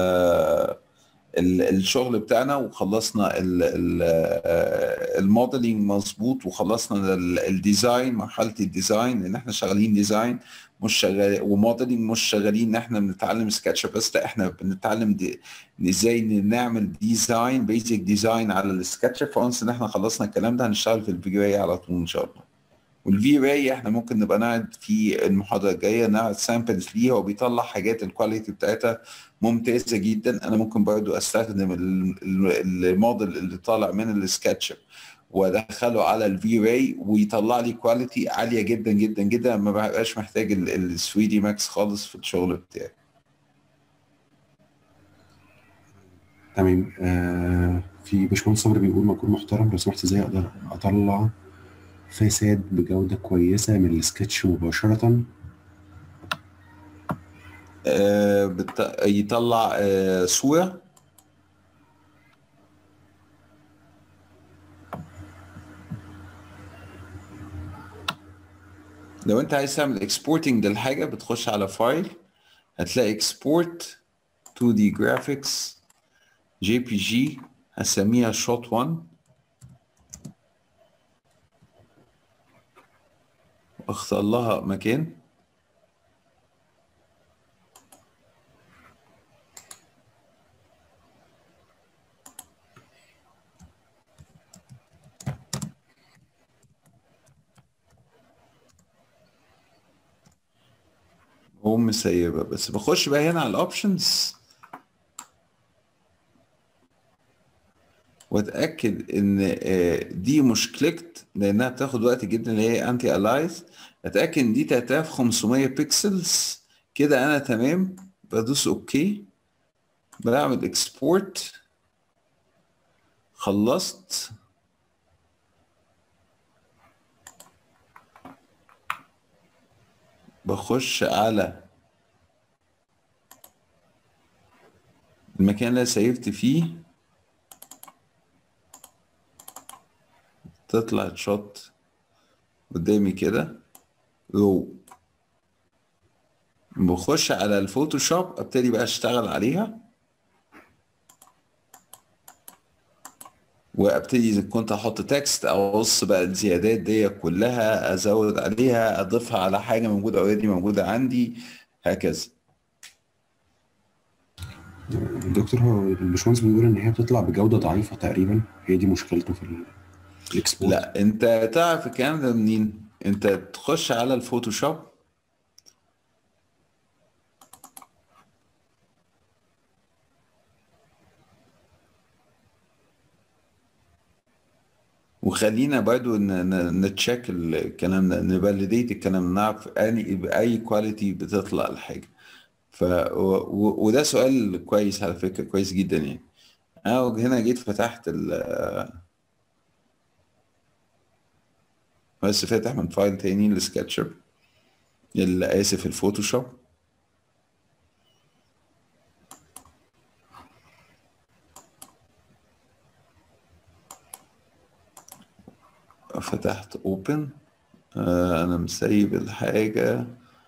ال الشغل بتاعنا وخلصنا ال- ال- الموديلنج مظبوط وخلصنا ال- الديزاين مرحله الديزاين ان احنا شغالين ديزاين مش شغال وموديلنج مش شغالين ان احنا بنتعلم سكتش بس لا احنا بنتعلم دي ازاي نعمل ديزاين بيزك ديزاين على السكتش فونس ان احنا خلصنا الكلام ده هنشتغل في الفي واي على طول ان شاء الله والفي راي احنا ممكن نبقى نقعد في المحاضره الجايه نقعد سامبلز ليها وبيطلع حاجات الكواليتي بتاعتها ممتازه جدا انا ممكن برضو استخدم ال- ال- الموديل اللي طالع من السكتش وادخله على الفي راي ويطلع لي كواليتي عاليه جدا جدا جدا ما بقاش محتاج ال 3 دي ماكس خالص في الشغل بتاعي تمام آه في باشمهندس صبري بيقول مجهود محترم لو سمحت ازاي اقدر اطلع فساد بجودة كويسة من السكتش مباشرة آه بت... يطلع آه صوره لو انت عايز تعمل اكسبورتنج للحاجه بتخش على فايل هتلاقي اكسبورت 2 دي جرافيكس جي بي جي هسميها شوت 1 اختار لها مكان هو مسيبة بس بخش بقى هنا على الاوبشنز واتاكد ان آه، دي مش كليكت لانها بتاخد وقت جدا اللي هي انتي الايز اتاكد ان دي 3500 بيكسلز كده انا تمام بدوس اوكي بعمل اكسبورت خلصت بخش على المكان اللي سيفت فيه تطلع شوت قدامي كده رو بخش على الفوتوشوب ابتدي بقى اشتغل عليها وابتدي اذا كنت احط تكست اقص بقى الزيادات دي كلها ازود عليها اضيفها على حاجه موجوده اوريدي موجوده عندي هكذا دكتور هو الباشمهندس بيقول ان هي بتطلع بجوده ضعيفه تقريبا هي دي مشكلته في ال- الاكسبورت لا انت تعرف الكلام ده منين انت تخش على الفوتوشوب وخلينا برضو ن- ن- نتشيك الكلام ده نفاليديت الكلام نعرف اني باي كواليتي بتطلع الحاجه ف و... و... وده سؤال كويس على فكره كويس جدا يعني انا هنا جيت فتحت ال بس فاتح من فايل تاني السكتشر ال- اسف الفوتوشوب فتحت اوبن آه انا مسيب الحاجة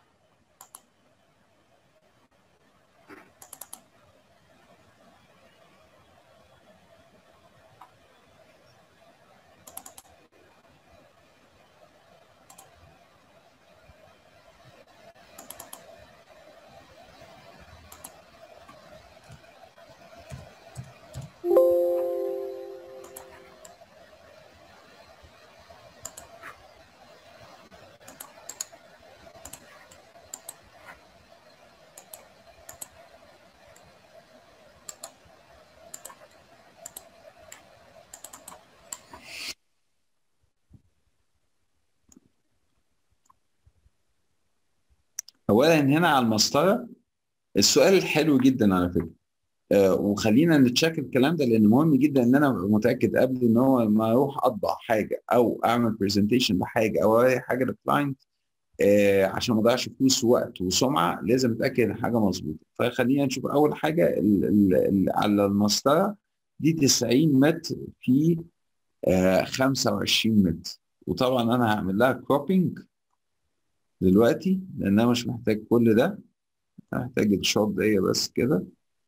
اولا هنا على المسطرة السؤال الحلو جدا على فكرة آه وخلينا نتشيك الكلام ده لان مهم جدا ان انا ابقى متاكد قبل ان هو ما اروح اطبع حاجه او اعمل برزنتيشن لحاجه او اي حاجه للكلاينت آه عشان ما اضيعش فلوس ووقت وسمعه لازم اتاكد ان حاجه مظبوطه فخلينا نشوف اول حاجه ال ال ال على المسطره دي 90 متر في آه 25 متر وطبعا انا هعمل لها كروبنج دلوقتي لان انا مش محتاج كل ده أنا محتاج الشوت دي بس كده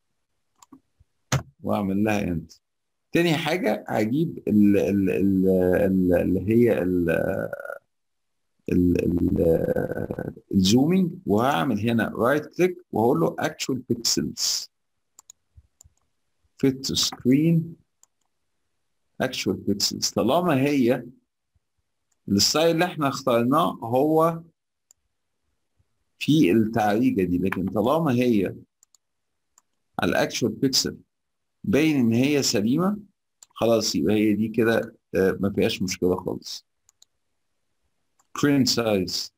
واعمل لها انت تاني حاجة هجيب ال ال ال ال اللي هي ال ال ال الزومينج وهعمل هنا رايت كليك وهقول له actual pixels fit to screen actual pixels طالما هي الستايل اللي احنا اخترناه هو في التعريجة دي لكن طالما هي على الاكشوال بيكسل باين ان هي سليمة خلاص يبقى هي دي كده آه، ما فيهاش مشكلة خالص print size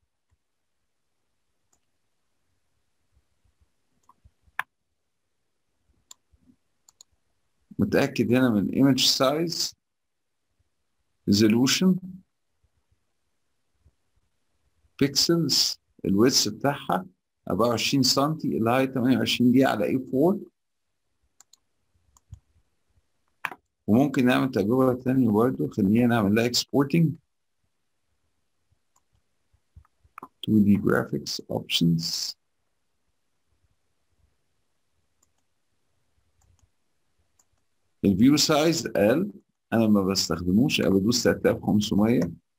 متأكد هنا من image size resolution pixels الويدث بتاعها 24 سم الهاي 28 دي على اي 4 وممكن نعمل تجربة تانية برضه خلينا نعمل لها exporting 2D graphics options الفيو سايز قال انا ما بستخدموش انا بدوس 3500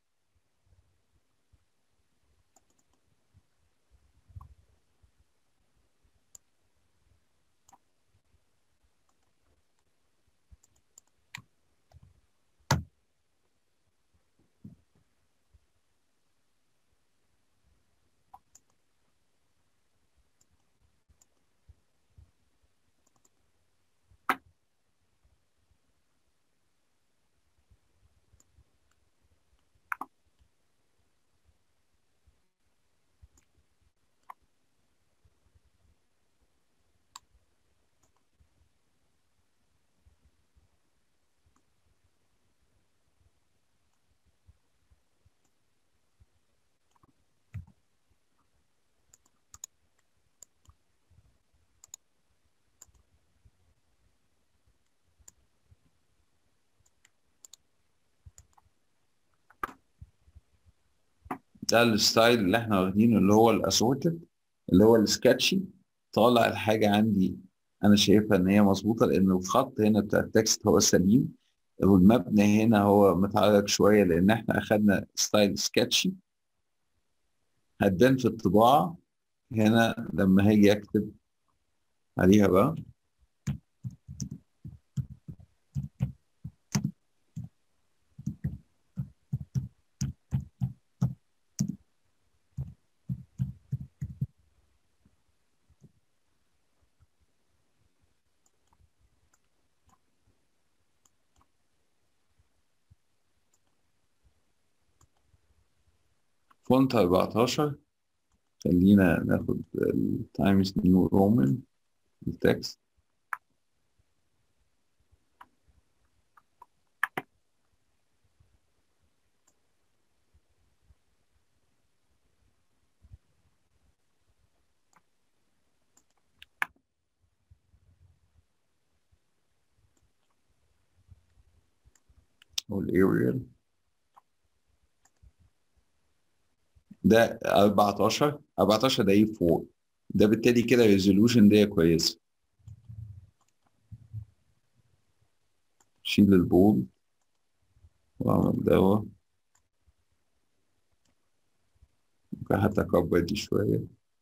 ده الستايل اللي احنا واخدينه اللي هو الاسورتد اللي هو السكتشي طالع الحاجه عندي انا شايفها ان هي مظبوطه لان الخط هنا بتاع التكست هو سليم والمبنى هنا هو متعرج شويه لان احنا اخدنا ستايل سكتشي هتبان في الطباعه هنا لما هاجي اكتب عليها بقى فونت 14 خلينا ناخد التايمز نيو رومان التكست والاريال ده 14 14 ده ايه فوق ده بالتالي كده ريزولوشن دي كويسه شيل البول واعمل دوا ممكن حتى اكبر دي شويه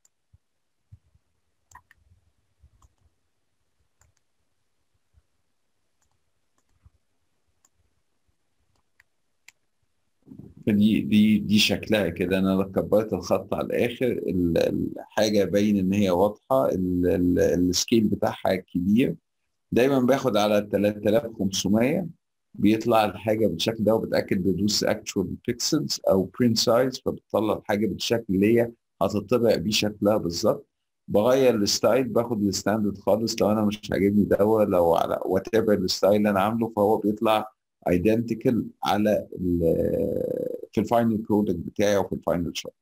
دي دي دي شكلها كده انا لو كبرت الخط على الاخر ال- الحاجه باين ان هي واضحه ال- ال- السكيل بتاعها كبير دايما باخد على 3500 بيطلع الحاجه بالشكل ده وبتاكد بدوس اكتشوال بيكسلز او برنت سايز فبتطلع الحاجه بالشكل اللي هي هتطبع بيه شكلها بالظبط بغير الستايل باخد الستاندرد خالص لو انا مش عاجبني ده لو على وات ايفر الستايل اللي انا عامله فهو بيطلع ايدنتيكال على ال- في الفاينل برودكت بتاعي او في الفاينل شوت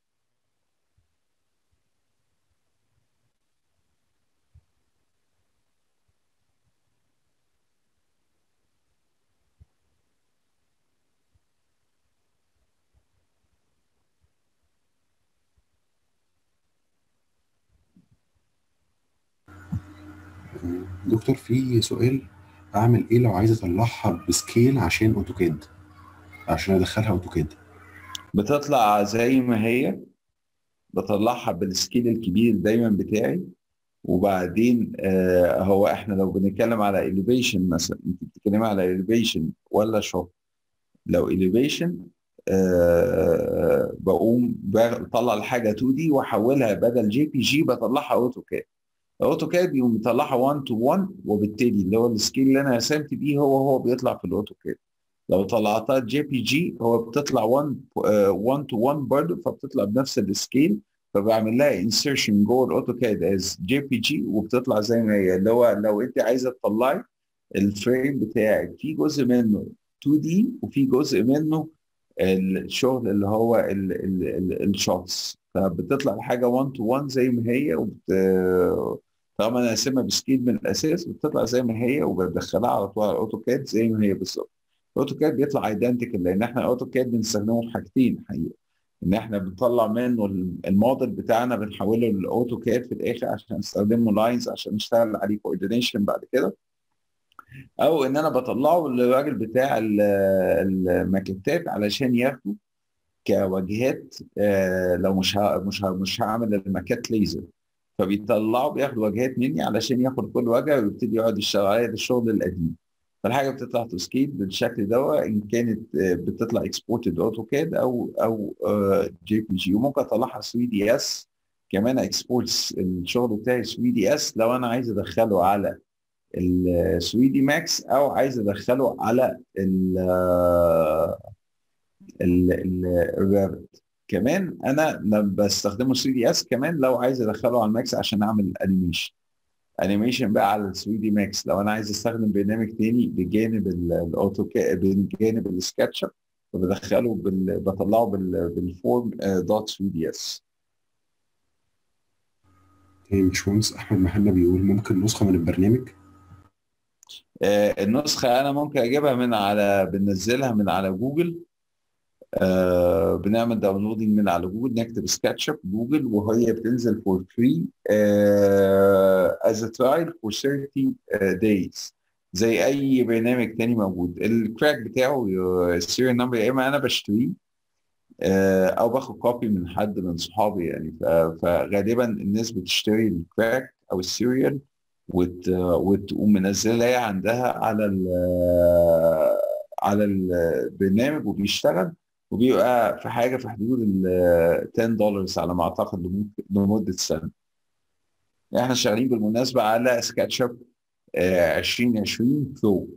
دكتور في سؤال اعمل ايه لو عايز اطلعها بسكيل عشان اوتوكاد عشان ادخلها اوتوكاد بتطلع زي ما هي بطلعها بالسكيل الكبير دايما بتاعي وبعدين آه هو احنا لو بنتكلم على elevation مثلا انت بتتكلمي على elevation ولا شوب لو elevation آه بقوم بطلع الحاجه 2 دي واحولها بدل جي بي جي بطلعها اوتوكاد الاوتوكاد بيقوم بيطلعها 1 تو 1 وبالتالي اللي هو السكيل اللي انا رسمت بيه هو هو بيطلع في الاوتوكاد لو طلعتها جي بي جي هو بتطلع 1 1 تو 1 برضه فبتطلع بنفس السكيل فبعمل لها انسيرشن جوه الاوتوكاد از جي بي جي وبتطلع زي ما هي اللي هو لو انت عايزه تطلعي الفريم بتاعك في جزء منه 2 دي وفي جزء منه الشغل اللي هو الشوتس فبتطلع الحاجه 1 تو 1 زي ما هي وبت... طالما انا قاسمها بسكيل من الاساس بتطلع زي ما هي وبدخلها على طول على الاوتوكاد زي ما هي بالظبط الاوتوكاد بيطلع ايدنتيكال لان احنا الاوتوكاد بنستخدمه في حاجتين حقيقه ان احنا بنطلع منه الموديل بتاعنا بنحوله للاوتوكاد في الاخر عشان نستخدمه لاينز عشان نشتغل عليه كوردينيشن بعد كده او ان انا بطلعه للراجل بتاع الماكيتات علشان ياخده كواجهات آه لو مش ها مش ها مش هعمل الماكيت ليزر فبيطلعوا بياخد واجهات مني علشان ياخد كل واجهه ويبتدي يقعد يشتغل عليها الشغل القديم فالحاجه بتطلع تسكيت بالشكل ده ان كانت بتطلع اكسبورتد اوتوكاد او او جي بي جي وممكن اطلعها 3 دي اس كمان اكسبورت الشغل بتاعي 3 دي اس لو انا عايز ادخله على ال 3 دي ماكس او عايز ادخله على ال الرابت كمان انا بستخدمه 3 دي اس كمان لو عايز ادخله على الماكس عشان اعمل انيميشن انيميشن بقى على 3 دي ماكس لو انا عايز استخدم برنامج تاني بجانب الاوتوكاد بجانب السكتش اب فبدخله بال... بطلعه بال... بالفورم دوت 3 دي اس باشمهندس احمد محمد بيقول ممكن نسخه من البرنامج آه النسخه انا ممكن اجيبها من على بننزلها من على جوجل آه بنعمل داونلودنج من على جوجل نكتب سكتش اب جوجل وهي بتنزل فور فري از ترايل فور 30 دايز زي اي برنامج تاني موجود الكراك بتاعه السيريال نمبر يا اما انا بشتريه آه او باخد كوبي من حد من صحابي يعني فغالبا الناس بتشتري الكراك او السيريال وت... وتقوم منزلها عندها على ال على البرنامج وبيشتغل وبيبقى في حاجه في حدود ال 10 دولار على ما اعتقد لمده سنه. احنا شغالين بالمناسبه على سكتش اب 2020 برو.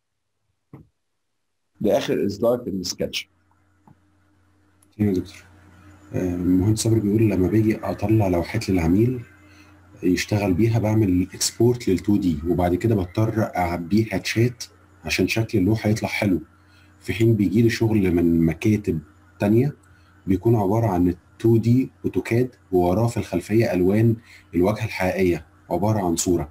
ده اخر اصدار في السكتش. يا دكتور المهندس صبري بيقول لما باجي اطلع لوحات للعميل يشتغل بيها بعمل اكسبورت لل 2 دي وبعد كده بضطر اعبيه هاتشات عشان شكل اللوحه يطلع حلو في حين بيجي لي شغل من مكاتب تانية بيكون عبارة عن 2 دي اوتوكاد ووراه في الخلفية الوان الواجهة الحقيقية عبارة عن صورة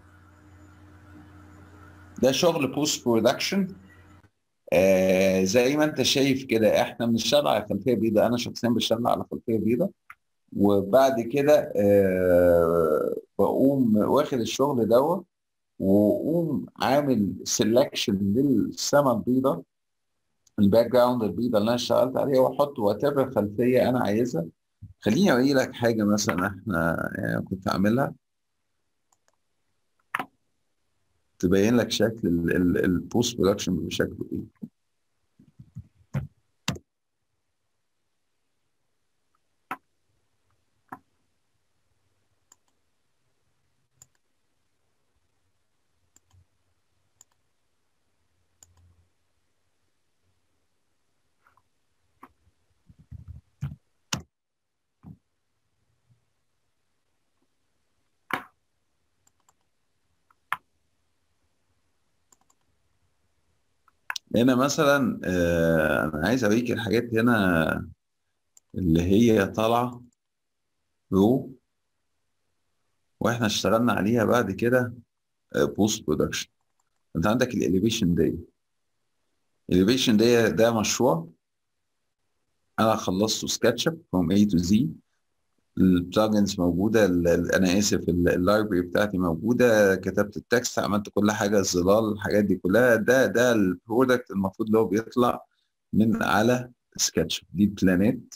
ده شغل بوست برودكشن آه زي ما انت شايف كده احنا بنشتغل على خلفيه بيضاء انا شخصيا بشتغل على خلفيه بيضاء وبعد كده آه بقوم واخد الشغل دوت واقوم عامل سelection للسما البيضاء الباك جراوند البيضاء اللي انا اشتغلت عليها واحط وات ايفر خلفيه انا عايزها خليني اوري لك حاجه مثلا احنا يعني كنت عاملها تبين لك شكل البوست برودكشن بشكله ايه هنا مثلا آه انا عايز اوريك الحاجات هنا اللي هي طالعه رو واحنا اشتغلنا عليها بعد كده بوست برودكشن انت عندك الاليفيشن داي الاليفيشن داي ده مشروع انا خلصته سكتش اب فروم اي تو زي البلجنز موجوده انا اسف اللايبرري بتاعتي موجوده كتبت التكست عملت كل حاجه الظلال الحاجات دي كلها ده ده البرودكت المفروض اللي هو بيطلع من على سكتش دي بلانيت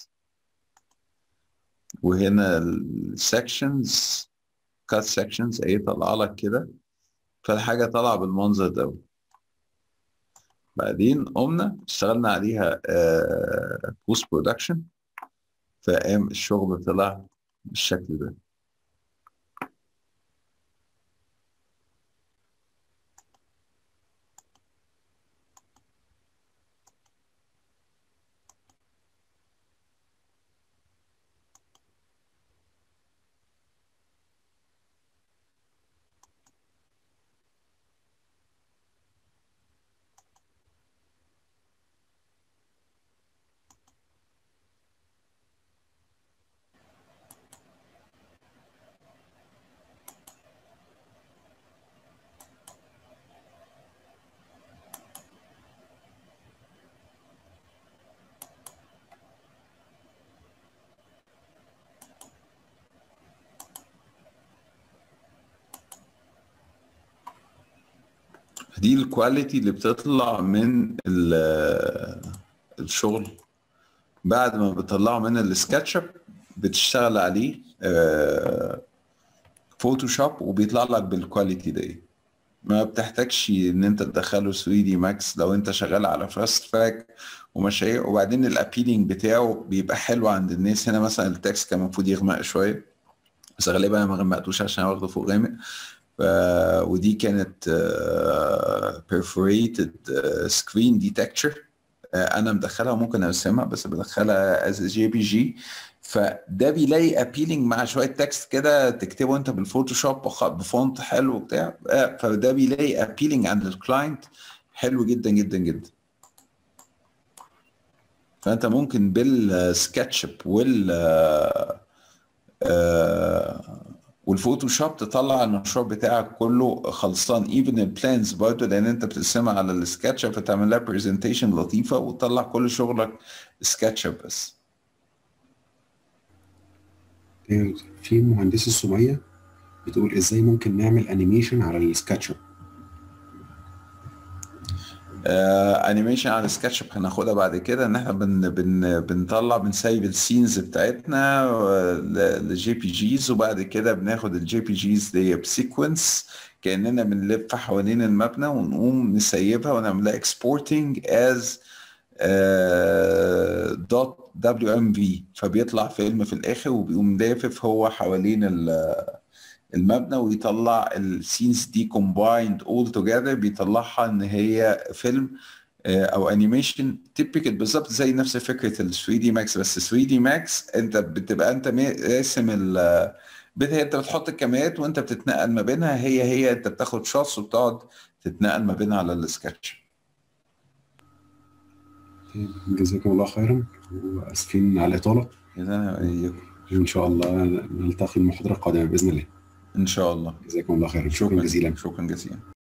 وهنا السكشنز كات سكشنز اهي طالعه لك كده فالحاجه طالعه بالمنظر ده بعدين قمنا اشتغلنا عليها بوست برودكشن فقام الشغل طلع بالشكل ده دي الكواليتي اللي بتطلع من ال- الشغل بعد ما بتطلعه من السكتش اب بتشتغل عليه آه، فوتوشوب وبيطلع لك بالكواليتي دي ما بتحتاجش ان انت تدخله 3 دي ماكس لو انت شغال على فاست تراك ومشاريع وبعدين الابيلينج بتاعه بيبقى حلو عند الناس هنا مثلا التكست كان المفروض يغمق شويه بس غالبا أنا ما غمقتوش عشان واخده فوق غامق ف... ودي كانت perforated سكرين ديتكتشر انا مدخلها وممكن ارسمها بس بدخلها از جي بي جي فده بيلاقي ابيلينج مع شويه تكست كده تكتبه انت بالفوتوشوب وخ- بفونت حلو وبتاع آه، فده بيلاقي ابيلينج عند الكلاينت حلو جدا جدا جدا فانت ممكن بالسكتش اب وال آه، والفوتوشوب تطلع المشروع بتاعك كله خلصان ايفن البلانز برضه لان انت بترسمها على السكتش اب فتعمل لها برزنتيشن لطيفه وتطلع كل شغلك سكتش اب بس في مهندسة سمية بتقول ازاي ممكن نعمل انيميشن على السكتش اب انيميشن على السكتش اب هناخدها بعد كده ان احنا بن بن بنطلع بنسيب السينز بتاعتنا لجي بي جيز وبعد كده بناخد الجي بي جيز دي بسيكونس كاننا بنلف حوالين المبنى ونقوم نسيبها ونعملها اكسبورتنج از دوت دبليو ام في فبيطلع فيلم في الاخر وبيقوم لافف هو حوالين ال- المبنى ويطلع السينز دي كومبايند اول توجذر بيطلعها ان هي فيلم آه، او انيميشن تيبيكال بالظبط زي نفس فكره ال 3 دي ماكس بس 3 دي ماكس انت بتبقى انت ما- راسم ال بت- انت بتحط الكاميرات وانت بتتنقل ما بينها هي هي انت بتاخد شوتس وبتقعد تتنقل ما بينها على السكتش جزاكم الله خيرا واسفين على الاطاله إذا أنا إياكم. ان شاء الله نلتقي المحاضره القادمه باذن الله ان شاء الله جزاكم الله خيرا شكرا جزيلا شكرا جزيلا